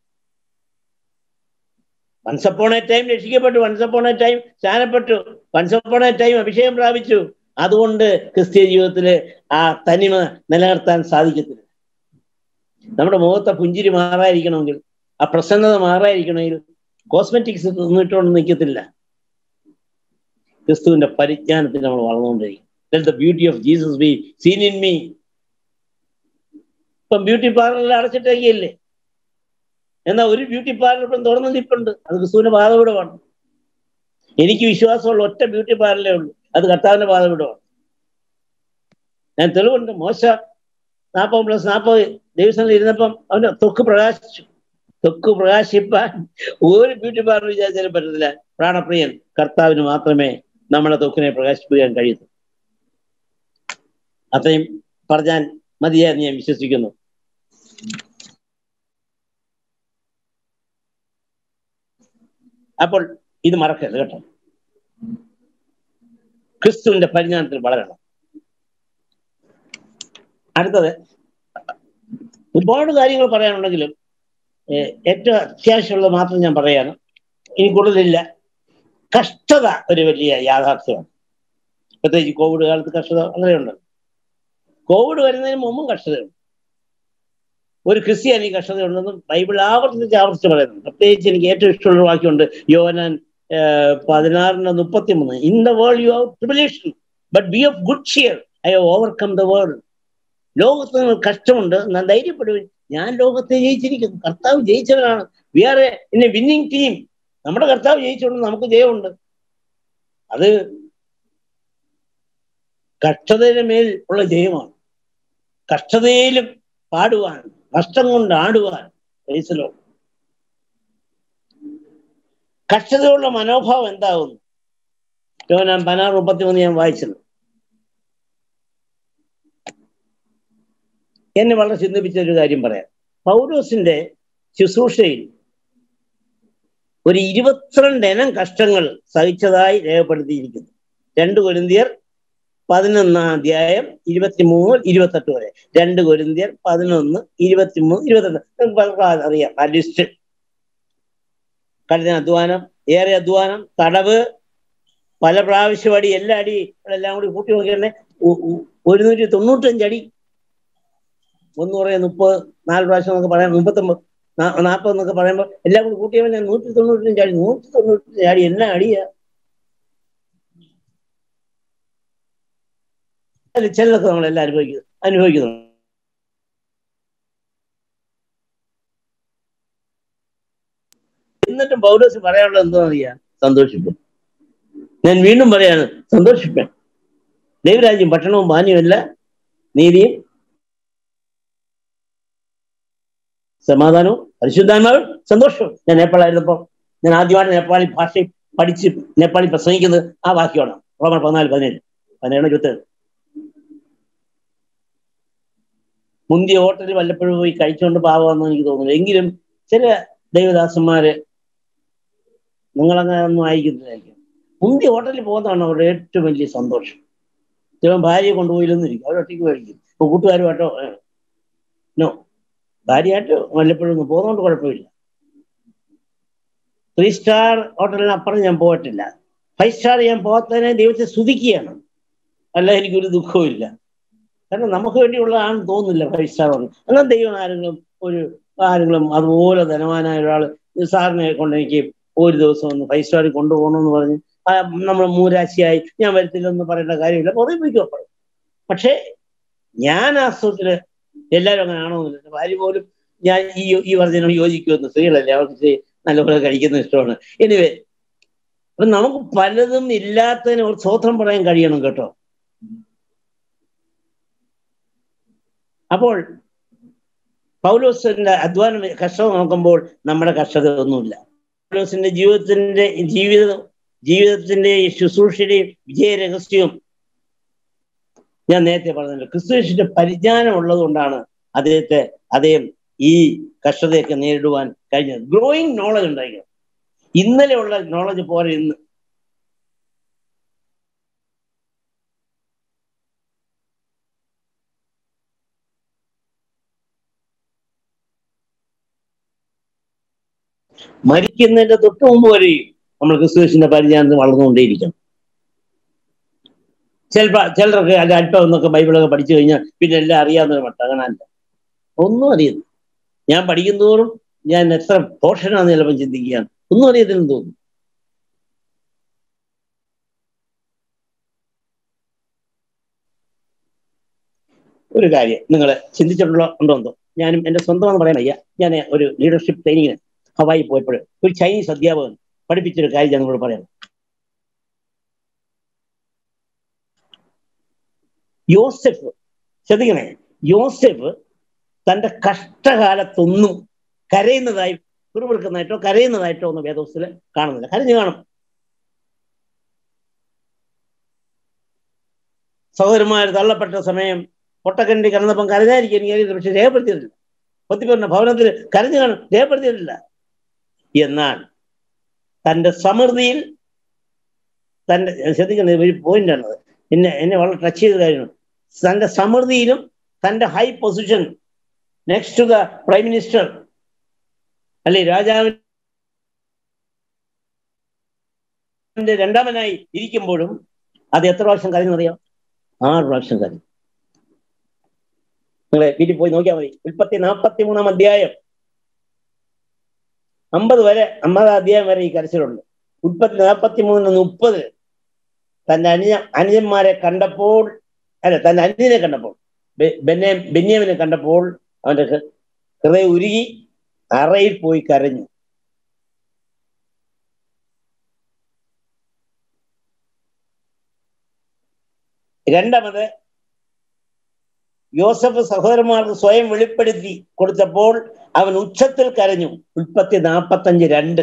വൺസപ്പോൺ എ ടൈം രക്ഷിക്കപ്പെട്ടു വൺസപ്പോൺ എ ടൈം സ്നാനപ്പെട്ടു വൺസപ്പോൺ എ ടൈം അഭിഷേകം പ്രാപിച്ചു അതുകൊണ്ട് ക്രിസ്തീയ ജീവിതത്തില് ആ തനിമ നിലനിർത്താൻ സാധിക്കത്തില്ല നമ്മുടെ മുഖത്തെ പുഞ്ചിരി മാറാതിരിക്കണമെങ്കിൽ ആ പ്രസന്നത മാറാതിരിക്കണമെങ്കിൽ കോസ്മെറ്റിക്സ് നിന്നിട്ടോണ്ട് നിൽക്കത്തില്ല ക്രിസ്തുവിന്റെ പരിജ്ഞാനത്തിൽ നമ്മൾ വളർന്നുകൊണ്ടിരിക്കും the beauty of Jesus be seen in me ഇപ്പം ബ്യൂട്ടി പാർലറിൽ അടച്ചിട്ടേക്കല്ലേ എന്നാൽ ഒരു ബ്യൂട്ടി പാർലർ ഇപ്പം തുറന്നു നിൽപ്പുണ്ട് അത് ക്രിസ്തുവിന്റെ പാതവിടമാണ് എനിക്ക് വിശ്വാസമുള്ള ഒറ്റ ബ്യൂട്ടി പാർലറേ ഉള്ളൂ അത് കർത്താവിന്റെ പാതവിടമാണ് ഞാൻ തെളിവുണ്ട് മോശ നാൽപ്പത് പ്ലസ് നാൽപ്പത് ദിവസങ്ങളിൽ ഇരുന്നപ്പം അവന്റെ തൊക്ക് പ്രകാശിച്ചു തൊക്ക് പ്രകാശിപ്പാൻ ഒരു ബ്യൂട്ടി പാർലർ വിചാരിച്ചാലും പറ്റത്തില്ല പ്രാണപ്രിയൻ കർത്താവിന് മാത്രമേ നമ്മളെ തൊക്കിനെ പ്രകാശിപ്പിക്കാൻ കഴിയൂ അത്രയും പറഞ്ഞാൽ മതിയായെന്ന് ഞാൻ വിശ്വസിക്കുന്നു അപ്പോൾ ഇത് മറക്കരുത് കേട്ടോ ക്രിസ്തുവിന്റെ പരിജ്ഞാനത്തിൽ വളരണം അടുത്തത് ഒരുപാട് കാര്യങ്ങൾ പറയാനുണ്ടെങ്കിലും ഏഹ്, ഏറ്റവും അത്യാവശ്യമുള്ളത് മാത്രം ഞാൻ പറയാണ് ഇനി കൂടുതലില്ല കഷ്ടത ഒരു വലിയ യാഥാർത്ഥ്യമാണ് പ്രത്യേകിച്ച് കോവിഡ് കാലത്ത് കഷ്ടത വളരെയുണ്ട് കോവിഡ് വരുന്നതിന് മുമ്പും കഷ്ടതയുണ്ട് ഒരു ക്രിസ്ത്യാനി കഷ്ടതയുണ്ടെന്ന് ബൈബിൾ ആവർത്തിച്ച് ആവർത്തിച്ച് പറയുന്നുണ്ട് പ്രത്യേകിച്ച് എനിക്ക് ഏറ്റവും ഇഷ്ടമുള്ള ഒരു വാക്യമുണ്ട് യോനാൻ പതിനാറിന് മുപ്പത്തി മൂന്ന് in the world you have tribulation but be of good cheer I have overcome the world ലോകത്ത് നിങ്ങൾ കഷ്ടമുണ്ട് ഞാൻ ധൈര്യപ്പെടുവിൻ ഞാൻ ലോകത്തെ ജയിച്ചിരിക്കുന്നു കർത്താവ് ജയിച്ചവനാണ് we are in a winning team നമ്മുടെ കർത്താവ് ജയിച്ചുകൊണ്ട് നമുക്ക് ജയമുണ്ട് അത് കഷ്ടതയുടെ മേൽ ഉള്ള ജയമാണ് കഷ്ടതയിലും പാടുവാൻ നഷ്ടം കൊണ്ട് ആടുവാൻ പ്രൈസലോ കഷ്ടതയുള്ള മനോഭാവം എന്താകുന്നു യോനാൻ പതിനാറ് മുപ്പത്തിമൂന്ന് ഞാൻ വായിച്ചത് എന്നെ വളരെ ചിന്തിപ്പിച്ച ഒരു കാര്യം പറയാം പൗലോസിന്റെ ശുശ്രൂഷയിൽ ഒരു ഇരുപത്തിരണ്ട് ഇനം കഷ്ടങ്ങൾ സഹിച്ചതായി രേഖപ്പെടുത്തിയിരിക്കുന്നു രണ്ട് കൊരിന്തിയർ പതിനൊന്നാം അധ്യായം ഇരുപത്തിമൂന്ന് ഇരുപത്തെട്ട് വരെ രണ്ട് കൊരിന്തിയർ പതിനൊന്ന് ഇരുപത്തിമൂന്ന് ഇരുപത്തെട്ട് നിങ്ങൾക്ക് പലർക്കും അറിയാം ആ ലിസ്റ്റ് കഠിന അധ്വാനം ഏറെ അധ്വാനം തടവ് പല പ്രാവശ്യം അടി എല്ലാ അടി എല്ലാം കൂടി കൂട്ടി നോക്കിയാൽ ഒരുന്നൂറ്റി തൊണ്ണൂറ്റഞ്ച് അടി ഒന്ന് പറയാം മുപ്പത് നാല് പ്രാവശ്യം എന്നൊക്കെ പറയാം മുപ്പത്തൊമ്പത് നാൽപ്പത് എന്നൊക്കെ പറയുമ്പോൾ എല്ലാം കൂടി കൂട്ടിയവൻ ഞാൻ നൂറ്റി തൊണ്ണൂറ്റഞ്ച് അടി നൂറ്റി തൊണ്ണൂറ്റഞ്ച് അടി എന്നാ അടിയാ അതിൽ ചിലതൊക്കെ നമ്മളെല്ലാം അനുഭവിക്കുന്നു അനുഭവിക്കുന്നു എന്നിട്ടും പൗലോസ് പറയാനുള്ളത് എന്താണെന്ന് അറിയാം സന്തോഷിക്കും ഞാൻ വീണ്ടും പറയാണ് സന്തോഷിപ്പാൻ ദൈവരാജ്യം ഭക്ഷണവും പാനീയമല്ല നീതിയും സമാധാനവും പരിശുദ്ധാത്മാവും സന്തോഷവും ഞാൻ നേപ്പാളായിരുന്നപ്പോൾ ഞാൻ ആദ്യമായിട്ട് നേപ്പാളി ഭാഷ പഠിച്ച് നേപ്പാളി പ്രസംഗിക്കുന്നത് ആ വാക്യമാണ് റോമർ പതിനാല് പതിനേഴ് പതിനേഴ് ഇരുപത്തേഴ് മുന്തിയ ഹോട്ടലിൽ വല്ലപ്പോഴും പോയി കഴിച്ചുകൊണ്ട് പാവമെന്ന് എനിക്ക് തോന്നുന്നു എങ്കിലും ചില ദൈവദാസന്മാര് നിങ്ങളങ്ങനെ ഒന്നും ആയിരിക്കുന്നില്ലായിരിക്കും മുന്തിയ ഹോട്ടലിൽ പോകുന്നതാണ് അവരുടെ ഏറ്റവും വലിയ സന്തോഷം ചിലപ്പോൾ ഭാര്യയെ കൊണ്ടുപോയില്ലെന്നിരിക്കും അവർ ഒറ്റയ്ക്ക് മേടിക്കും ഇപ്പൊ കൂട്ടുകാരുമായിട്ടോ നോ ഭാര്യയായിട്ട് വല്ലപ്പോഴും ഒന്നും പോകുന്നതുകൊണ്ട് കുഴപ്പമില്ല ത്രീ സ്റ്റാർ ഹോട്ടലിന് അപ്പുറം ഞാൻ പോയിട്ടില്ല ഫൈവ് സ്റ്റാർ ഞാൻ പോകാത്തതിനെ ദൈവത്തെ സ്തുതിക്കുകയാണ് അല്ല എനിക്കൊരു ദുഃഖവും ഇല്ല കാരണം നമുക്ക് വേണ്ടിയുള്ളതാണെന്ന് തോന്നുന്നില്ല ഫൈവ് സ്റ്റാർ ഹോട്ടൽ എന്നാൽ ദൈവം ആരെങ്കിലും ഒരു ആരെങ്കിലും അതുപോലെ ധനവാനായ ഒരാൾ സാറിനെ കൊണ്ട് എനിക്ക് ഒരു ദിവസം ഒന്ന് ഫൈവ് സ്റ്റാറിൽ കൊണ്ടുപോകണമെന്ന് പറഞ്ഞ് നമ്മൾ മൂരാശിയായി ഞാൻ വരത്തില്ലെന്ന് പറയേണ്ട കാര്യമില്ല പറയിപ്പിക്കും പറയും പക്ഷേ ഞാൻ ആ സുഖത്തില് എല്ലാവരും അങ്ങനെ ആണോന്നില്ല ഭാര്യ പോലും ഞാൻ ഈ ഈ വർദ്ധനോട് യോജിക്കുമെന്ന് സ്ത്രീകളല്ലേ അവർക്ക് നല്ലപോലെ കഴിക്കുന്ന ഇഷ്ടമാണ് എനിവേ അപ്പൊ നമുക്ക് പലതും ഇല്ലാത്തതിന് ഒരു സ്വോത്രം പറയാൻ കഴിയണം കേട്ടോ അപ്പോൾ പൗലോസിന്റെ അധ്വാനം കഷ്ടത നോക്കുമ്പോൾ നമ്മുടെ കഷ്ടത ഒന്നുമില്ല പൗലോസിന്റെ ജീവിതത്തിന്റെ ജീവിത ജീവിതത്തിന്റെ ശുശ്രൂഷയുടെയും വിജയ രഹസ്യവും ഞാൻ നേരത്തെ പറഞ്ഞല്ലോ ക്രിസ്തുവിന്റെ പരിജ്ഞാനം ഉള്ളത് കൊണ്ടാണ് അദ്ദേഹത്തെ അദ്ദേഹം ഈ കഷ്ടതയൊക്കെ നേരിടുവാൻ കഴിഞ്ഞത് ഗ്രോയിങ് നോളജ് ഉണ്ടായിരിക്കണം ഇന്നലെ ഉള്ള നോളജ് പോലെ ഇന്ന് മരിക്കുന്നതിന്റെ തൊട്ട് മുമ്പ് വരെയും നമ്മൾ ക്രിസ്തുവിന്റെ പരിജ്ഞാനത്തിൽ വളർന്നുകൊണ്ടേയിരിക്കണം ചിലപ്പോ ചിലർക്ക് അല്ല അല്പം ഒന്നൊക്കെ ബൈബിളൊക്കെ പഠിച്ചു കഴിഞ്ഞാൽ പിന്നെ എല്ലാം അറിയാവുന്ന മട്ട അങ്ങനല്ല ഒന്നും അറിയുന്നു ഞാൻ പഠിക്കുന്നതോറും ഞാൻ എത്ര പോഷനാന്ന് ചിലപ്പോൾ ചിന്തിക്കുകയാണ് ഒന്നും അറിയത്തില്ലെന്ന് തോന്നുന്നു ഒരു കാര്യം നിങ്ങൾ ചിന്തിച്ചിട്ടുള്ള ഉണ്ടോ എന്തോ ഞാനും എൻ്റെ സ്വന്തമെന്ന് പറയാൻ വയ്യ ഞാൻ ഒരു ലീഡർഷിപ്പ് ട്രെയിനിങ്ങിന് ഹവായി പോയപ്പോൾ ഒരു ചൈനീസ് അധ്യാപകൻ പഠിപ്പിച്ചൊരു കാര്യം ഞാൻ നിങ്ങളോട് പറയാം യോസെഫ് ശ്രദ്ധിക്കണേ യോസെഫ് തന്റെ കഷ്ടകാലത്തൊന്നും കരയുന്നതായി പിറുപിറുക്കുന്നതായിട്ടോ കരയുന്നതായിട്ടോ ഒന്നും വേദോസിൽ കാണുന്നില്ല കരഞ്ഞു കാണും സഹോദരന്മാർ തള്ളപ്പെട്ട സമയം പൊട്ടക്കണ്ടി കടന്നപ്പം കരഞ്ഞായിരിക്കും എനിക്ക് അറിയില്ല പക്ഷെ രേഖപ്പെടുത്തിയിട്ടില്ല പത്തിപ്പറിന്റെ ഭവനത്തിൽ കരഞ്ഞു കാണും രേഖപ്പെടുത്തിയിട്ടില്ല എന്നാൽ തന്റെ സമൃദ്ധിയിൽ തന്റെ ശ്രദ്ധിക്കുന്നത് ഒരു പോയിന്റാണത് എന്നെ എന്നെ വളരെ ടച്ച് ചെയ്ത കാര്യമാണ് തന്റെ സമൃദ്ധിയിലും തന്റെ high position next to the prime minister അല്ലെ രാജാവിന്റെ രണ്ടാമനായി ഇരിക്കുമ്പോഴും അത് എത്ര പ്രാവശ്യം കരഞ്ഞറിയാം ആറ് പ്രാവശ്യം കരഞ്ഞു നിങ്ങളെ വീട്ടിൽ പോയി നോക്കിയാൽ മതി ഉൽപ്പത്തി നാൽപ്പത്തി മൂന്നാം അധ്യായം അമ്പത് വരെ അമ്പതാം അധ്യായം വരെ ഈ കരച്ചിലുണ്ട് ഉൽപ്പത്തി നാൽപ്പത്തി മൂന്ന് മുപ്പത് തന്റെ അനുജ അനുജന്മാരെ കണ്ടപ്പോൾ അല്ല തന്റെ അനുജനെ കണ്ടപ്പോൾ ബെ- ബെന്നെ ബെന്യാമിനെ കണ്ടപ്പോൾ അവന്റെ ഹൃ- ഹൃദയം ഉരുകി അറയിൽ പോയി കരഞ്ഞു രണ്ടാമത് യോസഫ് സഹോദരന്മാർക്ക് സ്വയം വെളിപ്പെടുത്തി കൊടുത്തപ്പോൾ അവൻ ഉച്ചത്തിൽ കരഞ്ഞു ഉൽപ്പത്തി നാൽപ്പത്തഞ്ച് രണ്ട്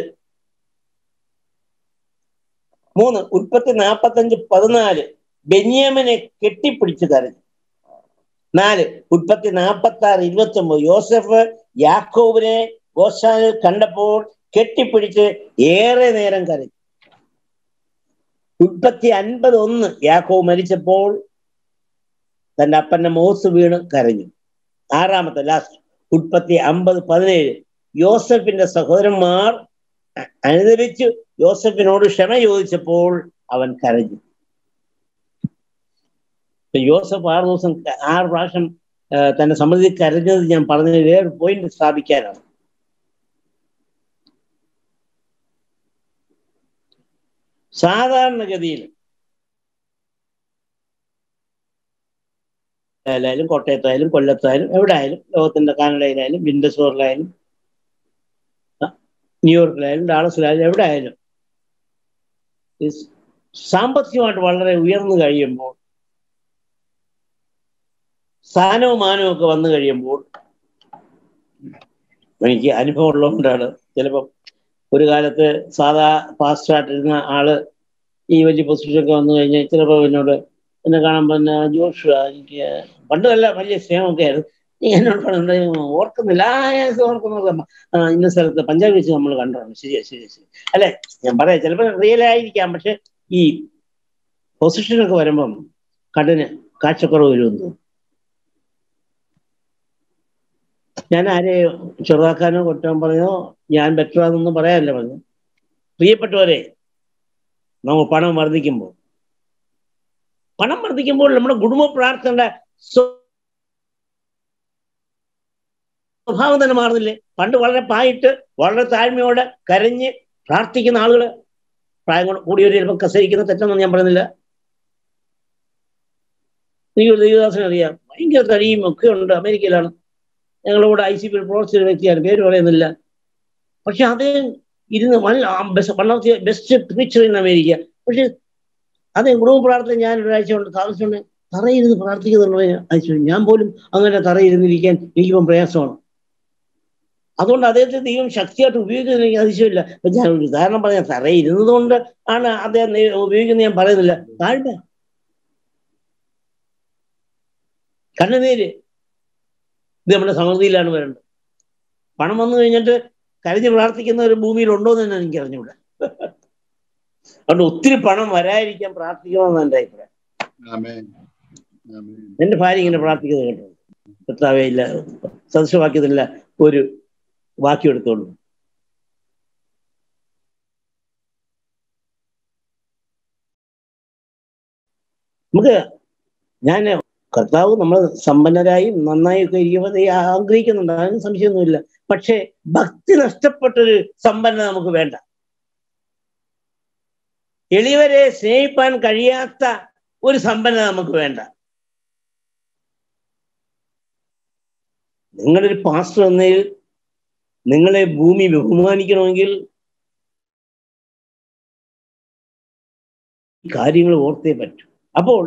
മൂന്ന് ഉൽപ്പത്തി നാൽപ്പത്തഞ്ച് പതിനാല് ബെന്യാമിനെ കെട്ടിപ്പിടിച്ച് കരഞ്ഞു നാല് ഉൽപ്പത്തി നാൽപ്പത്തി ആറ് ഇരുപത്തി ഒമ്പത് യോസഫ് യാക്കോബിനെ ഗോശാനിൽ കണ്ടപ്പോൾ കെട്ടിപ്പിടിച്ച് ഏറെ നേരം കരഞ്ഞു ഉൽപ്പത്തി അൻപത് ഒന്ന് യാക്കോബ് മരിച്ചപ്പോൾ തന്റെ അപ്പന്റെ മോസ് വീണ് കരഞ്ഞു ആറാമത്തെ ലാസ്റ്റ് ഉൽപ്പത്തി അമ്പത് പതിനേഴ് യോസഫിന്റെ സഹോദരന്മാർ അ- അനുദപിച്ചു യോസഫിനോട് ക്ഷമ ചോദിച്ചപ്പോൾ അവൻ കരഞ്ഞു ഇപ്പൊ യോസഫ് ആറ് ദിവസം ക- ആറ് പ്രാവശ്യം ആ, തന്റെ സമ്മതി കരഞ്ഞത് ഞാൻ പറഞ്ഞത് വേറെ പോയിന്റ് സ്ഥാപിക്കാനാണ് സാധാരണഗതിയിൽ ആയാലും കോട്ടയത്തായാലും കൊല്ലത്തായാലും എവിടെ ആയാലും ലോകത്തിന്റെ കാനഡയിലായാലും വിൻഡസോറിലായാലും ആ, ന്യൂയോർക്കിലായാലും ഡാളസിലായാലും എവിടെ ആയാലും ഈ സ് സാമ്പത്തികമായിട്ട് വളരെ ഉയർന്നു കഴിയുമ്പോൾ സ്ഥാനവും മാനവും ഒക്കെ വന്നു കഴിയുമ്പോൾ എനിക്ക് അനുഭവം ഉള്ളതുകൊണ്ടാണ് ചിലപ്പം ഒരു കാലത്ത് സാധാ പാസ്റ്റായിട്ടിരുന്ന ആള് ഈ വലിയ പൊസിഷനൊക്കെ വന്നു കഴിഞ്ഞാൽ ചിലപ്പോൾ എന്നോട് എന്നെ കാണാൻ പിന്നെ ജോഷ് എനിക്ക് പണ്ട് നല്ല വലിയ സ്നേഹമൊക്കെ ആയിരുന്നു നീ എന്നോട് പറഞ്ഞിട്ട് ഓർക്കുന്നില്ല ആ yes, ഓർക്കുന്നു ആ, ഇന്ന സ്ഥലത്ത് പഞ്ചാബ് വെച്ച് നമ്മൾ കണ്ടതാണ് ശരിയാ ശരി ശരി അല്ലെ ഞാൻ പറയാം ചിലപ്പോൾ റിയൽ ആയിരിക്കാം പക്ഷെ ഈ പൊസിഷനൊക്കെ വരുമ്പം കണ്ണിന് കാഴ്ചക്കുറവ് വരുമെന്ന് തോന്നുന്നു ഞാൻ ആരെ ചെറുതാക്കാനോ കുറ്റം പറഞ്ഞോ ഞാൻ ബെറ്റർ ആണെന്നൊന്നും പറയാനല്ല പറഞ്ഞു പ്രിയപ്പെട്ടവരെ നമുക്ക് പണം വർദ്ധിക്കുമ്പോൾ പണം വർദ്ധിക്കുമ്പോൾ നമ്മുടെ കുടുംബ പ്രാർത്ഥനയുടെ സ്വ- സ്വഭാവം തന്നെ മാറുന്നില്ലേ പണ്ട് വളരെ പായിട്ട് വളരെ താഴ്മയോടെ കരഞ്ഞ് പ്രാർത്ഥിക്കുന്ന ആളുകൾ പ്രായം കൂടെ കൂടിയൊരു ചിലപ്പോൾ കസരിക്കുന്ന തെറ്റൊന്നും ഞാൻ പറയുന്നില്ല എനിക്ക് ദൈവദാസനെ അറിയാം ഭയങ്കര തടിയും ഒക്കെ ഉണ്ട് അമേരിക്കയിലാണ് ഞങ്ങളോട് ഐ സി പി പ്രവർത്തിച്ച ഒരു വ്യക്തിയാണ് പേര് പറയുന്നില്ല പക്ഷെ അദ്ദേഹം ഇരുന്ന് one of the best preacher in America പക്ഷെ അതേ കുടുംബ പ്രാർത്ഥന ഞാൻ ഒരാഴ്ച കൊണ്ട് താമസിച്ചുകൊണ്ട് തറയിരുന്ന് പ്രാർത്ഥിക്കുന്നുള്ള അയച്ചു ഞാൻ പോലും അങ്ങനെ തറയിരുന്നിരിക്കാൻ എനിക്കിപ്പം പ്രയാസമാണ് അതുകൊണ്ട് അദ്ദേഹത്തെ ദൈവം ശക്തിയായിട്ട് ഉപയോഗിക്കുന്നത് എനിക്ക് അതിശയമില്ല അപ്പൊ ഞാൻ ഒരു ഉദാഹരണം പറഞ്ഞ തറയിരുന്നത് കൊണ്ട് ആണ് അദ്ദേഹം ദൈവം ഉപയോഗിക്കുന്നത് ഞാൻ പറയുന്നില്ല താഴ്മ കണ്ണുനീര് ഇത് നമ്മുടെ സമൃദ്ധിയിലാണ് വരേണ്ടത് പണം വന്നു കഴിഞ്ഞിട്ട് കരഞ്ഞ് പ്രാർത്ഥിക്കുന്ന ഒരു ഭൂമിയിൽ ഉണ്ടോ എന്ന് തന്നെ എനിക്ക് അറിഞ്ഞൂടാ അതുകൊണ്ട് ഒത്തിരി പണം വരാതിരിക്കാൻ പ്രാർത്ഥിക്കണമെന്ന് എൻ്റെ അഭിപ്രായം ആമേൻ ആമേൻ എന്റെ ഭാര്യ ഇങ്ങനെ പ്രാർത്ഥിക്കുന്നത് കേട്ടോ കർത്താവേ ഇല്ല സദൃശവാക്യത്തില്ല ഒരു വാക്യം എടുത്തോളൂ നമുക്ക് ഞാൻ കർത്താവ് നമ്മൾ സമ്പന്നരായി നന്നായി ഒക്കെ ഇരിക്കുമ്പോൾ ഈ ആഗ്രഹിക്കുന്നുണ്ട് അതിന് സംശയമൊന്നുമില്ല പക്ഷേ ഭക്തി നഷ്ടപ്പെട്ടൊരു സമ്പന്നത നമുക്ക് വേണ്ട എളിയവരെ സ്നേഹിപ്പാൻ കഴിയാത്ത ഒരു സമ്പന്നത നമുക്ക് വേണ്ട നിങ്ങളൊരു പാസ്റ്റർ എന്നതിൽ നിങ്ങളെ ഭൂമി ബഹുമാനിക്കണമെങ്കിൽ ഈ കാര്യങ്ങൾ ഓർത്തേ പറ്റൂ അപ്പോൾ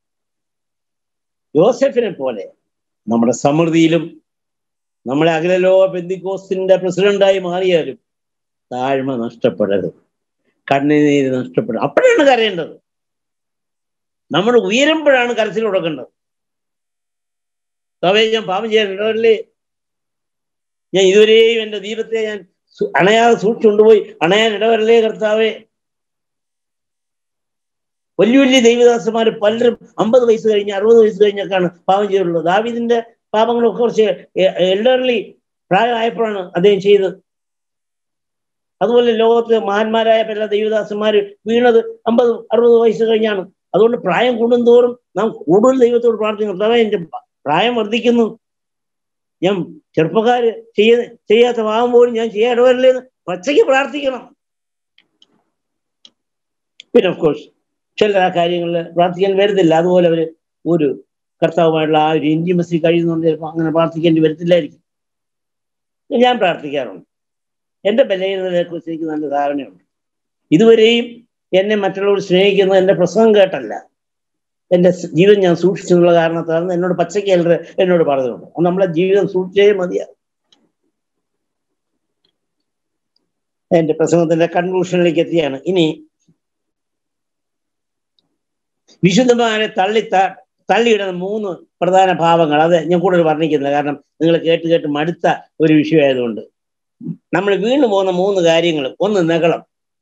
യോസെഫിനെ പോലെ നമ്മുടെ സമൃദ്ധിയിലും നമ്മളെ അഖിലലോക പെന്തിക്കോസിന്റെ പ്രസിഡന്റായി മാറിയാലും താഴ്മ നഷ്ടപ്പെടരുത് കണ്ണുനീര് നഷ്ടപ്പെടും അപ്പോഴാണ് കരയേണ്ടത് നമ്മൾ ഉയരുമ്പോഴാണ് കരച്ചിൽ കൊടുക്കേണ്ടത് കർത്താവേ ഞാൻ പാപം ചെയ്യാനുണ്ടല്ലേ ഞാൻ ഇതുവരെയും എൻ്റെ ദീപത്തെ ഞാൻ സു- അണയാതെ സൂക്ഷിച്ചുകൊണ്ടുപോയി അണയാൻ ഇടവരലേ കർത്താവേ വലിയ വലിയ ദൈവദാസന്മാർ പലരും അമ്പത് വയസ്സ് കഴിഞ്ഞ് അറുപത് വയസ്സ് കഴിഞ്ഞൊക്കെയാണ് പാപം ചെയ്തിട്ടുള്ളത് ദാവീദിന്റെ പാപങ്ങളൊക്കെ കുറച്ച് എൽഡർലി പ്രായമായപ്പോഴാണ് അദ്ദേഹം ചെയ്തത് അതുപോലെ ലോകത്ത് മഹാന്മാരായ പല ദൈവദാസന്മാർ വീണത് അമ്പത് അറുപത് വയസ്സ് കഴിഞ്ഞാണ് അതുകൊണ്ട് പ്രായം കൂടുന്തോറും നാം കൂടുതൽ ദൈവത്തോട് പ്രാർത്ഥിക്കണം അഥവാ എന്റെ പ്രായം വർദ്ധിക്കുന്നു ഞാൻ ചെറുപ്പക്കാര് ചെയ്യ ചെയ്യാത്ത പാവം പോലും ഞാൻ ചെയ്യാൻ ഇടവരില്ലെന്ന് പച്ചയ്ക്ക് പ്രാർത്ഥിക്കണം പിന്നെ ഓഫ് കോഴ്സ് ചില ആ കാര്യങ്ങളിൽ പ്രാർത്ഥിക്കാൻ വരുന്നില്ല അതുപോലെ അവര് ഒരു കർത്താവുമായിട്ടുള്ള ആ ഒരു ഇന്റിമസി കഴിയുന്നുണ്ട് ചിലപ്പോൾ അങ്ങനെ പ്രാർത്ഥിക്കേണ്ടി വരത്തില്ലായിരിക്കും ഞാൻ പ്രാർത്ഥിക്കാറുണ്ട് എൻ്റെ ബലഹീനതയെ കുറിച്ച് എനിക്ക് നല്ല ധാരണയുണ്ട് ഇതുവരെയും എന്നെ മറ്റുള്ളവർ സ്നേഹിക്കുന്നത് എൻ്റെ പ്രസംഗം കേട്ടല്ല എൻ്റെ ജീവിതം ഞാൻ സൂക്ഷിച്ചെന്നുള്ള കാരണത്താണ് എന്നോട് പച്ചയ്ക്ക് എല്ലാവരും എന്നോട് പറഞ്ഞിട്ടുണ്ട് അത് നമ്മളെ ജീവിതം സൂക്ഷിച്ചേ മതിയാകും എൻ്റെ പ്രസംഗത്തിന്റെ കൺക്ലൂഷനിലേക്ക് എത്തിയാണ് ഇനി വിശുദ്ധമാരെ തള്ളി തള്ളിയിടുന്ന മൂന്ന് പ്രധാന ഭാവങ്ങൾ അത് ഞാൻ കൂടുതൽ വർണ്ണിക്കുന്നില്ല കാരണം നിങ്ങൾ കേട്ട് കേട്ട് മടുത്ത ഒരു വിഷയമായതുകൊണ്ട് നമ്മൾ വീണ്ടും പോകുന്ന മൂന്ന് കാര്യങ്ങൾ ഒന്ന് നഗളം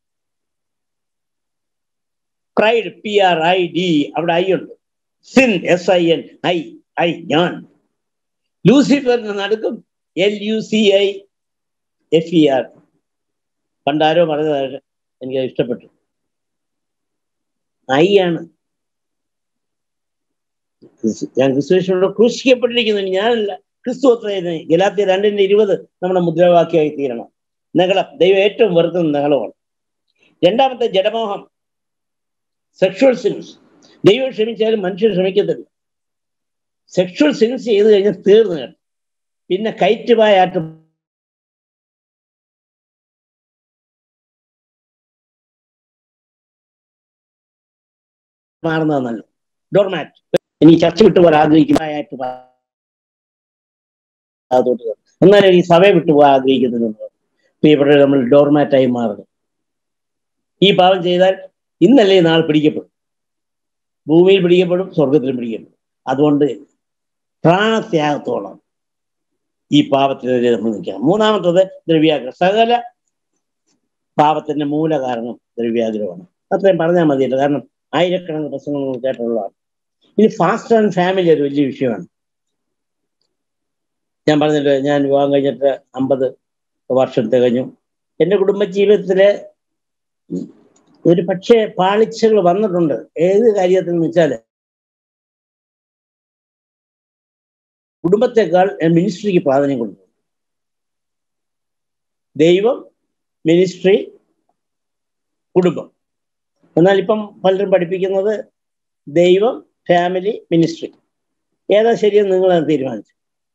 pride P R I D അവിടെ ഐ ഉണ്ട് sin S I N I I ഞാൻ ലൂസിഫറിന് നടുക്കും L U C I F E R പണ്ടാരോ പറഞ്ഞതാണ് എനിക്ക് ഇഷ്ടപ്പെട്ടു ഐ ആണ് ഞാൻ ക്രിസ്തുവിനോട് ക്രൂശിക്കപ്പെട്ടിരിക്കുന്നു ഞാനല്ല ക്രിസ്തു അത്ര ഗലാത്തിയ രണ്ടിന്റെ ഇരുപത് നമ്മുടെ മുദ്രാവാക്യമായി തീരണം നഗളം ദൈവം ഏറ്റവും വെറുക്കുന്ന നഗളമാണ് രണ്ടാമത്തെ ജഡമോഹം സെക്ഷുവൽ സിൻസ് ദൈവം ക്ഷമിച്ചാലും മനുഷ്യർ ക്ഷമിക്കത്തില്ല സെക്ഷുവൽ സിൻസ് ചെയ്ത് കഴിഞ്ഞാൽ തീർന്നു കേട്ടോ പിന്നെ കയറ്റുപായാട്ട് മാറുന്നത് നല്ലത് ഡോർമാറ്റ് ഇനി ചർച്ച വിട്ടു പോകാൻ ആഗ്രഹിക്കുന്നതായിട്ട് എന്നാലും ഈ സഭയെ വിട്ടു പോകാൻ ആഗ്രഹിക്കുന്നുണ്ട് പ്രിയപ്പെട്ട നമ്മൾ ഡോർമാറ്റായി മാറുന്നു ഈ പാപം ചെയ്താൽ ഇന്നല്ലേ നാൾ പിടിക്കപ്പെടും ഭൂമിയിൽ പിടിക്കപ്പെടും സ്വർഗത്തിലും പിടിക്കപ്പെടും അതുകൊണ്ട് പ്രാണത്യാഗത്തോളം ഈ പാപത്തിനെതിരെ നമ്മൾ നിൽക്കണം മൂന്നാമത്തത് ദ്രവ്യാഗ്രഹം സകല പാപത്തിന്റെ മൂല കാരണം ദ്രവ്യാഗ്രഹമാണ് അത്രയും പറഞ്ഞാൽ മതിയല്ലോ കാരണം ആയിരക്കണക്കിന് പ്രസംഗങ്ങൾ നമ്മൾ കേട്ടുള്ളതാണ് ഇനി ഫാസ്റ്റ് ആൻഡ് ഫാമിലി ഒരു വലിയ വിഷയമാണ് ഞാൻ പറഞ്ഞിട്ട് ഞാൻ വിവാഹം കഴിഞ്ഞിട്ട് അമ്പത് വർഷം തികഞ്ഞു എൻ്റെ കുടുംബ ജീവിതത്തില് ഒരു പക്ഷേ പാളിച്ചകൾ വന്നിട്ടുണ്ട് ഏത് കാര്യത്തിൽ എന്ന് വെച്ചാൽ കുടുംബത്തെക്കാൾ മിനിസ്ട്രിക്ക് പ്രാധാന്യം കൊടുക്കും ദൈവം മിനിസ്ട്രി കുടുംബം എന്നാൽ ഇപ്പം പലരും പഠിപ്പിക്കുന്നത് ദൈവം ഫാമിലി മിനിസ്ട്രി ഏതാ ശരിയെന്ന് നിങ്ങൾ തീരുമാനിച്ചു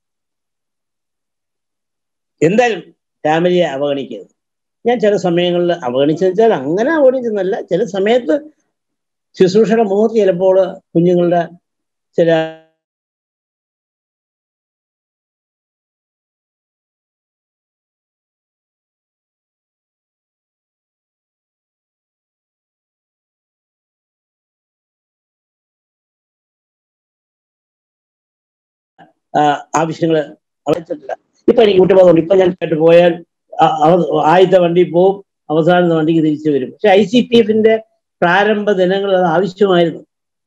എന്തായാലും ഫാമിലിയെ അവഗണിക്കരുത് ഞാൻ ചില സമയങ്ങളിൽ അവഗണിച്ചെന്ന് വെച്ചാൽ അങ്ങനെ അവഗണിച്ചെന്നല്ല ചില സമയത്ത് ശുശ്രൂഷയുടെ മുഖത്ത് ചിലപ്പോൾ കുഞ്ഞുങ്ങളുടെ ചില ആവശ്യങ്ങൾ അവതരിച്ചിട്ടില്ല ഇപ്പൊ എനിക്ക് വിട്ടുപോകുന്നുണ്ട് ഇപ്പൊ ഞാൻ കേട്ട് പോയാൽ ആദ്യത്തെ വണ്ടി പോവും അവസാനത്തെ വണ്ടിക്ക് തിരിച്ചു വരും പക്ഷെ ഐ സി പി എഫിന്റെ പ്രാരംഭ ദിനങ്ങൾ അത് ആവശ്യമായിരുന്നു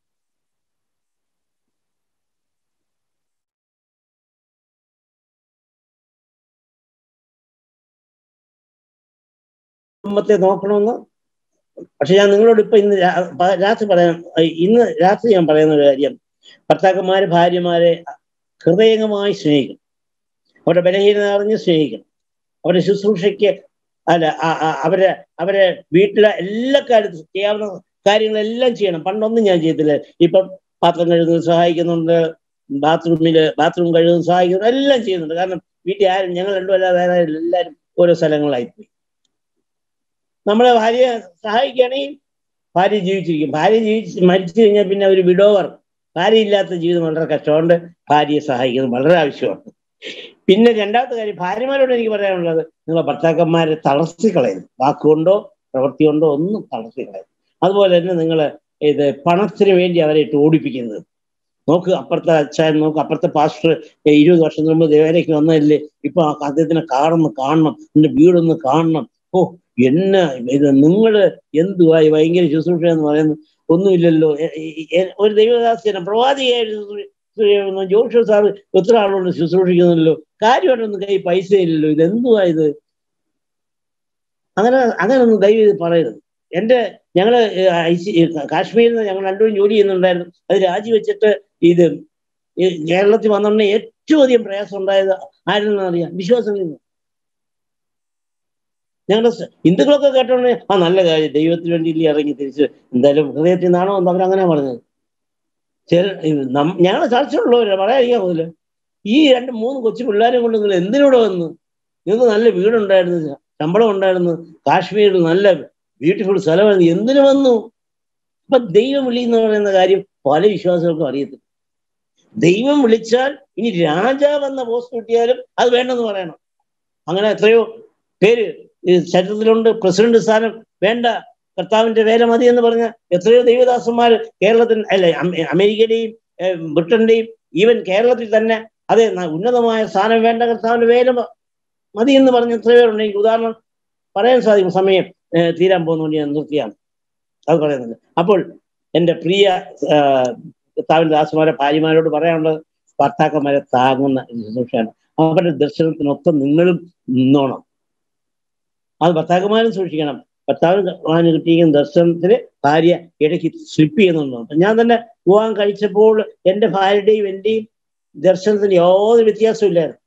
കുടുംബത്തെ നോക്കണമെന്ന് പക്ഷെ ഞാൻ നിങ്ങളോട് ഇപ്പൊ ഇന്ന് രാത്രി പറയാൻ ഇന്ന് രാത്രി ഞാൻ പറയുന്ന ഒരു കാര്യം ഭർത്താക്കന്മാര് ഭാര്യമാരെ ഹൃദയംഗമായി സ്നേഹിക്കണം അവരുടെ ബലഹീനത അറിഞ്ഞ് സ്നേഹിക്കണം അവരുടെ ശുശ്രൂഷയ്ക്ക് അല്ല അവരെ അവരെ വീട്ടിലെ എല്ലാ കാര്യത്തിലും ചെയ്യാവുന്ന കാര്യങ്ങളെല്ലാം ചെയ്യണം പണ്ടൊന്നും ഞാൻ ചെയ്തില്ല ഇപ്പം പാത്രം കഴുകുന്നത് സഹായിക്കുന്നുണ്ട് ബാത്റൂമില് ബാത്റൂം കഴുകുന്നത് സഹായിക്കുന്നു എല്ലാം ചെയ്യുന്നുണ്ട് കാരണം വീട്ടിൽ ആരും ഞങ്ങൾ രണ്ടും അല്ലാതെ വേറെ എല്ലാവരും ഓരോ സ്ഥലങ്ങളായിപ്പോയി നമ്മളെ ഭാര്യയെ സഹായിക്കുകയാണെങ്കിൽ ഭാര്യ ജീവിച്ചിരിക്കും ഭാര്യ ജീവിച്ച് മരിച്ചു കഴിഞ്ഞാൽ പിന്നെ ഒരു വിഡോവർ ഭാര്യ ഇല്ലാത്ത ജീവിതം വളരെ കഷ്ടമുണ്ട് ഭാര്യയെ സഹായിക്കുന്നത് വളരെ ആവശ്യമാണ് പിന്നെ രണ്ടാമത്തെ കാര്യം ഭാര്യമാരോട് എനിക്ക് പറയാനുള്ളത് നിങ്ങളെ ഭർത്താക്കന്മാരെ തളർത്തിക്കളയുന്നു വാക്കുകൊണ്ടോ പ്രവൃത്തി കൊണ്ടോ ഒന്നും തളർത്തിക്കളയുന്നു അതുപോലെ തന്നെ നിങ്ങൾ ഇത് പണത്തിന് വേണ്ടി അവരെ ഇട്ട് ഓടിപ്പിക്കുന്നത് നോക്ക് അപ്പുറത്തെ അച്ഛൻ നോക്ക് അപ്പുറത്തെ പാസ്റ്റർ ഇരുപത് വർഷം മുമ്പ് ദേവാലയ്ക്ക് വന്നതല്ലേ ഇപ്പൊ അദ്ദേഹത്തിനെ കാണുന്നു കാണണം എന്റെ വീടൊന്ന് കാണണം ഓ എന്നെ ഇത് നിങ്ങൾ എന്തുവായി ഭയങ്കര ശുശ്രൂഷ എന്ന് പറയുന്നു ഒന്നുമില്ലല്ലോ എ- എ- എ- ഒരു ദൈവദാസനം പ്രവാദിയായിട്ട് ശുശ്രൂഷിക്കുന്ന ജോഷു സാർ എത്ര ആളുകൊണ്ട് ശുശ്രൂഷിക്കുന്നല്ലോ കാര്യമായിട്ടൊന്നും കൈ പൈസ ഇല്ലല്ലോ ഇത് എന്തുവാ ഇത് അങ്ങനെ അങ്ങനെ ഒന്നും ദൈവം ഇത് പറയരുത് എൻ്റെ ഞങ്ങള് ഐ സി കാശ്മീരിൽ നിന്ന് ഞങ്ങൾ രണ്ടുപേരും ജോലി ചെയ്യുന്നുണ്ടായിരുന്നു അത് രാജിവെച്ചിട്ട് ഇത് ഈ കേരളത്തിൽ വന്നോണ്ടേ ഏറ്റവും അധികം പ്രയാസം ഉണ്ടായത് ആരെന്ന് അറിയാം വിശ്വാസങ്ങളിൽ നിന്ന് ഞങ്ങളുടെ സ- ഹിന്ദുക്കളൊക്കെ കേട്ടോണ്ടേ ആ നല്ല കാര്യം ദൈവത്തിന് വേണ്ടി ഇല്ലേ ഇറങ്ങി തിരിച്ച് എന്തായാലും ഹൃദയത്തിൽ നിന്നാണോ എന്ന് അവരങ്ങനെ പറഞ്ഞത് ചില ഞങ്ങളെ ചർച്ചയുള്ളവരെ പറയാതിരിക്കാൻ പോകില്ല ഈ രണ്ട് മൂന്ന് കൊച്ചു പിള്ളേരെ കൊണ്ട് നിങ്ങൾ എന്തിനൂടെ വന്നു നിങ്ങൾക്ക് നല്ല വീടുണ്ടായിരുന്നു ശമ്പളം ഉണ്ടായിരുന്നു കാശ്മീരിൽ നല്ല ബ്യൂട്ടിഫുൾ സ്ഥലമായിരുന്നു എന്തിനു വന്നു അപ്പൊ ദൈവം വിളി എന്ന് പറയുന്ന കാര്യം പല വിശ്വാസികൾക്കും അറിയത്തില്ല ദൈവം വിളിച്ചാൽ ഇനി രാജാവ് എന്ന പോസ്റ്റ് കിട്ടിയാലും അത് വേണ്ടെന്ന് പറയണം അങ്ങനെ എത്രയോ പേര് ഈ ചരിത്രത്തിലുണ്ട് പ്രസിഡന്റ് സ്ഥാനം വേണ്ട കർത്താവിന്റെ വേല മതി എന്ന് പറഞ്ഞ എത്രയോ ദൈവദാസന്മാർ കേരളത്തിൽ അല്ല അമേ- അമേരിക്കയുടെയും ഏഹ്, ബ്രിട്ടന്റെയും ഈവൻ കേരളത്തിൽ തന്നെ അതെ ന- ഉന്നതമായ സ്ഥാനം വേണ്ട കർത്താവിന്റെ വേല മ- മതി എന്ന് പറഞ്ഞ എത്രയോ പേരുണ്ട് എനിക്ക് ഉദാഹരണം പറയാൻ സാധിക്കും സമയം ഏഹ്, തീരാൻ പോകുന്നതുകൊണ്ട് ഞാൻ നിർത്തിയാണ് അത് പറയുന്നത് അപ്പോൾ എൻ്റെ പ്രിയ ആഹ്, കർത്താവിന്റെ ദാസന്മാരെ ഭാര്യമാരോട് പറയാനുള്ളത് ഭർത്താക്കന്മാരെ താങ്ങുന്ന ശുശ്രൂഷയാണ് അവരുടെ ദർശനത്തിനൊപ്പം നിങ്ങളും നിന്നോണം അത് ഭർത്താക്കന്മാരും സൂക്ഷിക്കണം ഭർത്താവിന് കിട്ടിയിരിക്കുന്ന ദർശനത്തിന് ഭാര്യ ഇടയ്ക്ക് സ്ലിപ്പ് ചെയ്യുന്നുണ്ടോ അപ്പൊ ഞാൻ തന്നെ വിവാഹം കഴിച്ചപ്പോൾ എൻ്റെ ഭാര്യയുടെയും എൻ്റെയും ദർശനത്തിന് യാതൊരു വ്യത്യാസവും ഇല്ലായിരുന്നു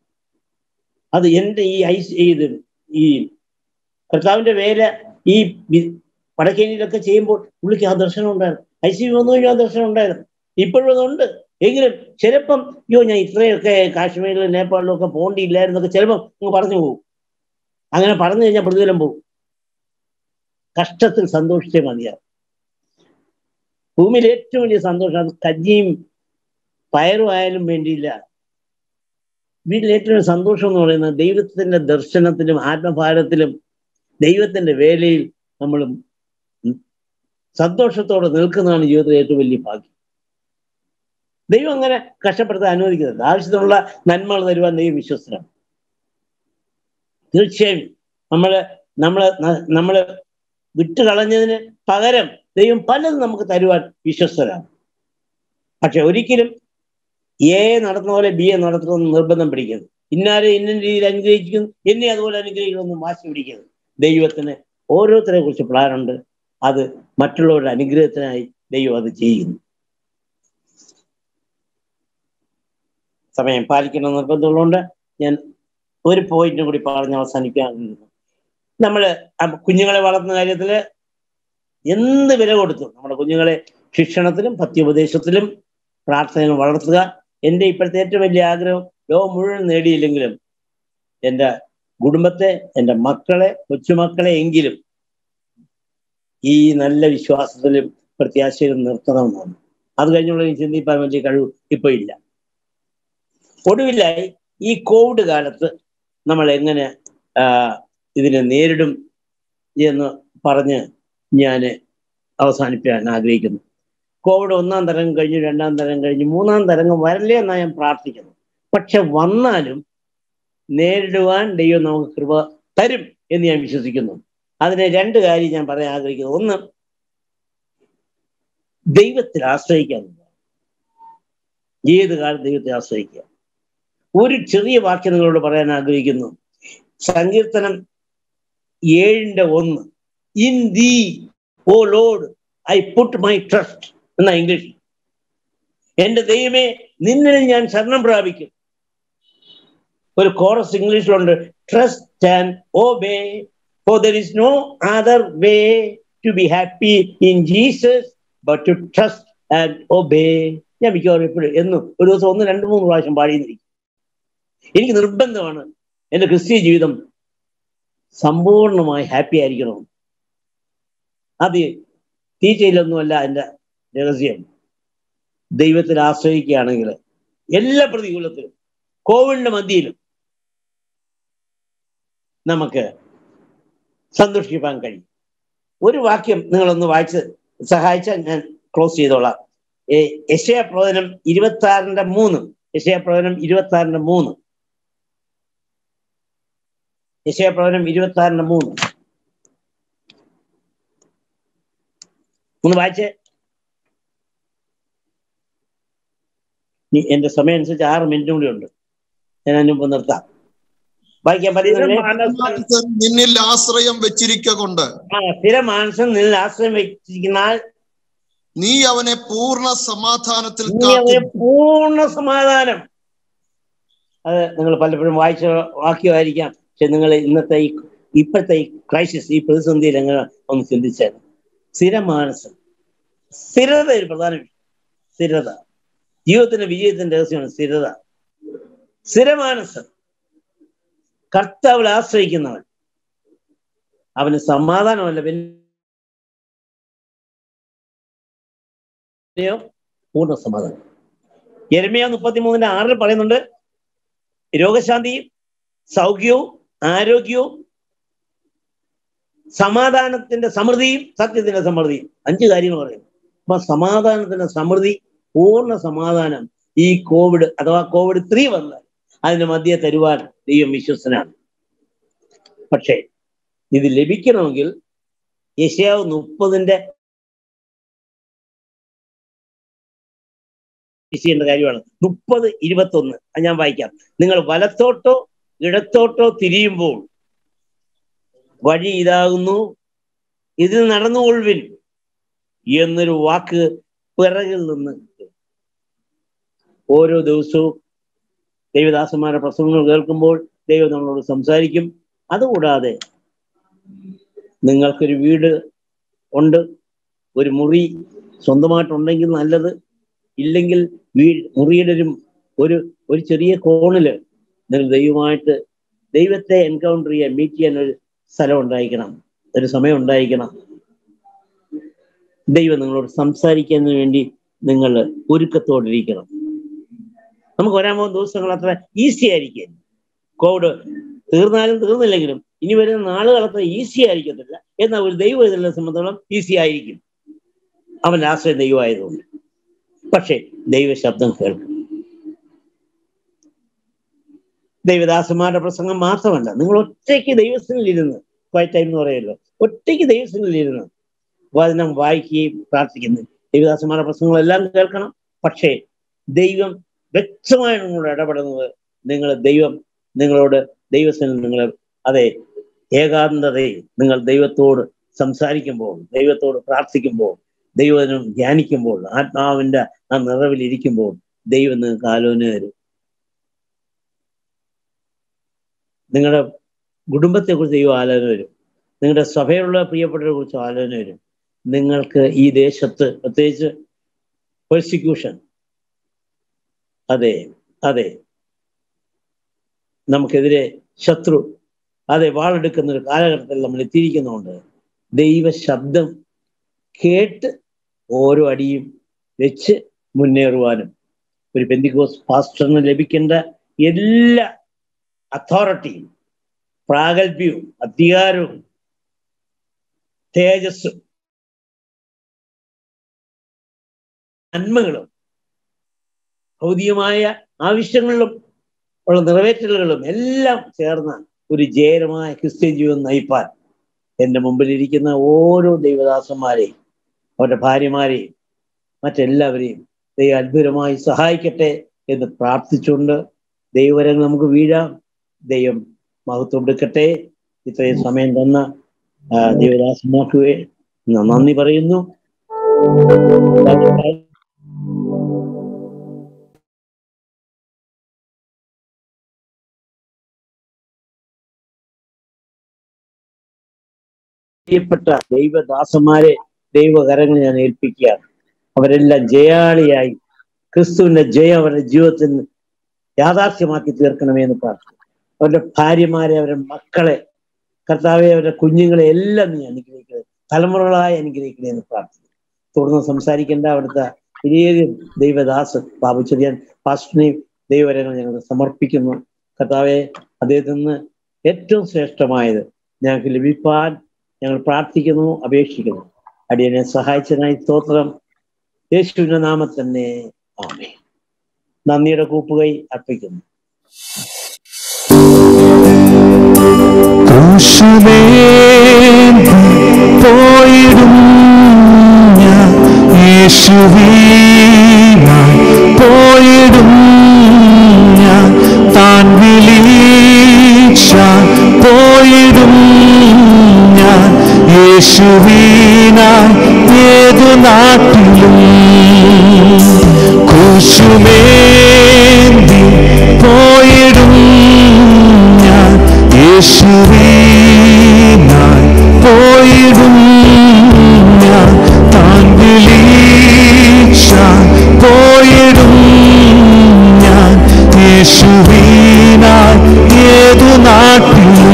അത് എൻ്റെ ഈ ഐസ് ഇത് ഈ കർത്താവിന്റെ വേല ഈ വി- വടക്കേനിയിലൊക്കെ ചെയ്യുമ്പോൾ പുള്ളിക്ക് ആ ദർശനം ഉണ്ടായിരുന്നു ഐ സി വന്നു കഴിഞ്ഞാൽ ആ ദർശനം ഉണ്ടായിരുന്നു ഇപ്പോഴും അതുണ്ട് എങ്കിലും ചിലപ്പം അയ്യോ ഞാൻ ഇത്രയൊക്കെ കാശ്മീരിലും നേപ്പാളിലും ഒക്കെ പോകേണ്ടിയില്ലായിരുന്നൊക്കെ ചിലപ്പം അങ്ങ് പറഞ്ഞു പോകും അങ്ങനെ പറഞ്ഞു കഴിഞ്ഞാൽ പ്രതിഫലം പോകും കഷ്ടത്തിൽ സന്തോഷിച്ചേ മതിയാവും ഭൂമിയിൽ ഏറ്റവും വലിയ സന്തോഷം അത് കഞ്ഞിയും പയറും ആയാലും വേണ്ടിയില്ല വീട്ടിൽ ഏറ്റവും വലിയ സന്തോഷം എന്ന് പറയുന്നത് ദൈവത്തിന്റെ ദർശനത്തിലും ആത്മഭാരത്തിലും ദൈവത്തിന്റെ വേലയിൽ നമ്മൾ സന്തോഷത്തോടെ നിൽക്കുന്നതാണ് ജീവിതത്തിലെ ഏറ്റവും വലിയ ഭാഗ്യം ദൈവം അങ്ങനെ കഷ്ടപ്പെടുത്താൻ അനുവദിക്കുന്നുണ്ട് ആവശ്യത്തിനുള്ള നന്മകൾ തരുവാൻ ദൈവം വിശ്വസ്തരാണ് തീർച്ചയായും നമ്മള് നമ്മള് ന- നമ്മള് വിട്ടുകളഞ്ഞതിന് പകരം ദൈവം പലതും നമുക്ക് തരുവാൻ വിശ്വസ്തരാണ് പക്ഷെ ഒരിക്കലും എ നടത്തുന്ന പോലെ ബി എ നടത്തണമെന്ന് നിർബന്ധം പിടിക്കരുത് ഇന്നാരെ ഇന്ന രീതിയിൽ അനുഗ്രഹിക്കുന്നു എന്നെ അതുപോലെ അനുഗ്രഹിക്കണമെന്ന് വാശി പിടിക്കരുത് ദൈവത്തിന് ഓരോരുത്തരെ കുറിച്ച് പ്ലാനുണ്ട് അത് മറ്റുള്ളവരുടെ അനുഗ്രഹത്തിനായി ദൈവം അത് ചെയ്യുന്നു സമയം പാലിക്കണം നിർബന്ധമുള്ളതുകൊണ്ട് ഞാൻ ഒരു പോയിന്റും കൂടി പറഞ്ഞ് അവസാനിക്കാൻ നമ്മൾ കുഞ്ഞുങ്ങളെ വളർത്തുന്ന കാര്യത്തിൽ എന്ത് വില കൊടുത്തു നമ്മുടെ കുഞ്ഞുങ്ങളെ ശിക്ഷണത്തിലും പത്യോപദേശത്തിലും പ്രാർത്ഥനയിലും വളർത്തുക എൻ്റെ ഇപ്പോഴത്തെ ഏറ്റവും വലിയ ആഗ്രഹം ലോകം മുഴുവൻ നേടിയില്ലെങ്കിലും എൻ്റെ കുടുംബത്തെ എൻ്റെ മക്കളെ കൊച്ചുമക്കളെ എങ്കിലും ഈ നല്ല വിശ്വാസത്തിലും പ്രത്യാശയിലും നിർത്തണമെന്നാണ് അത് കഴിഞ്ഞുള്ള ഈ ചിന്തിപ്പാൻ വലിയ കഴിവ് ഇപ്പൊ ഇല്ല ഒടുവിലായി ഈ കോവിഡ് കാലത്ത് നമ്മൾ എങ്ങനെ ആ, ഇതിനെ നേരിടും എന്ന് പറഞ്ഞ് ഞാൻ അവസാനിപ്പിക്കാൻ ആഗ്രഹിക്കുന്നു കോവിഡ് ഒന്നാം തരംഗം കഴിഞ്ഞു രണ്ടാം തരംഗം കഴിഞ്ഞു മൂന്നാം തരംഗം വരല്ലേ എന്നാണ് ഞാൻ പ്രാർത്ഥിക്കുന്നു പക്ഷെ വന്നാലും നേരിടുവാൻ ദൈവം നമുക്ക് കൃപ തരും എന്ന് ഞാൻ വിശ്വസിക്കുന്നു അതിന് രണ്ട് കാര്യം ഞാൻ പറയാൻ ആഗ്രഹിക്കുന്നു ഒന്ന് ദൈവത്തിൽ ആശ്രയിക്കാൻ ഏത് കാലം ദൈവത്തെ ആശ്രയിക്കുക ഒരു ചെറിയ വാക്യം നിങ്ങളോട് പറയാൻ ആഗ്രഹിക്കുന്നു സങ്കീർത്തനം ഏഴിന്റെ ഒന്ന് in thee O Lord I put my trust എന്ന ഇംഗ്ലീഷ് എന്റെ ദൈവമേ നിന്നിൽ ഞാൻ ശരണം പ്രാപിക്കും ഒരു കോറസ് ഇംഗ്ലീഷിലുണ്ട് trust and obey for there is no other way to be happy in Jesus but to trust and obey ഞാൻ മിക്കവാറും എപ്പോഴും എന്നും ഒരു ദിവസം ഒന്ന് രണ്ട് മൂന്ന് പ്രാവശ്യം പാടിയിരിക്കും എനിക്ക് നിർബന്ധമാണ് എൻ്റെ ക്രിസ്തീയ ജീവിതം സമ്പൂർണമായി ഹാപ്പി ആയിരിക്കണം അത് തീറ്റയിലൊന്നുമല്ല എൻ്റെ രഹസ്യം ദൈവത്തിൽ ആശ്രയിക്കുകയാണെങ്കിൽ എല്ലാ പ്രതികൂലത്തിലും കോവിഡിന്റെ മധ്യയിലും നമുക്ക് സന്തോഷിക്കാൻ കഴിയും ഒരു വാക്യം നിങ്ങളൊന്ന് വായിച്ച് സഹായിച്ചാൽ ഞാൻ ക്ലോസ് ചെയ്തോളാം യശയ പ്രവചനം ഇരുപത്തി ആറിന്റെ മൂന്ന് യശയ പ്രവചനം ഇരുപത്തി ആറിന്റെ മൂന്ന് യശയ പ്രവചനം ഇരുപത്തി ആറിന്റെ മൂന്ന് ഒന്ന് വായിച്ചേ ഇനി എന്റെ സമയം അനുസരിച്ച് ആറ് മിനിറ്റും കൂടി ഉണ്ട് ഞാൻ അതിന് മുമ്പ് നിർത്താം വായിക്കാൻ പറ്റുന്നവരെ സ്ഥിരമാനസൻ നിന്നിൽ ആശ്രയം വെച്ചിരിക്ക കൊണ്ട് ആ സ്ഥിര മാനസം നിന്നിൽ ആശ്രയം വെച്ചിരിക്കുന്നാൽ നീ അവനെ പൂർണ്ണ സമാധാനത്തിൽ നീ അവനെ കാക്കും പൂർണ്ണ സമാധാനം അത് നിങ്ങൾ പലപ്പോഴും വായിച്ച വാക്യമായിരിക്കാം പക്ഷെ നിങ്ങൾ ഇന്നത്തെ ഈ ഇപ്പോഴത്തെ ഈ ക്രൈസിസ് ഈ പ്രതിസന്ധിയിൽ എങ്ങനെ ഒന്ന് ചിന്തിച്ചാൽ സ്ഥിരമാനസം സ്ഥിരത ഒരു പ്രധാന വിഷയം സ്ഥിരത ജീവിതത്തിന്റെ വിജയത്തിന്റെ രഹസ്യമാണ് സ്ഥിരത സ്ഥിരമാനസം കർത്താവിൽ ആശ്രയിക്കുന്നവൻ അവന് സമാധാനമല്ല പിന്നെയോ പൂർണ്ണ സമാധാനം യെരമിയ മുപ്പത്തിമൂന്നിന്റെ ആറിൽ പറയുന്നുണ്ട് രോഗശാന്തിയും സൗഖ്യവും ആരോഗ്യവും സമാധാനത്തിന്റെ സമൃദ്ധിയും സത്യത്തിന്റെ സമൃദ്ധിയും അഞ്ച് കാര്യങ്ങൾ പറയും അപ്പൊ സമാധാനത്തിന്റെ സമൃദ്ധി പൂർണ്ണ സമാധാനം ഈ കോവിഡ് അഥവാ കോവിഡ് ത്രീ വന്നാൽ അതിന് മധ്യ തരുവാൻ ദൈവം വിശ്വസനാണ് പക്ഷേ ഇത് ലഭിക്കണമെങ്കിൽ യശയാവ് മുപ്പതിന്റെ ചെയ്യേണ്ട കാര്യമാണ് മുപ്പത് ഇരുപത്തൊന്ന് അത് ഞാൻ വായിക്കാം നിങ്ങൾ വലത്തോട്ടോ ഇടത്തോട്ടോ തിരിയുമ്പോൾ വഴി ഇതാകുന്നു ഇതിൽ നടന്നുകൊള്ളുവിൻ എന്നൊരു വാക്ക് പിറകിൽ നിന്ന് ഓരോ ദിവസവും ദൈവദാസന്മാരുടെ പ്രസംഗങ്ങൾ കേൾക്കുമ്പോൾ ദൈവം നമ്മളോട് സംസാരിക്കും അതുകൂടാതെ നിങ്ങൾക്കൊരു വീട് ഉണ്ട് ഒരു മുറി സ്വന്തമായിട്ടുണ്ടെങ്കിൽ നല്ലത് ഇല്ലെങ്കിൽ വീ മുറിയുടെ ഒരു ഒരു ഒരു ചെറിയ കോണില് നിങ്ങൾ ദൈവമായിട്ട് ദൈവത്തെ എൻകൗണ്ടർ ചെയ്യാൻ മീറ്റ് ചെയ്യാൻ ഒരു സ്ഥലം ഉണ്ടായിരിക്കണം ഒരു സമയം ഉണ്ടായിരിക്കണം ദൈവം നിങ്ങളോട് സംസാരിക്കുന്നതിന് വേണ്ടി നിങ്ങൾ ഒരുക്കത്തോടിരിക്കണം നമുക്ക് വരാൻ പോകുന്ന ദിവസങ്ങൾ അത്ര ഈസി ആയിരിക്കും കോവിഡ് തീർന്നാലും തീർന്നില്ലെങ്കിലും ഇനി വരുന്ന നാളുകൾ അത്ര ഈസി ആയിരിക്കത്തില്ല എന്നാൽ ഒരു ദൈവം ഇതിനെ സംബന്ധിച്ചോളം ഈസി ആയിരിക്കും അവന്റെ ആശ്രയം ദൈവമായതുകൊണ്ട് പക്ഷേ ദൈവ ശബ്ദം കേൾക്കും ദൈവദാസന്മാരുടെ പ്രസംഗം മാത്രമല്ല നിങ്ങൾ ഒറ്റയ്ക്ക് ദൈവസ്ഥനിലിരുന്ന് ക്വൈറ്റ് ടൈം എന്ന് പറയുമല്ലോ ഒറ്റയ്ക്ക് ദൈവസ്ഥനിലിരുന്ന് വചനം വായിക്കുകയും പ്രാർത്ഥിക്കുന്നു ദൈവദാസന്മാരുടെ പ്രസംഗങ്ങളെല്ലാം കേൾക്കണം പക്ഷേ ദൈവം വ്യക്തമായി നിങ്ങളോട് ഇടപെടുന്നത് നിങ്ങൾ ദൈവം നിങ്ങളോട് ദൈവസ്ഥനിൽ നിങ്ങൾ അതെ ഏകാന്തതയിൽ നിങ്ങൾ ദൈവത്തോട് സംസാരിക്കുമ്പോൾ ദൈവത്തോട് പ്രാർത്ഥിക്കുമ്പോൾ ദൈവനം ധ്യാനിക്കുമ്പോൾ ആത്മാവിന്റെ ആ നിറവിൽ ഇരിക്കുമ്പോൾ ദൈവം നിങ്ങൾക്ക് ആലോചന തരും നിങ്ങളുടെ കുടുംബത്തെ കുറിച്ച് ദൈവം ആലോചന വരും നിങ്ങളുടെ സഭയിലുള്ള പ്രിയപ്പെട്ടവരെ കുറിച്ച് ആലോചന വരും നിങ്ങൾക്ക് ഈ ദേശത്ത് പ്രത്യേകിച്ച് പെർസിക്യൂഷൻ അതെ അതെ നമുക്കെതിരെ ശത്രു അതെ വാളെടുക്കുന്ന ഒരു കാലഘട്ടത്തിൽ നമ്മൾ എത്തിയിരിക്കുന്നുണ്ട് ദൈവ ശബ്ദം കേട്ട് ഓരോ അടിയും വെച്ച് മുന്നേറുവാനും ഒരു പെന്തിക്കോസ് പാസ്റ്ററിന് ലഭിക്കേണ്ട എല്ലാ അതോറിറ്റിയും പ്രാഗൽഭ്യവും അധികാരവും തേജസ്സും നന്മകളും ഭൗതികമായ ആവശ്യങ്ങളിലും ഉള്ള നിറവേറ്റലുകളും എല്ലാം ചേർന്ന ഒരു ജയകരമായ ക്രിസ്ത്യൻ ജീവിതം നയിപ്പാൻ എൻ്റെ മുമ്പിലിരിക്കുന്ന ഓരോ ദൈവദാസന്മാരെയും അവരുടെ ഭാര്യമാരെയും മറ്റെല്ലാവരെയും ദൈവം അത്ഭുതമായി സഹായിക്കട്ടെ എന്ന് പ്രാർത്ഥിച്ചുകൊണ്ട് ദൈവവരങ്ങൾ നമുക്ക് വീഴാം ദൈവം മഹത്വം എടുക്കട്ടെ ഇത്രയും സമയം തന്ന ആ, ദൈവദാസന്മാർക്ക് നന്ദി പറയുന്നു പ്രിയപ്പെട്ട ദൈവദാസന്മാരെ ദൈവകരങ്ങൾ ഞാൻ ഏൽപ്പിക്കുകയാണ് അവരെല്ലാം ജയാളിയായി ക്രിസ്തുവിന്റെ ജയം അവരുടെ ജീവിതത്തിൽ യാഥാർത്ഥ്യമാക്കി തീർക്കണമേ എന്ന് പ്രാർത്ഥിക്കുന്നു അവരുടെ ഭാര്യമാരെ അവരുടെ മക്കളെ കർത്താവെ അവരുടെ കുഞ്ഞുങ്ങളെ എല്ലാം നീ അനുഗ്രഹിക്കണേ തലമുറകളായി അനുഗ്രഹിക്കണേ എന്ന് പ്രാർത്ഥിക്കുന്നു തുടർന്ന് സംസാരിക്കേണ്ട അവിടുത്തെ വലിയ ദൈവദാസൻ ബാബു ചെറിയാൻ പാസ്റ്ററിനെയും ദൈവവരങ്ങൾ ഞങ്ങൾ സമർപ്പിക്കുന്നു കർത്താവെ അദ്ദേഹത്തിൽ നിന്ന് ഏറ്റവും ശ്രേഷ്ഠമായത് ഞങ്ങൾക്ക് ലഭിപ്പാൻ ഞങ്ങൾ പ്രാർത്ഥിക്കുന്നു അപേക്ഷിക്കുന്നു അടിയനെ സഹായിച്ചതിനായി സ്തോത്രം യേശുവിന്റെ നാമത്തിൽ തന്നെ ആമേ നന്ദിയുടെ കൂപ്പുകൈ അർപ്പിക്കുന്നു ക്രൂശിലേന്തി പോയിടും ഞാൻ യേശുവീനായി പോയിടും ഞാൻ താൻ വിളിച്ചാൽ പോയിടും ഞാൻ യേശുവീനായി ഏതു നാട്ടിലും കുശുമേന്തി പോയിടും ഞാൻ യേശുവീനായി പോയിടും ഞാൻ താൻ വിളിച്ചാൽ പോയിടും ഞാൻ യേശുവീനായി ഏതു നാട്ടിലും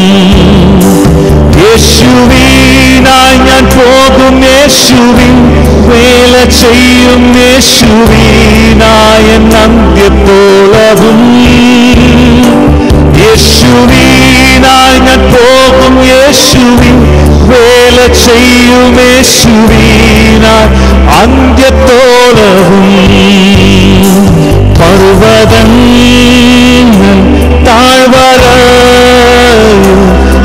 യേശുവീനായി ഞാൻ പോകും യേശുവിൻ വേല ചെയ്യും യേശുവീനായ അന്ത്യത്തോളവും യേശുവീനായി ഞാൻ പോകും യേശുവിൻ വേല ചെയ്യും യേശുവീനായി അന്ത്യത്തോളവും പർവതങ്ങൾ താഴ്വരയും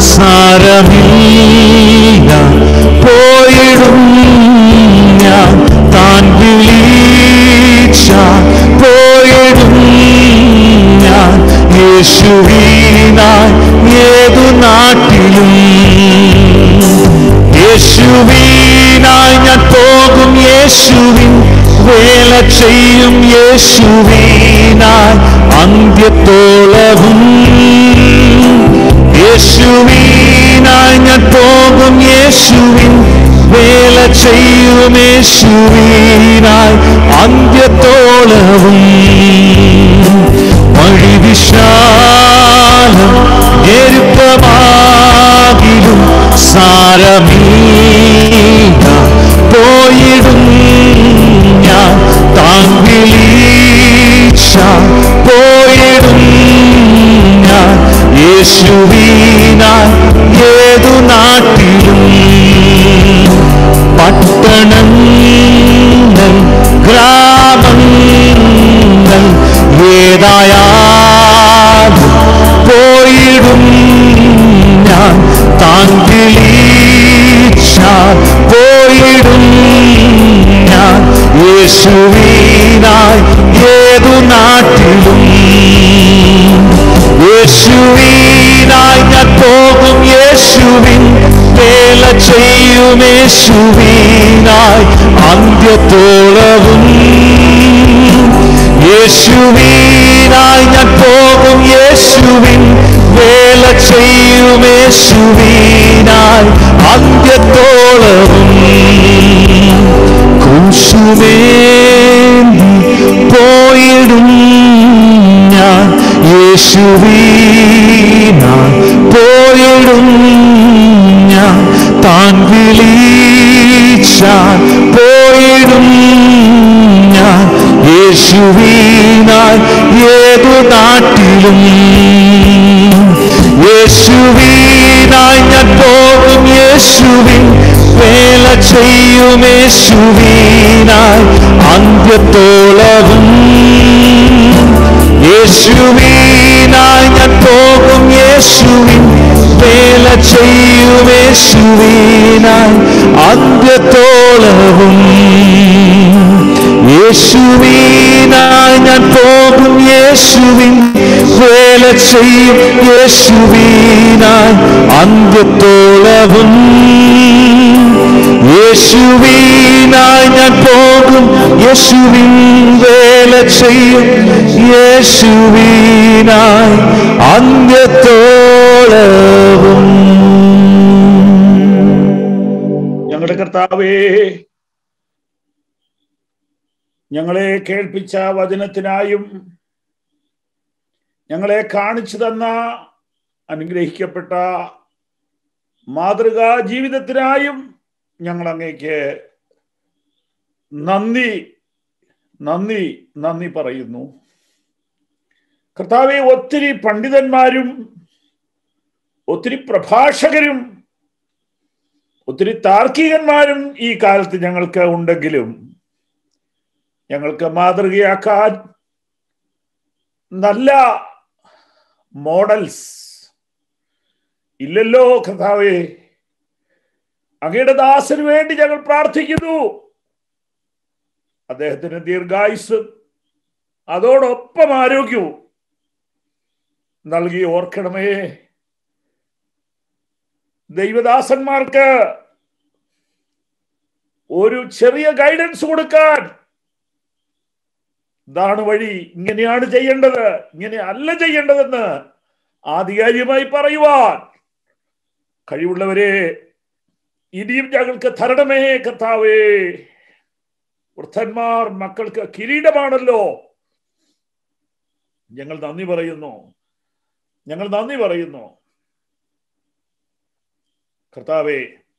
സാരമില്ല പോയിടും ഞാൻ താൻ വിളിച്ച പോയിടും ഞാൻ യേശുവീനായി ഏതു നാട്ടിലും യേശുവീനായി ഞാൻ പോകും യേശുവിൻ വേല ചെയ്യും യേശുവീനായി അന്ത്യത്തോളവും യേശുവീനായി ഞാൻ പോകും യേശുവിൻ വേല ചെയ്യും യേശുവീനായി അന്ത്യത്തോളവും വഴിവിശാലം ഞെരുക്കമാകിലും സാരമീക പോയിടും ഞാൻ താൻ വിളിച്ച പോയിടും ഞാൻ യേശുവീനായി ഏതു നാട്ടിലും പട്ടണങ്ങൾ ഗ്രാമങ്ങൾ ഏതായാലും പോയിടും ഞാൻ താൻ വിളിച്ചാൽ പോയിടും ഞാൻ യേശുവീനായി ഏതു നാട്ടിലും യേശുവീനായി ഞാൻ പോകും യേശുവിൻ വേല ചെയ്യും യേശുവീനായി അന്ത്യത്തോളവും യേശുവീനായി ഞാൻ പോകും യേശുവിൻ വേല ചെയ്യും യേശുവീനായി അന്ത്യത്തോളവും കുശുവേന്തി പോയിടും ഞാൻ യേശുവീനായി പോയിടും ഞാൻ താൻ വിളിച്ചാൽ പോയിടും ഞാൻ യേശുവീനായി ഏതു നാട്ടിലും യേശുവീനായി ഞാൻ പോകും യേശുവിൻ വേല ചെയ്യും യേശുവീനായി അന്ത്യത്തോളവും യേശുവീനായി ഞാൻ പോകും യേശുവിൻ വേല ചെയ്യും യേശുവീനായി അന്ത്യത്തോളവും യേശുവീനായി ഞാൻ പോകും യേശുവിൻ വേല ചെയ്യും യേശുവീനായി അന്ത്യത്തോളവും യേശുവീനായി ഞാൻ പോകും യേശുവിൻ വേല ചെയ്യും യേശുവീനായി അന്ത്യത്തോളവും ഞങ്ങളുടെ കർത്താവേ ഞങ്ങളെ കേൾപ്പിച്ച വചനത്തിനായും ഞങ്ങളെ കാണിച്ചു തന്ന അനുഗ്രഹിക്കപ്പെട്ട മാതൃകാ ജീവിതത്തിനായും ഞങ്ങൾ അങ്ങേക്ക് നന്ദി നന്ദി നന്ദി പറയുന്നു കർത്താവെ ഒത്തിരി പണ്ഡിതന്മാരും ഒത്തിരി പ്രഭാഷകരും ഒത്തിരി താർക്കികന്മാരും ഈ കാലത്ത് ഞങ്ങൾക്ക് ഉണ്ടെങ്കിലും ഞങ്ങൾക്ക് മാതൃകയാക്കാൻ നല്ല മോഡൽസ് ഇല്ലല്ലോ കർത്താവേ അങ്ങയുടെ ദാസന് വേണ്ടി ഞങ്ങൾ പ്രാർത്ഥിക്കുന്നു അദ്ദേഹത്തിന് ദീർഘായുസ് അതോടൊപ്പം ആരോഗ്യവും നൽകി ഓർക്കണമേ ദൈവദാസന്മാർക്ക് ഒരു ചെറിയ ഗൈഡൻസ് കൊടുക്കാൻ ഇതാണ് വഴി ഇങ്ങനെയാണ് ചെയ്യേണ്ടത് ഇങ്ങനെ അല്ല ചെയ്യേണ്ടതെന്ന് ആധികാരികമായി പറയുവാൻ കഴിവുള്ളവരെ ഇനിയും ഞങ്ങൾക്ക് തരണമേ കർത്താവേ വൃദ്ധന്മാർ മക്കൾക്ക് കിരീടമാണല്ലോ ഞങ്ങൾ നന്ദി പറയുന്നു ഞങ്ങൾ നന്ദി പറയുന്നു കർത്താവേ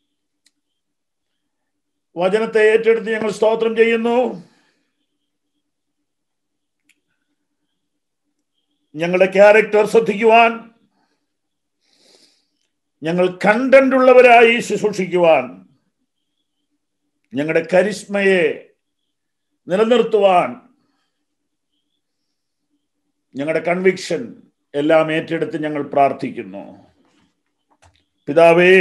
വചനത്തെ ഏറ്റെടുത്ത് ഞങ്ങൾ സ്തോത്രം ചെയ്യുന്നു ഞങ്ങളുടെ ക്യാരക്ടർ ശ്രദ്ധിക്കുവാൻ ഞങ്ങൾ കണ്ടന്റ് ഉള്ളവരായി ശുശ്രൂഷിക്കുവാൻ ഞങ്ങളുടെ കരിസ്മയെ നിലനിർത്തുവാൻ ഞങ്ങളുടെ കൺവിക്ഷൻ എല്ലാം ഏറ്റെടുത്ത് ഞങ്ങൾ പ്രാർത്ഥിക്കുന്നു പിതാവേ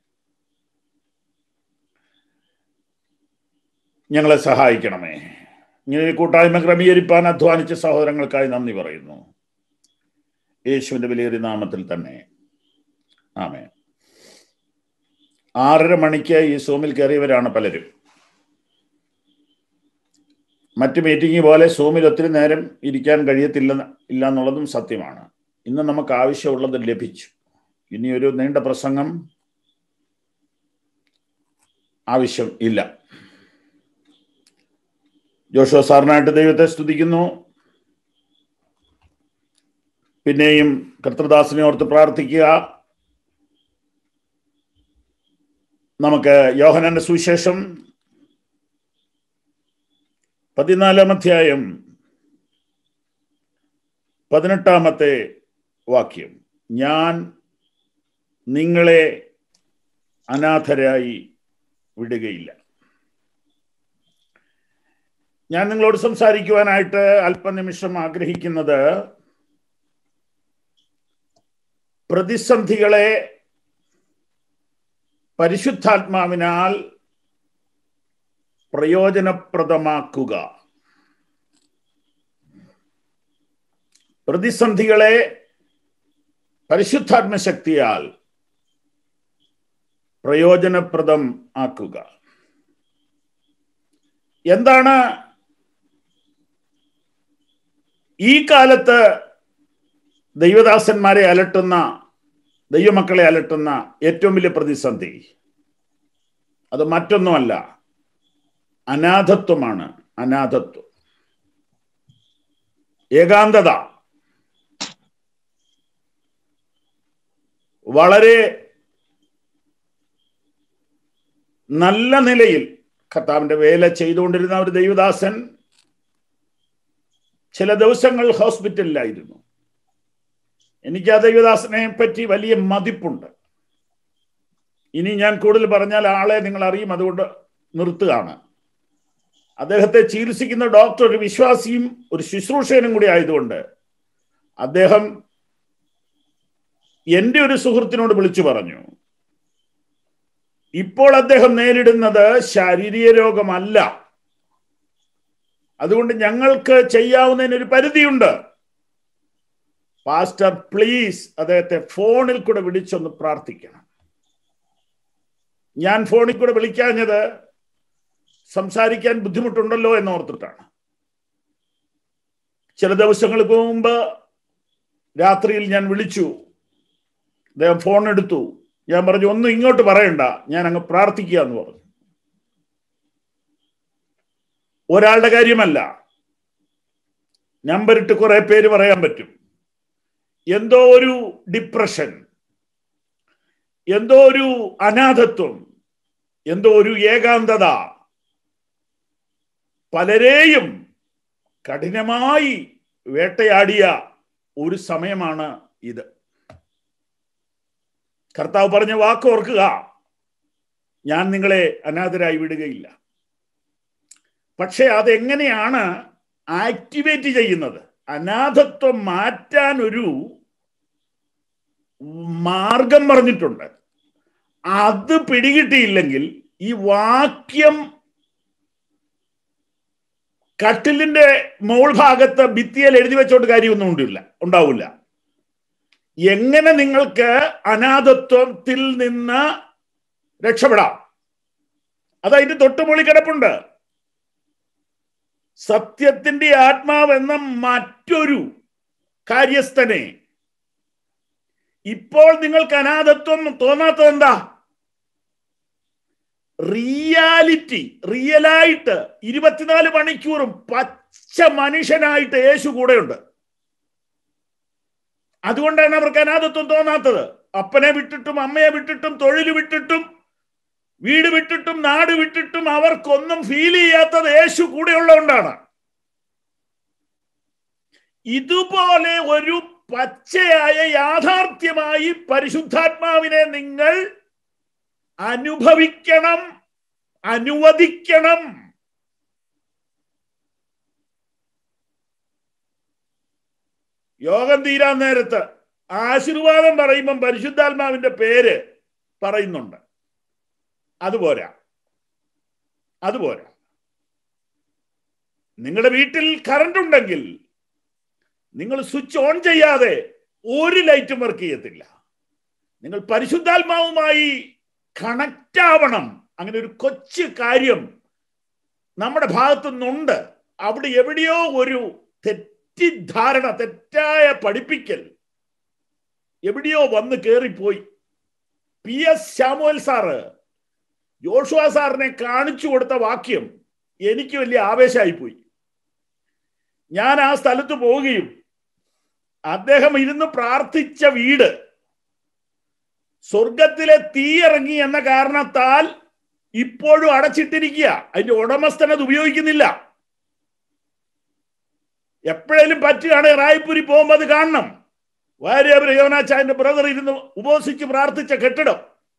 ഞങ്ങളെ സഹായിക്കണമേ ഇങ്ങനെ ഈ കൂട്ടായ്മ ക്രമീകരിപ്പാൻ അധ്വാനിച്ച സഹോദരങ്ങൾക്കായി നന്ദി പറയുന്നു യേശുവിന്റെ വിലയേറിയ നാമത്തിൽ തന്നെ ആമേ ആറര മണിക്ക് ഈ സൂമിൽ കയറിയവരാണ് പലരും മറ്റ് മീറ്റിംഗ് പോലെ സൂമിൽ ഒത്തിരി നേരം ഇരിക്കാൻ കഴിയത്തില്ല ഇല്ല എന്നുള്ളതും സത്യമാണ് ഇന്ന് നമുക്ക് ആവശ്യമുള്ളത് ലഭിച്ചു ഇനി ഒരു നീണ്ട പ്രസംഗം ആവശ്യം ഇല്ല ജോഷുവ സാറിനായിട്ട് ദൈവത്തെ സ്തുതിക്കുന്നു പിന്നെയും കർത്തൃദാസിനെ ഓർത്ത് പ്രാർത്ഥിക്കുക നമുക്ക് യോഹനന്റെ സുവിശേഷം പതിനാലാം അധ്യായം പതിനെട്ടാമത്തെ വാക്യം ഞാൻ നിങ്ങളെ അനാഥരായി വിടുകയില്ല ഞാൻ നിങ്ങളോട് സംസാരിക്കുവാനായിട്ട് അല്പനിമിഷം ആഗ്രഹിക്കുന്നത് പ്രതിസന്ധികളെ പരിശുദ്ധാത്മാവിനാൽ പ്രയോജനപ്രദമാക്കുക പ്രതിസന്ധികളെ പരിശുദ്ധാത്മശക്തിയാൽ പ്രയോജനപ്രദം ആക്കുക എന്താണ് ഈ കാലത്ത് ദൈവദാസന്മാരെ അലട്ടുന്ന ദൈവമക്കളെ അലട്ടുന്ന ഏറ്റവും വലിയ പ്രതിസന്ധി അത് മറ്റൊന്നുമല്ല അനാഥത്വമാണ് അനാഥത്വം ഏകാന്തത വളരെ നല്ല നിലയിൽ കർത്താവിന്റെ വേല ചെയ്തുകൊണ്ടിരുന്ന ഒരു ദൈവദാസൻ ചില ദിവസങ്ങൾ ഹോസ്പിറ്റലിലായിരുന്നു എനിക്ക് ആ ദൈവദാസനെ പറ്റി വലിയ മതിപ്പുണ്ട് ഇനി ഞാൻ കൂടുതൽ പറഞ്ഞാൽ ആളെ നിങ്ങൾ അറിയും അതുകൊണ്ട് നിർത്തുകയാണ് അദ്ദേഹത്തെ ചികിത്സിക്കുന്ന ഡോക്ടർ ഒരു വിശ്വാസിയും ഒരു ശുശ്രൂഷകനും കൂടി ആയതുകൊണ്ട് അദ്ദേഹം എൻ്റെ ഒരു സുഹൃത്തിനോട് വിളിച്ചു പറഞ്ഞു ഇപ്പോൾ അദ്ദേഹം നേരിടുന്നത് ശാരീരിക രോഗമല്ല അതുകൊണ്ട് ഞങ്ങൾക്ക് ചെയ്യാവുന്നതിന് ഒരു പരിധിയുണ്ട് പാസ്റ്റർ പ്ലീസ് അദ്ദേഹത്തെ ഫോണിൽ കൂടെ വിളിച്ചൊന്ന് പ്രാർത്ഥിക്കണം ഞാൻ ഫോണിൽ കൂടെ വിളിക്കാഞ്ഞത് സംസാരിക്കാൻ ബുദ്ധിമുട്ടുണ്ടല്ലോ എന്നോർത്തിട്ടാണ് ചില ദിവസങ്ങൾക്ക് മുമ്പ് രാത്രിയിൽ ഞാൻ വിളിച്ചു അദ്ദേഹം ഫോൺ എടുത്തു ഞാൻ പറഞ്ഞു ഒന്നും ഇങ്ങോട്ട് പറയണ്ട ഞാൻ അങ്ങ് പ്രാർത്ഥിക്കുക എന്ന് പറഞ്ഞു ഒരാളുടെ കാര്യമല്ല നമ്പർ ഇട്ട് കുറെ പേര് പറയാൻ പറ്റും എന്തോ ഒരു ഡിപ്രഷൻ എന്തോ ഒരു അനാഥത്വം എന്തോ ഒരു ഏകാന്തത പലരെയും കഠിനമായി വേട്ടയാടിയ ഒരു സമയമാണ് ഇത് കർത്താവ് പറഞ്ഞ വാക്ക് ഓർക്കുക ഞാൻ നിങ്ങളെ അനാഥരായി വിടുകയില്ല പക്ഷെ അതെങ്ങനെയാണ് ആക്ടിവേറ്റ് ചെയ്യുന്നത് അനാഥത്വം മാറ്റാൻ ഒരു മാർഗം പറഞ്ഞിട്ടുണ്ട് അത് പിടികിട്ടിയില്ലെങ്കിൽ ഈ വാക്യം കട്ടിലിന്റെ മോൾ ഭാഗത്ത് ഭിത്തിയിൽ എഴുതി വെച്ചോണ്ട് കാര്യമൊന്നും ഉണ്ടില്ല ഉണ്ടാവില്ല എങ്ങനെ നിങ്ങൾക്ക് അനാഥത്വത്തിൽ നിന്ന് രക്ഷപ്പെടാം അതതിന്റെ തൊട്ടുപൊളി കിടപ്പുണ്ട് സത്യത്തിന്റെ ആത്മാവെന്ന മറ്റൊരു കാര്യസ്ഥനെ ഇപ്പോൾ നിങ്ങൾക്ക് അനാഥത്വം തോന്നാത്തത് എന്താ റിയാലിറ്റി റിയലായിട്ട് ഇരുപത്തിനാല് മണിക്കൂറും പച്ച മനുഷ്യനായിട്ട് യേശു കൂടെയുണ്ട് അതുകൊണ്ടാണ് അവർക്ക് അനാഥത്വം തോന്നാത്തത് അപ്പനെ വിട്ടിട്ടും അമ്മയെ വിട്ടിട്ടും തൊഴിൽ വിട്ടിട്ടും വീട് വിട്ടിട്ടും നാട് വിട്ടിട്ടും അവർക്കൊന്നും ഫീൽ ചെയ്യാത്തത് യേശു കൂടെയുള്ളതുകൊണ്ടാണ് ഇതുപോലെ ഒരു പച്ചയായ യാഥാർത്ഥ്യമായി പരിശുദ്ധാത്മാവിനെ നിങ്ങൾ അനുഭവിക്കണം അനുവദിക്കണം യോഗം തീരാൻ നേരത്ത് ആശീർവാദം പറയുമ്പം പരിശുദ്ധാത്മാവിന്റെ പേര് പറയുന്നുണ്ട് അതുപോരാ അതുപോരാ നിങ്ങളുടെ വീട്ടിൽ കറണ്ട് ഉണ്ടെങ്കിൽ നിങ്ങൾ സ്വിച്ച് ഓൺ ചെയ്യാതെ ഒരു ലൈറ്റും വർക്ക് ചെയ്യത്തില്ല നിങ്ങൾ പരിശുദ്ധാത്മാവുമായി കണക്റ്റ് ആവണം അങ്ങനെ ഒരു കൊച്ചു കാര്യം നമ്മുടെ ഭാഗത്തു നിന്നുണ്ട് അവിടെ എവിടെയോ ഒരു തെറ്റിദ്ധാരണ തെറ്റായ പഠിപ്പിക്കൽ എവിടെയോ വന്ന് കയറിപ്പോയി P S Samuel sir Joshua സാറിനെ കാണിച്ചു കൊടുത്ത വാക്യം എനിക്ക് വലിയ ആവേശമായി പോയി ഞാൻ ആ സ്ഥലത്ത് പോവുകയും അദ്ദേഹം ഇരുന്ന് പ്രാർത്ഥിച്ച വീട് സ്വർഗത്തിലെ തീ ഇറങ്ങി എന്ന കാരണത്താൽ ഇപ്പോഴും അടച്ചിട്ടിരിക്കുക അതിന്റെ ഉടമസ്ഥൻ അത് ഉപയോഗിക്കുന്നില്ല എപ്പോഴേലും പറ്റുകയാണെങ്കിൽ റായ്പൂരി പോകുമ്പോൾ അത് കാണണം വാര്യവർ യോനാച്ചാന്റെ ബ്രദർ ഇരുന്ന് ഉപവസിച്ച് പ്രാർത്ഥിച്ച കെട്ടിടം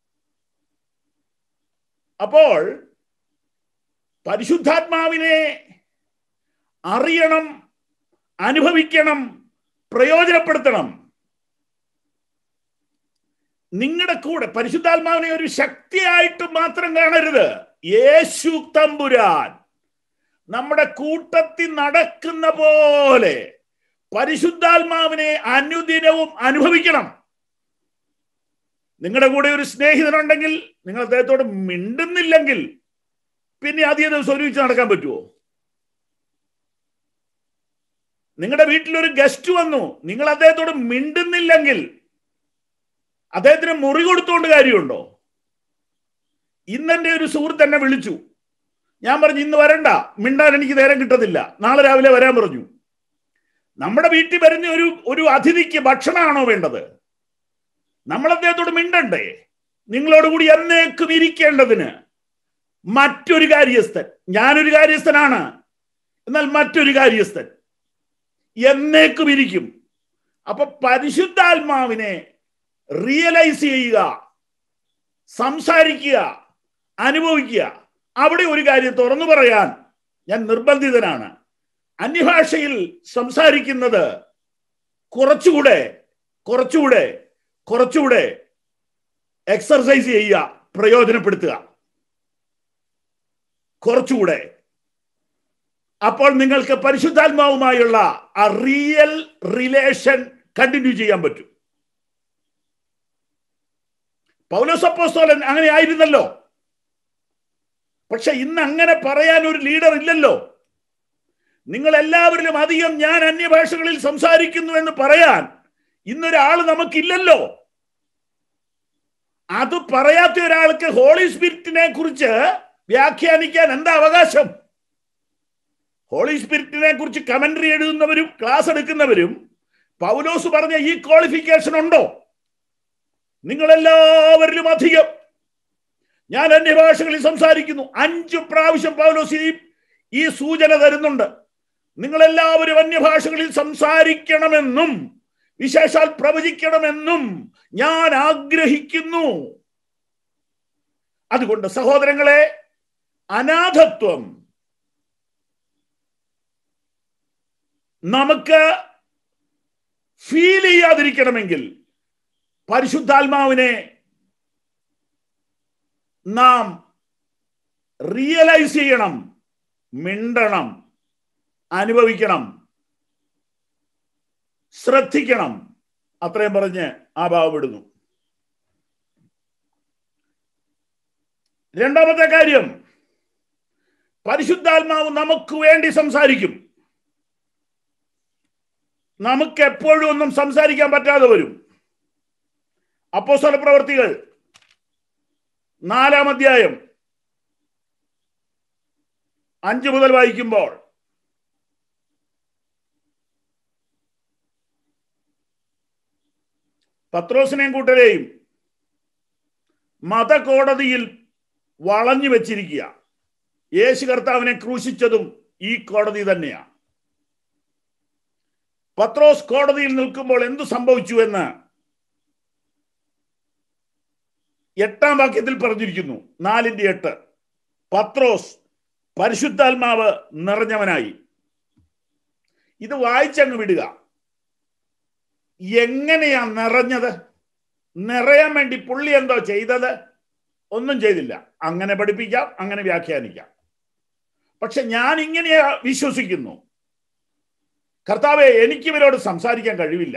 അപ്പോൾ പരിശുദ്ധാത്മാവിനെ അറിയണം അനുഭവിക്കണം പ്രയോജനപ്പെടുത്തണം നിങ്ങളുടെ കൂടെ പരിശുദ്ധാത്മാവിനെ ഒരു ശക്തിയായിട്ട് മാത്രം കാണരുത് യേശു തമ്പുരാൻ നമ്മുടെ കൂട്ടത്തിൽ നടക്കുന്ന പോലെ പരിശുദ്ധാത്മാവിനെ അനുദിനവും അനുഭവിക്കണം നിങ്ങളുടെ കൂടെ ഒരു സ്നേഹിതനുണ്ടെങ്കിൽ നിങ്ങൾ അദ്ദേഹത്തോട് മിണ്ടുന്നില്ലെങ്കിൽ പിന്നെ അധികം ദിവസം ഒരുമിച്ച് നടക്കാൻ പറ്റുമോ നിങ്ങളുടെ വീട്ടിൽ ഒരു ഗസ്റ്റ് വന്നു നിങ്ങൾ അദ്ദേഹത്തോട് മിണ്ടുന്നില്ലെങ്കിൽ അദ്ദേഹത്തിന് മുറി കൊടുത്തുകൊണ്ട് കാര്യമുണ്ടോ ഇന്നെന്റെ ഒരു സുഹൃത്ത് എന്നെ വിളിച്ചു ഞാൻ പറഞ്ഞു ഇന്ന് വരണ്ട മിണ്ടാൻ എനിക്ക് നേരം കിട്ടത്തില്ല നാളെ രാവിലെ വരാൻ പറഞ്ഞു നമ്മുടെ വീട്ടിൽ വരുന്ന ഒരു ഒരു അതിഥിക്ക് ഭക്ഷണമാണോ വേണ്ടത് നമ്മൾ അദ്ദേഹത്തോട് മിണ്ടണ്ടേ നിങ്ങളോട് കൂടി എന്നേക്കും ഇരിക്കേണ്ടതിന് മറ്റൊരു കാര്യസ്ഥൻ ഞാനൊരു കാര്യസ്ഥനാണ് എന്നാൽ മറ്റൊരു കാര്യസ്ഥൻ എന്നേക്കും ഇരിക്കും അപ്പൊ പരിശുദ്ധാത്മാവിനെ റിയലൈസ് ചെയ്യുക സംസാരിക്കുക അനുഭവിക്കുക അവിടെ ഒരു കാര്യം തുറന്നു പറയാൻ ഞാൻ നിർബന്ധിതനാണ് അന്യഭാഷയിൽ സംസാരിക്കുന്നത് കുറച്ചുകൂടെ കുറച്ചുകൂടെ കുറച്ചുകൂടെ എക്സർസൈസ് ചെയ്യുക പ്രയോജനപ്പെടുത്തുക കുറച്ചുകൂടെ അപ്പോൾ നിങ്ങൾക്ക് പരിശുദ്ധാത്മാവുമായുള്ള ആ റിയൽ റിലേഷൻ കണ്ടിന്യൂ ചെയ്യാൻ പറ്റും പൗലോസപ്പോസ്തോലൻ അങ്ങനെ ആയിരുന്നല്ലോ പക്ഷെ ഇന്ന് അങ്ങനെ പറയാൻ ഒരു ലീഡർ ഇല്ലല്ലോ നിങ്ങൾ എല്ലാവരിലും അധികം ഞാൻ അന്യഭാഷകളിൽ സംസാരിക്കുന്നു എന്ന് പറയാൻ ഇന്നൊരാൾ നമുക്കില്ലല്ലോ അത് പറയാത്ത ഒരാൾക്ക് ഹോളി സ്പിരിറ്റിനെ കുറിച്ച് വ്യാഖ്യാനിക്കാൻ എന്താ അവകാശം ഹോളി സ്പിരിറ്റിനെ കുറിച്ച് കമന്ററി എഴുതുന്നവരും ക്ലാസ് എടുക്കുന്നവരും പൗലോസ് പറഞ്ഞ ഈ ക്വാളിഫിക്കേഷൻ ഉണ്ടോ നിങ്ങളെല്ലാവരിലും അധികം ഞാൻ അന്യഭാഷകളിൽ സംസാരിക്കുന്നു അഞ്ചു പ്രാവശ്യം പൗലോസ് ഈ ഈ സൂചന തരുന്നുണ്ട് നിങ്ങളെല്ലാവരും അന്യഭാഷകളിൽ സംസാരിക്കണമെന്നും വിശേഷാൽ പ്രവചിക്കണമെന്നും ഞാൻ ആഗ്രഹിക്കുന്നു അതുകൊണ്ട് സഹോദരങ്ങളെ അനാഥത്വം നമുക്ക് ഫീൽ ചെയ്യാതിരിക്കണമെങ്കിൽ പരിശുദ്ധാത്മാവിനെ നാം റിയലൈസ് ചെയ്യണം മിണ്ടണം അനുഭവിക്കണം ശ്രദ്ധിക്കണം അത്രയും പറഞ്ഞ് ആ ഭാവപ്പെടുന്നു രണ്ടാമത്തെ കാര്യം പരിശുദ്ധാത്മാവ് നമുക്ക് വേണ്ടി സംസാരിക്കും നമുക്ക് എപ്പോഴും ഒന്നും സംസാരിക്കാൻ പറ്റാതെ വരും അപ്പോസ്തല പ്രവർത്തികൾ നാലാം അധ്യായം അഞ്ചു മുതൽ വായിക്കുമ്പോൾ പത്രോസിനെയും കൂട്ടരെയും മതകോടതിയിൽ വളഞ്ഞു വെച്ചിരിക്കുക യേശു കർത്താവിനെ ക്രൂശിച്ചതും ഈ കോടതി തന്നെയാണ് പത്രോസ് കോടതിയിൽ നിൽക്കുമ്പോൾ എന്തു സംഭവിച്ചു എന്ന് എട്ടാം വാക്യത്തിൽ പറഞ്ഞിരിക്കുന്നു നാലിന്റെ എട്ട് പത്രോസ് പരിശുദ്ധാത്മാവ് നിറഞ്ഞവനായി ഇത് വായിച്ചങ്ങ് വിടുക എങ്ങനെയാ നിറഞ്ഞത് നിറയാൻ വേണ്ടി പുള്ളി എന്തോ ചെയ്തത് ഒന്നും ചെയ്തില്ല അങ്ങനെ പഠിപ്പിക്കാം അങ്ങനെ വ്യാഖ്യാനിക്കാം പക്ഷെ ഞാൻ ഇങ്ങനെ വിശ്വസിക്കുന്നു കർത്താവെ എനിക്ക് ഇവരോട് സംസാരിക്കാൻ കഴിവില്ല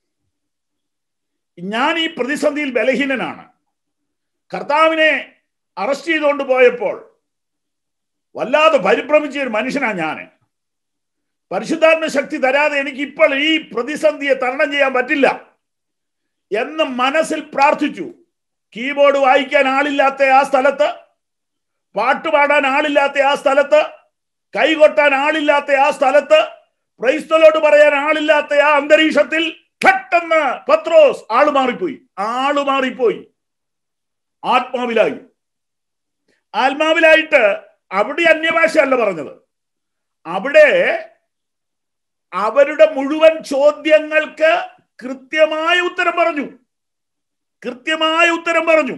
ഞാൻ ഈ പ്രതിസന്ധിയിൽ ബലഹീനനാണ് കർത്താവിനെ അറസ്റ്റ് ചെയ്തുകൊണ്ട് പോയപ്പോൾ വല്ലാതെ പരിഭ്രമിച്ച ഒരു മനുഷ്യനാണ് ഞാൻ പരിശുദ്ധാത്മ ശക്തി തരാതെ എനിക്ക് ഇപ്പോൾ ഈ പ്രതിസന്ധിയെ തരണം ചെയ്യാൻ പറ്റില്ല എന്ന് മനസ്സിൽ പ്രാർത്ഥിച്ചു കീബോർഡ് വായിക്കാൻ ആളില്ലാത്ത ആ സ്ഥലത്ത് പാട്ടുപാടാൻ ആളില്ലാത്ത ആ സ്ഥലത്ത് കൈകൊട്ടാൻ ആളില്ലാത്ത ആ സ്ഥലത്ത് ക്രൈസ്തലോട് പറയാൻ ആളില്ലാത്ത ആ അന്തരീക്ഷത്തിൽ പെട്ടെന്ന് പത്രോസ് ആള് മാറിപ്പോയി ആള് മാറിപ്പോയി ആത്മാവിലായി ആത്മാവിലായിട്ട് അവിടെ അന്യഭാഷയല്ല പറഞ്ഞത് അവിടെ അവരുടെ മുഴുവൻ ചോദ്യങ്ങൾക്ക് കൃത്യമായ ഉത്തരം പറഞ്ഞു കൃത്യമായ ഉത്തരം പറഞ്ഞു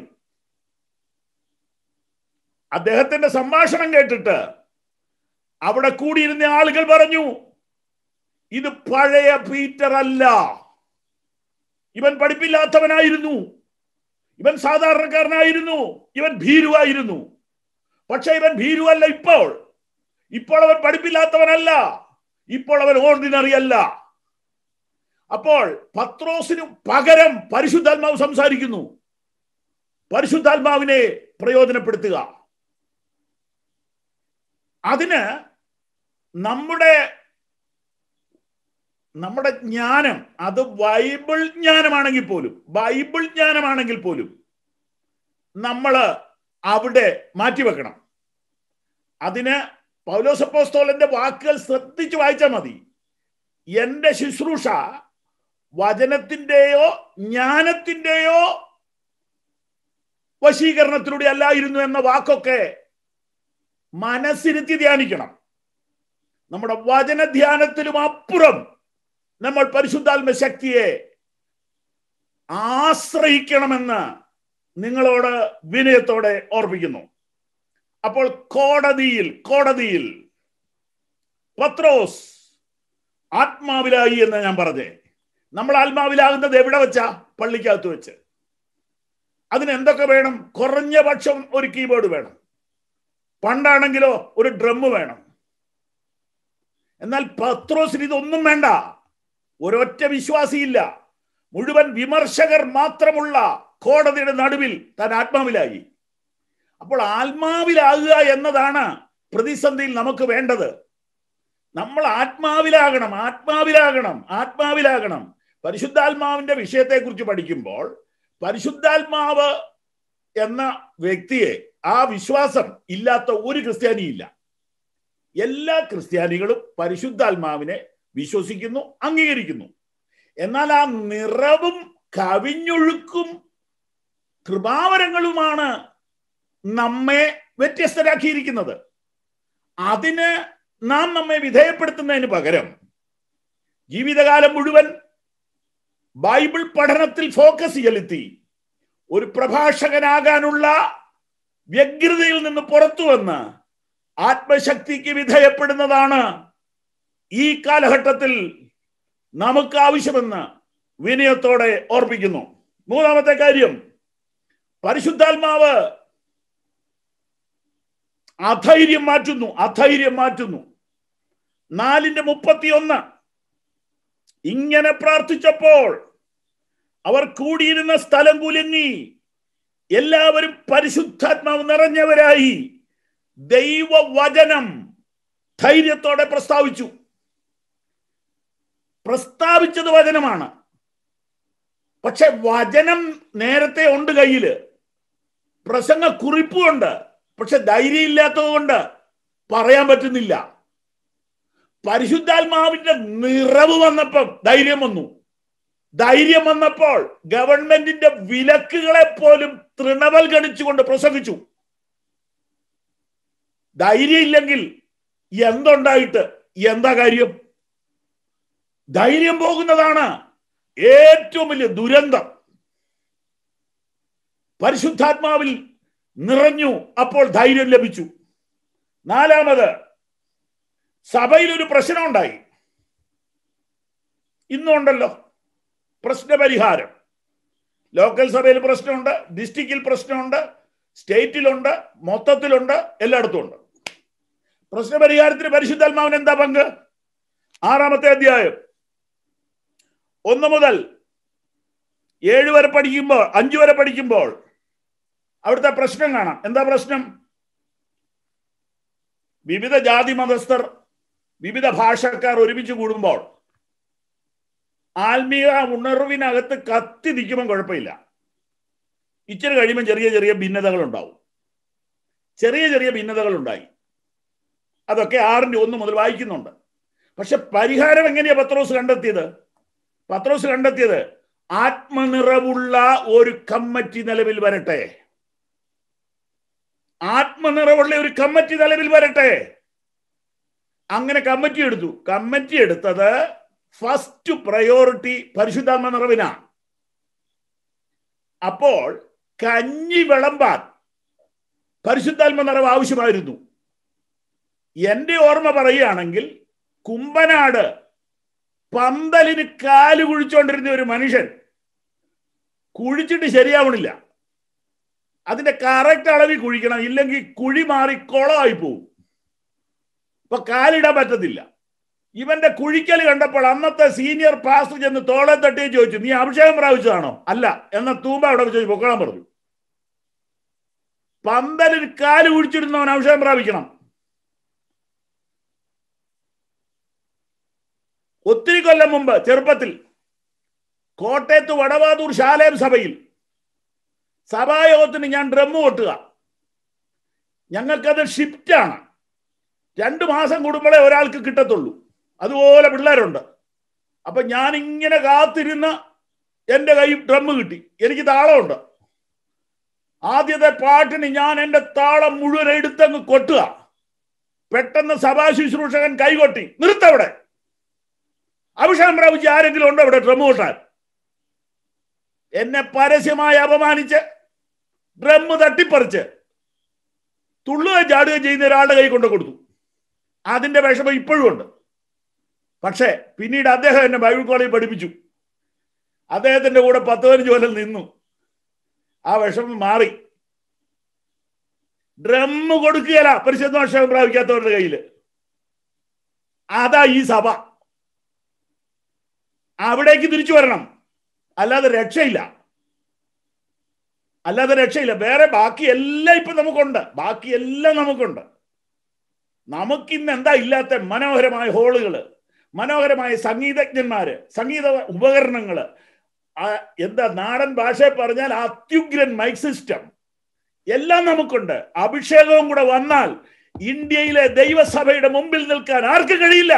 അദ്ദേഹത്തിന്റെ സംഭാഷണം കേട്ടിട്ട് അവിടെ കൂടിയിരുന്ന ആളുകൾ പറഞ്ഞു ഇത് പഴയ പീറ്റർ അല്ല ഇവൻ പഠിപ്പില്ലാത്തവനായിരുന്നു ഇവൻ സാധാരണക്കാരനായിരുന്നു ഇവൻ ഭീരുവായിരുന്നു പക്ഷെ ഇവൻ ഭീരുവല്ല ഇപ്പോൾ ഇപ്പോൾ അവൻ പഠിപ്പില്ലാത്തവനല്ല ഇപ്പോൾ അവൻ ഓർഡിനറി അല്ല അപ്പോൾ പത്രോസിന് പകരം പരിശുദ്ധാത്മാവ് സംസാരിക്കുന്നു പരിശുദ്ധാത്മാവിനെ പ്രയോജനപ്പെടുത്തുക അതിന് നമ്മുടെ നമ്മുടെ ജ്ഞാനം അത് ബൈബിൾ ജ്ഞാനമാണെങ്കിൽ പോലും ബൈബിൾ ജ്ഞാനമാണെങ്കിൽ പോലും നമ്മൾ അവിടെ മാറ്റിവെക്കണം അതിന് പൗലോസപ്പോസ്തോലന്റെ വാക്കുകൾ ശ്രദ്ധിച്ചു വായിച്ചാൽ മതി എന്റെ ശുശ്രൂഷ വചനത്തിന്റെയോ ജ്ഞാനത്തിന്റെയോ വശീകരണത്തിലൂടെ അല്ലായിരുന്നു എന്ന വാക്കൊക്കെ മനസ്സിരുത്തി ധ്യാനിക്കണം നമ്മുടെ വചന ധ്യാനത്തിലും അപ്പുറം നമ്മൾ പരിശുദ്ധാത്മ ശക്തിയെ ആശ്രയിക്കണമെന്ന് നിങ്ങളോട് വിനയത്തോടെ ഓർപ്പിക്കുന്നു അപ്പോൾ കോടതിയിൽ കോടതിയിൽ പത്രോസ് ആത്മാവിലായി എന്ന് ഞാൻ പറഞ്ഞേ നമ്മൾ ആത്മാവിലാകുന്നത് എവിടെ വെച്ചാ പള്ളിക്കകത്ത് വെച്ച് അതിന് എന്തൊക്കെ വേണം കുറഞ്ഞ പക്ഷം ഒരു കീബോർഡ് വേണം പണ്ടാണെങ്കിലോ ഒരു ഡ്രം വേണം എന്നാൽ പത്രോസിന് ഇതൊന്നും വേണ്ട ഒരൊറ്റ വിശ്വാസിയില്ല മുഴുവൻ വിമർശകർ മാത്രമുള്ള കോടതിയുടെ നടുവിൽ താൻ ആത്മാവിലായി അപ്പോൾ ആത്മാവിലാകുക എന്നതാണ് പ്രതിസന്ധിയിൽ നമുക്ക് വേണ്ടത് നമ്മൾ ആത്മാവിലാകണം ആത്മാവിലാകണം ആത്മാവിലാകണം പരിശുദ്ധാത്മാവിന്റെ വിഷയത്തെക്കുറിച്ച് പഠിക്കുമ്പോൾ പരിശുദ്ധാത്മാവ് എന്ന വ്യക്തിയെ ആ വിശ്വാസം ഇല്ലാത്ത ഒരു ക്രിസ്ത്യാനിയില്ല എല്ലാ ക്രിസ്ത്യാനികളും പരിശുദ്ധാത്മാവിനെ വിശ്വസിക്കുന്നു അംഗീകരിക്കുന്നു എന്നാൽ ആ നിറവും കവിഞ്ഞൊഴുക്കും കൃപാവരങ്ങളുമാണ് നമ്മെ വ്യത്യസ്തരാക്കിയിരിക്കുന്നത് അതിന് നാം നമ്മെ വിധേയപ്പെടുത്തുന്നതിന് പകരം ജീവിതകാലം മുഴുവൻ ബൈബിൾ പഠനത്തിൽ ഫോക്കസ് ചെലുത്തി ഒരു പ്രഭാഷകനാകാനുള്ള വ്യഗ്രതയിൽ നിന്ന് പുറത്തു വന്ന് ആത്മശക്തിക്ക് വിധേയപ്പെടുന്നതാണ് ഈ കാലഘട്ടത്തിൽ നമുക്ക് ആവശ്യമെന്ന് വിനയത്തോടെ ഓർപ്പിക്കുന്നു മൂന്നാമത്തെ കാര്യം പരിശുദ്ധാത്മാവ് അധൈര്യം മാറ്റുന്നു അധൈര്യം മാറ്റുന്നു നാലിന്റെ മുപ്പത്തിയൊന്ന് ഇങ്ങനെ പ്രാർത്ഥിച്ചപ്പോൾ അവർ കൂടിയിരുന്ന സ്ഥലം കുലുങ്ങി എല്ലാവരും പരിശുദ്ധാത്മാവ് നിറഞ്ഞവരായി ദൈവവചനം ധൈര്യത്തോടെ പ്രസ്താവിച്ചു പ്രസ്താവിച്ചത് വചനമാണ് പക്ഷെ വചനം നേരത്തെ ഉണ്ട് കയ്യില് പ്രസംഗ കുറിപ്പുണ്ട് പക്ഷെ ധൈര്യം ഇല്ലാത്തത് കൊണ്ട് പറയാൻ പറ്റുന്നില്ല പരിശുദ്ധാത്മാവിന്റെ നിറവ് വന്നപ്പം ധൈര്യം വന്നു ധൈര്യം വന്നപ്പോൾ ഗവൺമെന്റിന്റെ വിലക്കുകളെ പോലും തൃണവൽഗണിച്ചുകൊണ്ട് പ്രസംഗിച്ചു ധൈര്യം ഇല്ലെങ്കിൽ എന്തുണ്ടായിട്ട് എന്താ കാര്യം ധൈര്യം പോകുന്നതാണ് ഏറ്റവും വലിയ ദുരന്തം പരിശുദ്ധാത്മാവിൽ നിറഞ്ഞു അപ്പോൾ ധൈര്യം ലഭിച്ചു നാലാമത് സഭയിൽ ഒരു പ്രശ്നം ഉണ്ടായി ഇന്നുണ്ടല്ലോ പ്രശ്നപരിഹാരം ലോക്കൽ സഭയിൽ പ്രശ്നമുണ്ട് ഡിസ്ട്രിക്റ്റിൽ പ്രശ്നമുണ്ട് സ്റ്റേറ്റിലുണ്ട് മൊത്തത്തിലുണ്ട് എല്ലായിടത്തും ഉണ്ട് പ്രശ്നപരിഹാരത്തിന് പരിശുദ്ധാത്മാവിന് എന്താ പങ്ക് ആറാമത്തെ അധ്യായം ഒന്ന് മുതൽ ഏഴ് വരെ പഠിക്കുമ്പോൾ അഞ്ചു വരെ പഠിക്കുമ്പോൾ അവിടുത്തെ പ്രശ്നം കാണാം എന്താ പ്രശ്നം വിവിധ ജാതി മതസ്ഥർ വിവിധ ഭാഷക്കാർ ഒരുമിച്ച് കൂടുമ്പോൾ ആത്മീയ ഉണർവിനകത്ത് കത്തി നിൽക്കുമ്പോൾ കുഴപ്പമില്ല ഇച്ചിരി കഴിയുമ്പോൾ ചെറിയ ചെറിയ ഭിന്നതകൾ ഉണ്ടാവും ചെറിയ ചെറിയ ഭിന്നതകൾ ഉണ്ടായി അതൊക്കെ ആറിന്റെ ഒന്ന് മുതൽ വായിക്കുന്നുണ്ട് പക്ഷെ പരിഹാരം എങ്ങനെയാ പത്രോസ് കണ്ടെത്തിയത് പത്രോസ് കണ്ടെത്തിയത് ആത്മനിറവുള്ള ഒരു കമ്മറ്റി നിലവിൽ വരട്ടെ ആത്മനിറവുള്ള ഒരു കമ്മറ്റി നിലവിൽ വരട്ടെ അങ്ങനെ കമ്മിറ്റി എടുത്തു കമ്മിറ്റി എടുത്തത് ഫസ്റ്റ് പ്രയോറിറ്റി പരിശുദ്ധാത്മ നിറവിനാണ് അപ്പോൾ കഞ്ഞി വിളമ്പാൻ പരിശുദ്ധാത്മ നിറവ് ആവശ്യമായിരുന്നു എന്റെ ഓർമ്മ പറയുകയാണെങ്കിൽ കുമ്പനാട് പന്തലിന് കാല് കുഴിച്ചുകൊണ്ടിരുന്ന ഒരു മനുഷ്യൻ കുഴിച്ചിട്ട് ശരിയാവണില്ല അതിന്റെ കറക്റ്റ് അളവിൽ കുഴിക്കണം ഇല്ലെങ്കിൽ കുഴി മാറി കുളമായി പോവും ഇപ്പൊ കാലിടാൻ പറ്റത്തില്ല ഇവന്റെ കുഴിക്കൽ കണ്ടപ്പോൾ അന്നത്തെ സീനിയർ പാസ്റ്റർ ചെന്ന് തോളെ തട്ടി ചോദിച്ചു നീ അഭിഷേകം പ്രാപിച്ചതാണോ അല്ല എന്ന തൂമ്പ അവിടെ ചോദിച്ചു പൊക്കണം പറഞ്ഞു പന്തലിൽ കാല് കുഴിച്ചിരുന്നവൻ അഭിഷേകം പ്രാപിക്കണം ഒത്തിരി കൊല്ലം മുമ്പ് ചെറുപ്പത്തിൽ കോട്ടയത്ത് വടവാതൂർ ശാലേം സഭയിൽ സഭായോഗത്തിന് ഞാൻ ഡ്രമ്മ് കൊട്ടുക ഞങ്ങൾക്കത് ഷിഫ്റ്റാണ് രണ്ടു മാസം കൂടുമ്പോഴേ ഒരാൾക്ക് കിട്ടത്തുള്ളൂ അതുപോലെ പിള്ളേരുണ്ട് അപ്പൊ ഞാൻ ഇങ്ങനെ കാത്തിരുന്ന് എൻ്റെ കൈ ഡ്രമ്മ് കിട്ടി എനിക്ക് താളമുണ്ട് ആദ്യത്തെ പാട്ടിന് ഞാൻ എൻ്റെ താളം മുഴുവൻ എടുത്തങ്ങ് കൊട്ടുക പെട്ടെന്ന് സഭാ ശുശ്രൂഷകൻ കൈകൊട്ടി നിർത്തവിടെ അഭിഷേകം പ്രാപിച്ച് ആരെങ്കിലും ഉണ്ടോ അവിടെ ഡ്രമ്മ് കൊട്ടാൻ എന്നെ പരസ്യമായി അപമാനിച്ച് ഡ്രമ്മ് തട്ടിപ്പറിച്ച് തുള്ളുകയും ചാടുകയും ചെയ്യുന്ന ഒരാളുടെ കൈ കൊണ്ട് കൊടുത്തു അതിന്റെ വിഷമം ഇപ്പോഴും ഉണ്ട് പക്ഷേ പിന്നീട് അദ്ദേഹം എന്നെ ബൈബിൾ കോളേജിൽ പഠിപ്പിച്ചു അദ്ദേഹത്തിന്റെ കൂടെ പത്ത് പതിനഞ്ച് കൊല്ലം നിന്നു ആ വിഷമം മാറി ഡ്രമ്മ് കൊടുക്കുകയല്ല പരിശുദ്ധ വർഷം പ്രാപിക്കാത്തവരുടെ കയ്യിൽ അതാ ഈ സഭ അവിടേക്ക് തിരിച്ചു വരണം അല്ലാതെ രക്ഷയില്ല അല്ലാതെ രക്ഷയില്ല വേറെ ബാക്കി എല്ലാം ഇപ്പൊ നമുക്കുണ്ട് ബാക്കി എല്ലാം നമുക്കുണ്ട് നമുക്കിന്ന് എന്താ ഇല്ലാത്ത മനോഹരമായ ഹോളുകള് മനോഹരമായ സംഗീതജ്ഞന്മാര് സംഗീത ഉപകരണങ്ങള് എന്താ നാടൻ ഭാഷയിൽ പറഞ്ഞാൽ അത്യുഗ്രൻ മൈക്ക് സിസ്റ്റം എല്ലാം നമുക്കുണ്ട് അഭിഷേകവും കൂടെ വന്നാൽ ഇന്ത്യയിലെ ദൈവസഭയുടെ മുമ്പിൽ നിൽക്കാൻ ആർക്കും കഴിയില്ല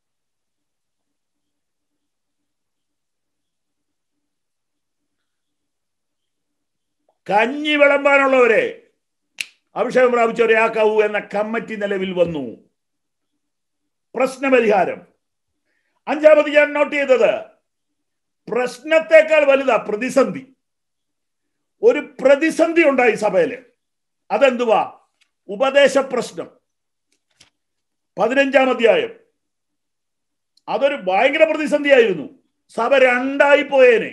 കഞ്ഞി വിളമ്പാനുള്ളവരെ അഭിഷേകം പ്രാപിച്ചവരെ ആക്കാവൂ എന്ന കമ്മിറ്റി നിലവിൽ വന്നു പ്രശ്നപരിഹാരം അഞ്ചാമത് ഞാൻ നോട്ട് ചെയ്തത് പ്രശ്നത്തെക്കാൾ വലുതാ പ്രതിസന്ധി ഒരു പ്രതിസന്ധി ഉണ്ടായി സഭയില് അതെന്തുവാ ഉപദേശ പ്രശ്നം പതിനഞ്ചാം അധ്യായം അതൊരു ഭയങ്കര പ്രതിസന്ധിയായിരുന്നു സഭ രണ്ടായി പോയേനെ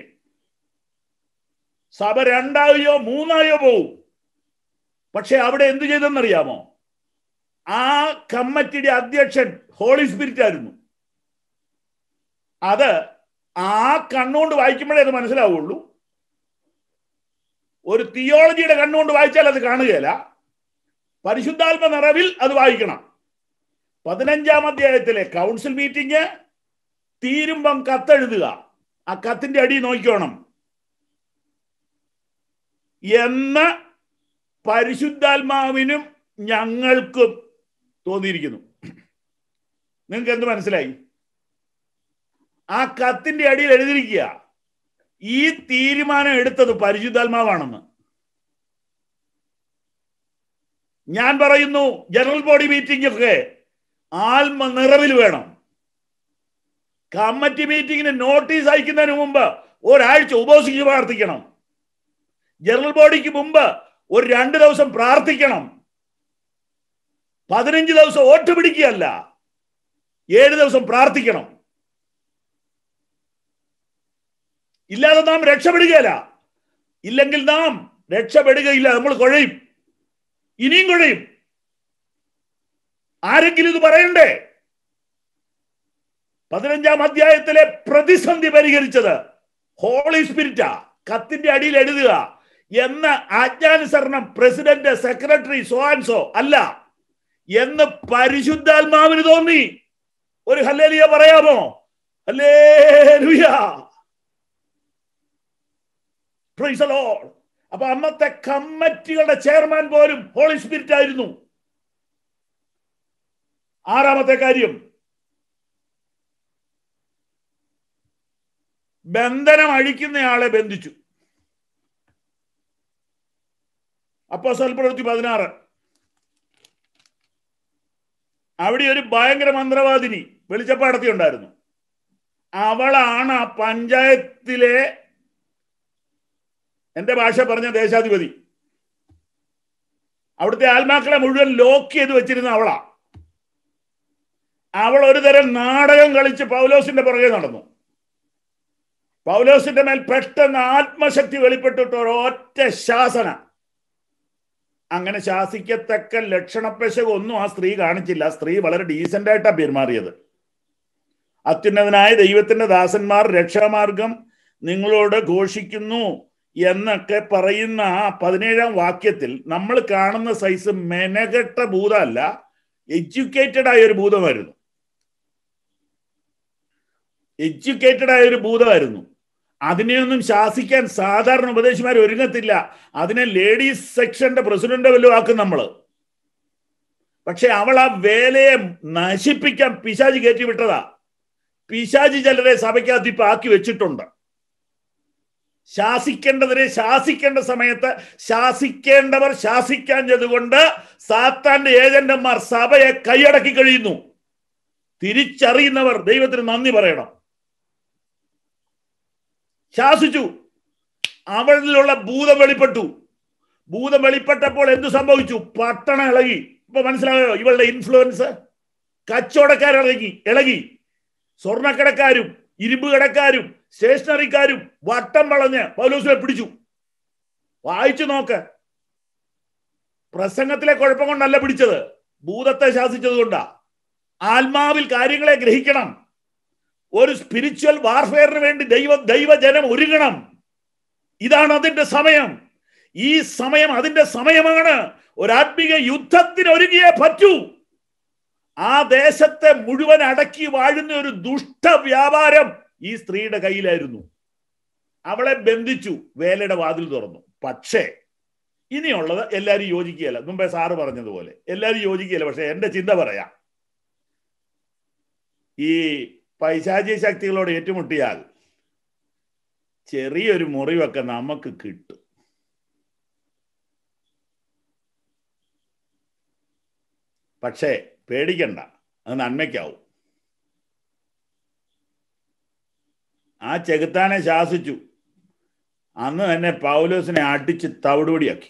സഭ രണ്ടായോ മൂന്നായോ പോവും പക്ഷെ അവിടെ എന്തു ചെയ്തെന്നറിയാമോ ആ കമ്മിറ്റിയുടെ അധ്യക്ഷൻ ഹോളി സ്പിരിറ്റ് ആയിരുന്നു അത് ആ കണ്ണുകൊണ്ട് വായിക്കുമ്പോഴേ അത് മനസ്സിലാവുള്ളൂ ഒരു തിയോളജിയുടെ കണ്ണുകൊണ്ട് വായിച്ചാൽ അത് കാണുകയില്ല പരിശുദ്ധാത്മ നിറവിൽ അത് വായിക്കണം പതിനഞ്ചാം അധ്യായത്തിലെ കൗൺസിൽ മീറ്റിംഗ് തീരുമ്പം കത്തെഴുതുക ആ കത്തിന്റെ അടി നോക്കിക്കോണം എന്ന് പരിശുദ്ധാത്മാവിനും ഞങ്ങൾക്കും തോന്നിയിരിക്കുന്നു നിങ്ങൾക്ക് എന്ത് മനസ്സിലായി ആ കത്തിന്റെ അടിയിൽ എഴുതിയിരിക്കുക ഈ തീരുമാനം എടുത്തത് പരിശുദ്ധാത്മാവാണെന്ന് ഞാൻ പറയുന്നു ജനറൽ ബോഡി മീറ്റിംഗ് ഒക്കെ ആത്മ നിറവിൽ വേണം കമ്മിറ്റി മീറ്റിംഗിന് നോട്ടീസ് അയക്കുന്നതിന് മുമ്പ് ഒരാഴ്ച ഉപവസിച്ച് പ്രാർത്ഥിക്കണം ജനറൽ ബോഡിക്ക് മുമ്പ് ഒരു രണ്ട് ദിവസം പ്രാർത്ഥിക്കണം പതിനഞ്ച് ദിവസം വോട്ട് പിടിക്കുകയല്ല ഏഴ് ദിവസം പ്രാർത്ഥിക്കണം ഇല്ലാതെ നാം രക്ഷപ്പെടുകയല്ല ഇല്ലെങ്കിൽ നാം രക്ഷപ്പെടുകയില്ല നമ്മൾ കുഴയും ഇനിയും കുഴയും ആരെങ്കിലും ഇത് പറയണ്ടേ പതിനഞ്ചാം അധ്യായത്തിലെ പ്രതിസന്ധി പരിഹരിച്ചത് ഹോളി സ്പിരിറ്റാ കത്തിന്റെ അടിയിൽ എഴുതുക എന്ന ആജ്ഞാനുസരണം പ്രസിഡന്റ് സെക്രട്ടറി സോആൻസോ അല്ല എന്ന് പരിശുദ്ധാത്മാവിന് തോന്നി ഒരു ഹല്ലേലിയ പറയാമോ ഹല്ലേലൂയ പ്രൈസ് ലോർഡ് അപ്പൊ അന്നത്തെ കമ്മിറ്റികളുടെ ചെയർമാൻ പോലും ഹോളി സ്പിരിറ്റ് ആയിരുന്നു ആറാമത്തെ കാര്യം ബന്ധനം അഴിക്കുന്നയാളെ ബന്ധിച്ചു അപ്പോ സ്വൽപ്രവൃത്തി പതിനാറ് അവിടെ ഒരു ഭയങ്കര മന്ത്രവാദിനി വെളിച്ചപ്പാടത്തി ഉണ്ടായിരുന്നു അവളാണ് ആ പഞ്ചായത്തിലെ എന്റെ ഭാഷ പറഞ്ഞ ദേശാധിപതി അവിടുത്തെ ആത്മാക്കളെ മുഴുവൻ ലോക്ക് ചെയ്ത് വെച്ചിരുന്ന അവളാ അവൾ ഒരു തരം നാടകം കളിച്ച് പൗലോസിന്റെ പുറകെ നടന്നു പൗലോസിന്റെ മേൽ പെട്ടെന്ന് ആത്മശക്തി വെളിപ്പെട്ടിട്ട് ഒരൊറ്റ ശാസന അങ്ങനെ ശാസിക്കത്തക്ക ലക്ഷണപ്പശക ഒന്നും ആ സ്ത്രീ കാണിച്ചില്ല ആ സ്ത്രീ വളരെ ഡീസന്റ് ആയിട്ടാണ് പെരുമാറിയത് അത്യുന്നതനായ ദൈവത്തിന്റെ ദാസന്മാർ രക്ഷാമാർഗം നിങ്ങളോട് ഘോഷിക്കുന്നു എന്നൊക്കെ പറയുന്ന ആ പതിനേഴാം വാക്യത്തിൽ നമ്മൾ കാണുന്ന സൈസ് മെനകെട്ട ഭൂതമല്ല എഡ്യൂക്കേറ്റഡ് ആയ ഒരു ഭൂതമായിരുന്നു എഡ്യൂക്കേറ്റഡ് ആയ ഒരു ഭൂതമായിരുന്നു അതിനെയൊന്നും ശാസിക്കാൻ സാധാരണ ഉപദേശിമാർ ഒരുങ്ങത്തില്ല അതിനെ ലേഡീസ് സെക്ഷന്റെ പ്രസിഡന്റ് വല്ലതും ആക്കും നമ്മള് പക്ഷെ അവൾ ആ വേലയെ നശിപ്പിക്കാൻ പിശാജി കയറ്റി വിട്ടതാ പിശാജി ചിലരെ സഭയ്ക്കകത്ത് ഇപ്പൊ ആക്കി വെച്ചിട്ടുണ്ട് ശാസിക്കേണ്ടതിനെ ശാസിക്കേണ്ട സമയത്ത് ശാസിക്കേണ്ടവർ ശാസിക്കാഞ്ഞതുകൊണ്ട് സാത്താന്റെ ഏജന്റന്മാർ സഭയെ കൈയടക്കി കഴിയുന്നു തിരിച്ചറിയുന്നവർ ദൈവത്തിന് നന്ദി പറയണം ശാസിച്ചു അവളിലുള്ള ഭൂതം വെളിപ്പെട്ടു ഭൂതം വെളിപ്പെട്ടപ്പോൾ എന്തു സംഭവിച്ചു പട്ടണം ഇളകി ഇപ്പൊ മനസ്സിലായോ ഇവളുടെ ഇൻഫ്ലുവൻസ് കച്ചവടക്കാരിളകി ഇളകി സ്വർണ്ണക്കടക്കാരും ഇരുമ്പ് കടക്കാരും സ്റ്റേഷനറിക്കാരും വട്ടം വളഞ്ഞ് പൗലോസിനെ പിടിച്ചു വായിച്ചു നോക്ക് പ്രസംഗത്തിലെ കുഴപ്പം കൊണ്ടല്ല പിടിച്ചത് ഭൂതത്തെ ശാസിച്ചത് കൊണ്ടാ ആത്മാവിൽ കാര്യങ്ങളെ ഗ്രഹിക്കണം ഒരു സ്പിരിച്വൽ വാർഫെയറിന് വേണ്ടി ദൈവ ദൈവജനം ഒരുങ്ങണം ഇതാണ് അതിന്റെ സമയം ഈ സമയം അതിന്റെ സമയമാണ് ഒരാത്മിക യുദ്ധത്തിന് ഒരുങ്ങിയേ പറ്റൂ ആ ദേശത്തെ മുഴുവൻ അടക്കി വാഴുന്ന ഒരു ദുഷ്ട വ്യാപാരം ഈ സ്ത്രീയുടെ കയ്യിലായിരുന്നു അവളെ ബന്ധിച്ചു വേലയുടെ വാതിൽ തുറന്നു പക്ഷേ ഇനിയുള്ളത് എല്ലാവരും യോജിക്കുകയല്ല മുമ്പേ സാറ് പറഞ്ഞതുപോലെ എല്ലാവരും യോജിക്കുകയല്ല പക്ഷെ എന്റെ ചിന്ത പറയാം ഈ പൈശാചിക ശക്തികളോട് ഏറ്റുമുട്ടിയാൽ ചെറിയൊരു മുറിവൊക്കെ നമുക്ക് കിട്ടും പക്ഷേ പേടിക്കണ്ട അത് നന്മയ്ക്കാവും ആ ചെകുത്താനെ ശാസിച്ചു അന്ന് തന്നെ പൗലോസിനെ അടിച്ച് തവിടുപൊടിയാക്കി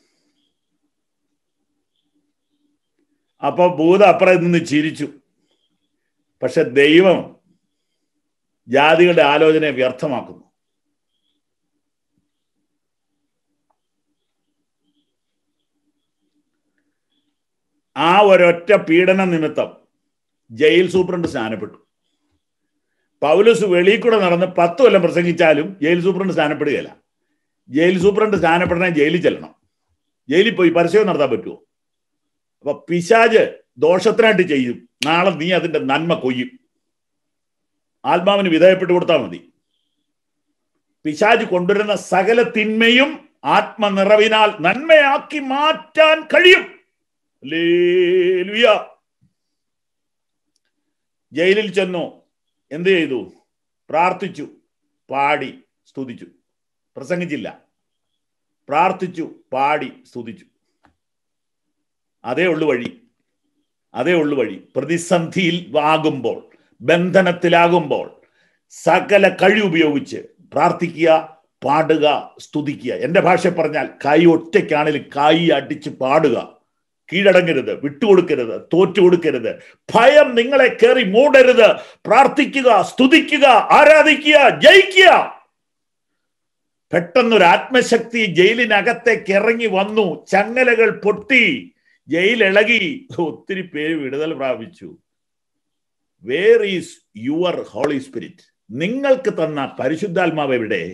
അപ്പൊ ഭൂത അപ്പുറത്ത് നിന്ന് ചിരിച്ചു പക്ഷെ ദൈവം ജാതികളുടെ ആലോചനയെ വ്യർത്ഥമാക്കുന്നു ആ ഒരൊറ്റ പീഡന നിമിത്തം ജയിൽ സൂപ്രണ്ട് സ്ഥാനപ്പെട്ടു പൗലസ് വെളിയിൽ കൂടെ നടന്ന് പത്ത് കൊല്ലം പ്രസംഗിച്ചാലും ജയിൽ സൂപ്രണ്ട് സ്ഥാനപ്പെടുകയില്ല ജയിൽ സൂപ്രണ്ട് സ്ഥാനപ്പെടണേ ജയിലിൽ ചെല്ലണം ജയിലിൽ പോയി പരസ്യം നടത്താൻ പറ്റുമോ അപ്പൊ പിശാജ് ദോഷത്തിനായിട്ട് ചെയ്യും നാളെ നീ അതിന്റെ നന്മ കൊയ്യും ആത്മാവിന് വിധേയപ്പെട്ടു കൊടുത്താൽ മതി പിശാജ് കൊണ്ടുവരുന്ന സകല തിന്മയും ആത്മനിറവിനാൽ നന്മയാക്കി മാറ്റാൻ കഴിയും ഹല്ലേലൂയ. ജയിലിൽ ചെന്നു എന്ത് ചെയ്തു പ്രാർത്ഥിച്ചു പാടി സ്തുതിച്ചു പ്രസംഗിച്ചില്ല പ്രാർത്ഥിച്ചു പാടി സ്തുതിച്ചു അതേ ഉള്ളു വഴി അതേ ഉള്ളു വഴി പ്രതിസന്ധിയിൽ ആകുമ്പോൾ ബന്ധനത്തിലാകുമ്പോൾ സകല കഴിവ് ഉപയോഗിച്ച് പ്രാർത്ഥിക്കുക പാടുക സ്തുതിക്കുക എന്റെ ഭാഷ പറഞ്ഞാൽ കൈ ഒറ്റയ്ക്കാണെങ്കിലും കൈ അടിച്ച് പാടുക കീഴടങ്ങരുത് വിട്ടുകൊടുക്കരുത് തോറ്റു കൊടുക്കരുത് ഭയം നിങ്ങളെ കയറി മൂടരുത് പ്രാർത്ഥിക്കുക സ്തുതിക്കുക ആരാധിക്കുക ജയിക്കുക പെട്ടെന്നൊരു ആത്മശക്തി ജയിലിനകത്തേക്ക് ഇറങ്ങി വന്നു ചങ്ങലകൾ പൊട്ടി ജയിൽ ഇളകി ഒത്തിരി പേര് വിടുതൽ പ്രാപിച്ചു where is your holy spirit നിങ്ങൾക്ക് തന്ന പരിശുദ്ധാത്മാവ് എവിടെ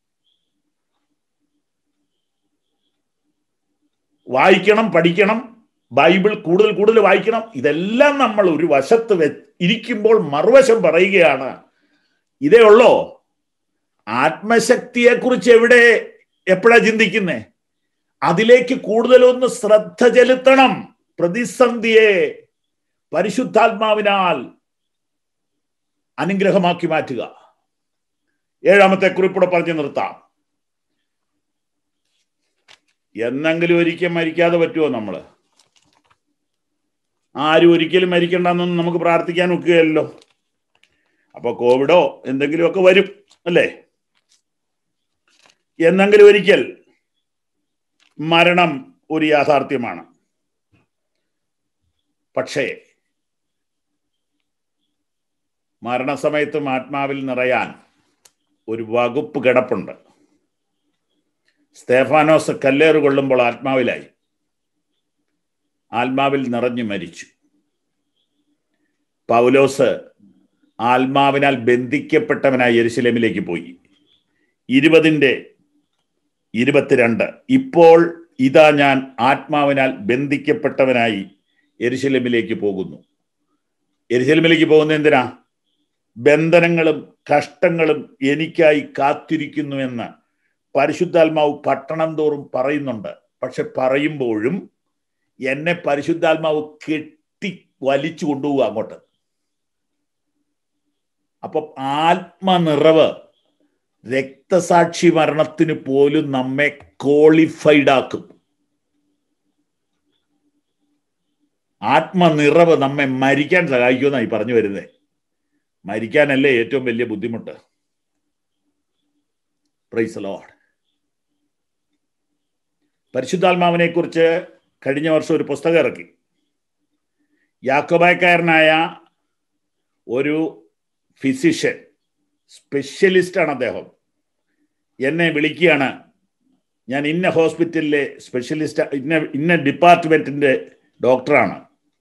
വായിക്കണം പഠിക്കണം ബൈബിൾ കൂടുതൽ കൂടുതൽ വായിക്കണം ഇതെല്ലാം നമ്മൾ ഒരു വശത്ത് വെ ഇരിക്കുമ്പോൾ മറുവശം പറയുകയാണ് ഇതേ ഉള്ളോ ആത്മശക്തിയെ കുറിച്ച് എവിടെ എപ്പോഴാ ചിന്തിക്കുന്നേ അതിലേക്ക് കൂടുതലൊന്ന് ശ്രദ്ധ ചെലുത്തണം പ്രതിസന്ധിയെ പരിശുദ്ധാത്മാവിനാൽ അനുഗ്രഹമാക്കി മാറ്റുക ഏഴാമത്തെ കുറിപ്പൂടെ പറഞ്ഞു നിർത്താം എന്നെങ്കിലും ഒരിക്കൽ മരിക്കാതെ പറ്റുമോ നമ്മള് ആരും ഒരിക്കലും മരിക്കണ്ടെന്നൊന്നും നമുക്ക് പ്രാർത്ഥിക്കാൻ ഒക്കുകയല്ലോ അപ്പൊ കോവിഡോ എന്തെങ്കിലുമൊക്കെ വരും അല്ലേ എന്നെങ്കിലും ഒരിക്കൽ മരണം ഒരു യാഥാർത്ഥ്യമാണ് പക്ഷേ മരണസമയത്തും ആത്മാവിൽ നിറയാൻ ഒരു വകുപ്പ് കിടപ്പുണ്ട് സ്തേഫാനോസ് കല്ലേറ് കൊള്ളുമ്പോൾ ആത്മാവിലായി ആത്മാവിൽ നിറഞ്ഞു മരിച്ചു പൗലോസ് ആത്മാവിനാൽ ബന്ധിക്കപ്പെട്ടവനായി യെരുശലേമിലേക്ക് പോയി ഇരുപതിൻ്റെ ഇരുപത്തിരണ്ട് ഇപ്പോൾ ഇതാ ഞാൻ ആത്മാവിനാൽ ബന്ധിക്കപ്പെട്ടവനായി എരുശലമിലേക്ക് പോകുന്നു എരുശലമിലേക്ക് പോകുന്ന എന്തിനാ ബന്ധനങ്ങളും കഷ്ടങ്ങളും എനിക്കായി കാത്തിരിക്കുന്നു എന്ന് പരിശുദ്ധാത്മാവ് പട്ടണം തോറും പറയുന്നുണ്ട് പക്ഷെ പറയുമ്പോഴും എന്നെ പരിശുദ്ധാത്മാവ് കെട്ടി വലിച്ചു കൊണ്ടുപോകുക അങ്ങോട്ട് അപ്പം ആത്മനിറവ് രക്തസാക്ഷി മരണത്തിന് പോലും നമ്മെ ക്വാളിഫൈഡ് ആക്കും ആത്മനിറവ് നമ്മെ മരിക്കാൻ സഹായിക്കുമെന്നായി പറഞ്ഞു വരുന്നത് മരിക്കാനല്ലേ ഏറ്റവും വലിയ ബുദ്ധിമുട്ട് പ്രൈസ് ലോഡ് പരിശുദ്ധാത്മാവിനെ കുറിച്ച് കഴിഞ്ഞ വർഷം ഒരു പുസ്തകം ഇറക്കി യാക്കോബായക്കാരനായ ഒരു ഫിസിഷ്യൻ സ്പെഷ്യലിസ്റ്റാണ് അദ്ദേഹം എന്നെ വിളിക്കുകയാണ് ഞാൻ ഇന്ന ഹോസ്പിറ്റലിലെ സ്പെഷ്യലിസ്റ്റ് ഇന്ന ഇന്ന ഡിപ്പാർട്ട്മെന്റിന്റെ ഡോക്ടറാണ്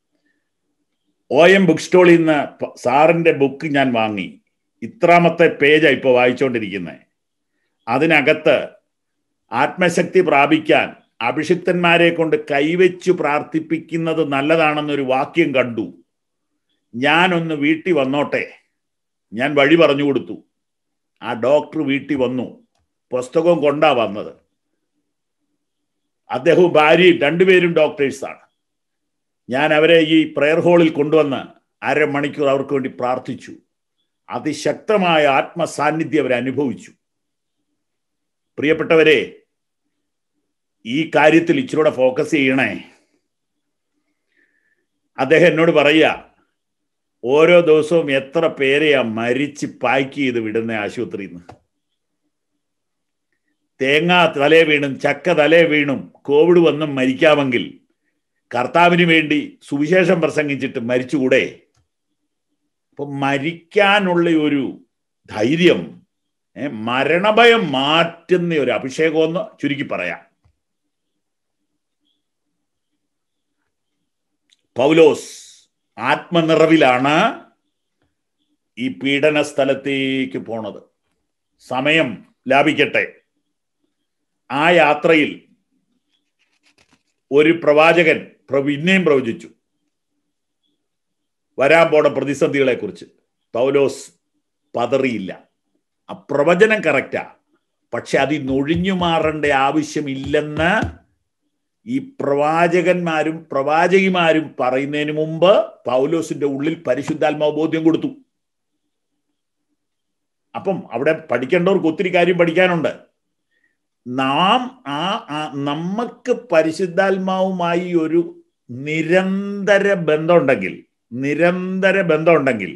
ഒ എം ബുക്ക് സ്റ്റോളിൽ നിന്ന് പ- സാറിന്റെ ബുക്ക് ഞാൻ വാങ്ങി ഇത്രാമത്തെ പേജാണ് ഇപ്പോൾ വായിച്ചുകൊണ്ടിരിക്കുന്നത് അതിനകത്ത് ആത്മശക്തി പ്രാപിക്കാൻ അഭിഷിക്തന്മാരെ കൊണ്ട് കൈവച്ചു പ്രാർത്ഥിപ്പിക്കുന്നത് നല്ലതാണെന്നൊരു വാക്യം കണ്ടു ഞാനൊന്ന് വീട്ടിൽ വന്നോട്ടെ ഞാൻ വഴി പറഞ്ഞു കൊടുത്തു ആ ഡോക്ടർ വീട്ടിൽ വന്നു പുസ്തകവും കൊണ്ടാ വന്നത് അദ്ദേഹവും ഭാര്യയും രണ്ടുപേരും ഡോക്ടേഴ്സാണ് ഞാൻ അവരെ ഈ പ്രെയർ ഹാളിൽ കൊണ്ടുവന്ന് അരമണിക്കൂർ അവർക്ക് വേണ്ടി പ്രാർത്ഥിച്ചു അതിശക്തമായ ആത്മസാന്നിധ്യം അവർ അനുഭവിച്ചു പ്രിയപ്പെട്ടവരെ ഈ കാര്യത്തിൽ ഇച്ചിരൂടെ ഫോക്കസ് ചെയ്യണേ അദ്ദേഹം എന്നോട് പറയുക ഓരോ ദിവസവും എത്ര പേരെയാ മരിച്ച് പാക്ക് ചെയ്ത് വിടുന്ന ആശുപത്രിയിൽ നിന്ന് തേങ്ങ തലേ വീണും ചക്ക തലേ വീണും കോവിഡ് വന്നും മരിക്കാമെങ്കിൽ കർത്താവിന് വേണ്ടി സുവിശേഷം പ്രസംഗിച്ചിട്ട് മരിച്ചുകൂടെ അപ്പൊ മരിക്കാനുള്ള ഒരു ധൈര്യം ഏ, മരണഭയം മാറ്റുന്ന ഒരു അഭിഷേകമെന്ന് ചുരുക്കി പറയാം പൗലോസ് ആത്മനിറവിലാണ് ഈ പീഡന സ്ഥലത്തേക്ക് പോണത് സമയം ലാഭിക്കട്ടെ ആ യാത്രയിൽ ഒരു പ്രവാചകൻ പിന്നെയും പ്രവചിച്ചു വരാൻ പോണ പ്രതിസന്ധികളെ കുറിച്ച് പൗലോസ് പതറിയില്ല ആ പ്രവചനം കറക്റ്റാ പക്ഷെ അതിൽ നൊഴിഞ്ഞു മാറേണ്ട ആവശ്യമില്ലെന്ന് ഈ പ്രവാചകന്മാരും പ്രവാചകിമാരും പറയുന്നതിന് മുമ്പ് പൗലോസിന്റെ ഉള്ളിൽ പരിശുദ്ധാത്മാവ് ബോധ്യം കൊടുത്തു അപ്പം അവിടെ പഠിക്കേണ്ടവർക്ക് ഒത്തിരി കാര്യം പഠിക്കാനുണ്ട് നാം ആ നമുക്ക് പരിശുദ്ധാത്മാവുമായി ഒരു നിരന്തര ബന്ധമുണ്ടെങ്കിൽ നിരന്തര ബന്ധമുണ്ടെങ്കിൽ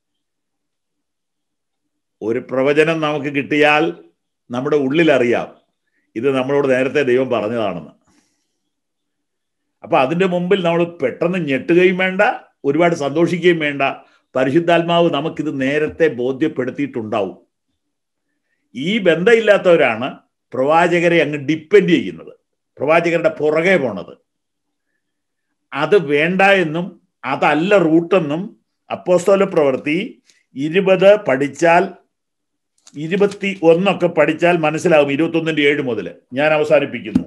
ഒരു പ്രവചനം നമുക്ക് കിട്ടിയാൽ നമ്മുടെ ഉള്ളിൽ അറിയാം ഇത് നമ്മളോട് നേരത്തെ ദൈവം പറഞ്ഞതാണെന്ന് അപ്പൊ അതിന്റെ മുമ്പിൽ നമ്മൾ പെട്ടെന്ന് ഞെട്ടുകയും വേണ്ട ഒരുപാട് സന്തോഷിക്കുകയും വേണ്ട പരിശുദ്ധാത്മാവ് നമുക്കിത് നേരത്തെ ബോധ്യപ്പെടുത്തിയിട്ടുണ്ടാവും ഈ ബന്ധമില്ലാത്തവരാണ് പ്രവാചകരെ അങ്ങ് ഡിപ്പെൻഡ് ചെയ്യുന്നത് പ്രവാചകരുടെ പുറകെ പോണത് അത് വേണ്ട എന്നും അതല്ല റൂട്ടെന്നും അപ്പോസ്തോല പ്രവൃത്തി ഇരുപത് പഠിച്ചാൽ ഇരുപത്തി ഒന്നൊക്കെ പഠിച്ചാൽ മനസ്സിലാവും ഇരുപത്തി ഒന്നിന്റെ ഏഴ് മുതൽ ഞാൻ അവസാനിപ്പിക്കുന്നു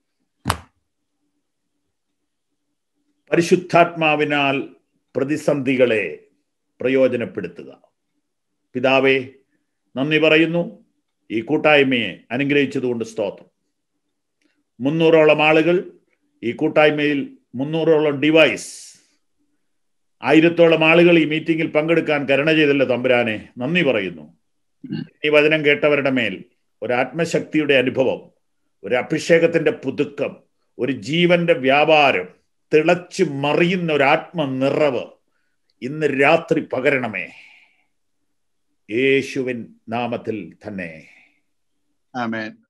പരിശുദ്ധാത്മാവിനാൽ പ്രതിസന്ധികളെ പ്രയോജനപ്പെടുത്തുക പിതാവേ നന്ദി പറയുന്നു ഈ കൂട്ടായ്മയെ അനുഗ്രഹിച്ചതുകൊണ്ട് സ്തോത്രം മുന്നൂറോളം ആളുകൾ ഈ കൂട്ടായ്മയിൽ മുന്നൂറോളം ഡിവൈസ് ആയിരത്തോളം ആളുകൾ ഈ മീറ്റിംഗിൽ പങ്കെടുക്കാൻ കരുണ ചെയ്തല്ലോ തമ്പുരാനെ നന്ദി പറയുന്നു ഈ വചനം കേട്ടവരുടെ മേൽ ഒരു ആത്മശക്തിയുടെ അനുഭവം ഒരു അഭിഷേകത്തിന്റെ പുതുക്കം ഒരു ജീവന്റെ വ്യാപാരം തിളച്ചു മറിയുന്ന ഒരു ആത്മനിറവ് ഇന്ന് രാത്രി പകരണമേ യേശുവിൻ നാമത്തിൽ തന്നെ ആമേൻ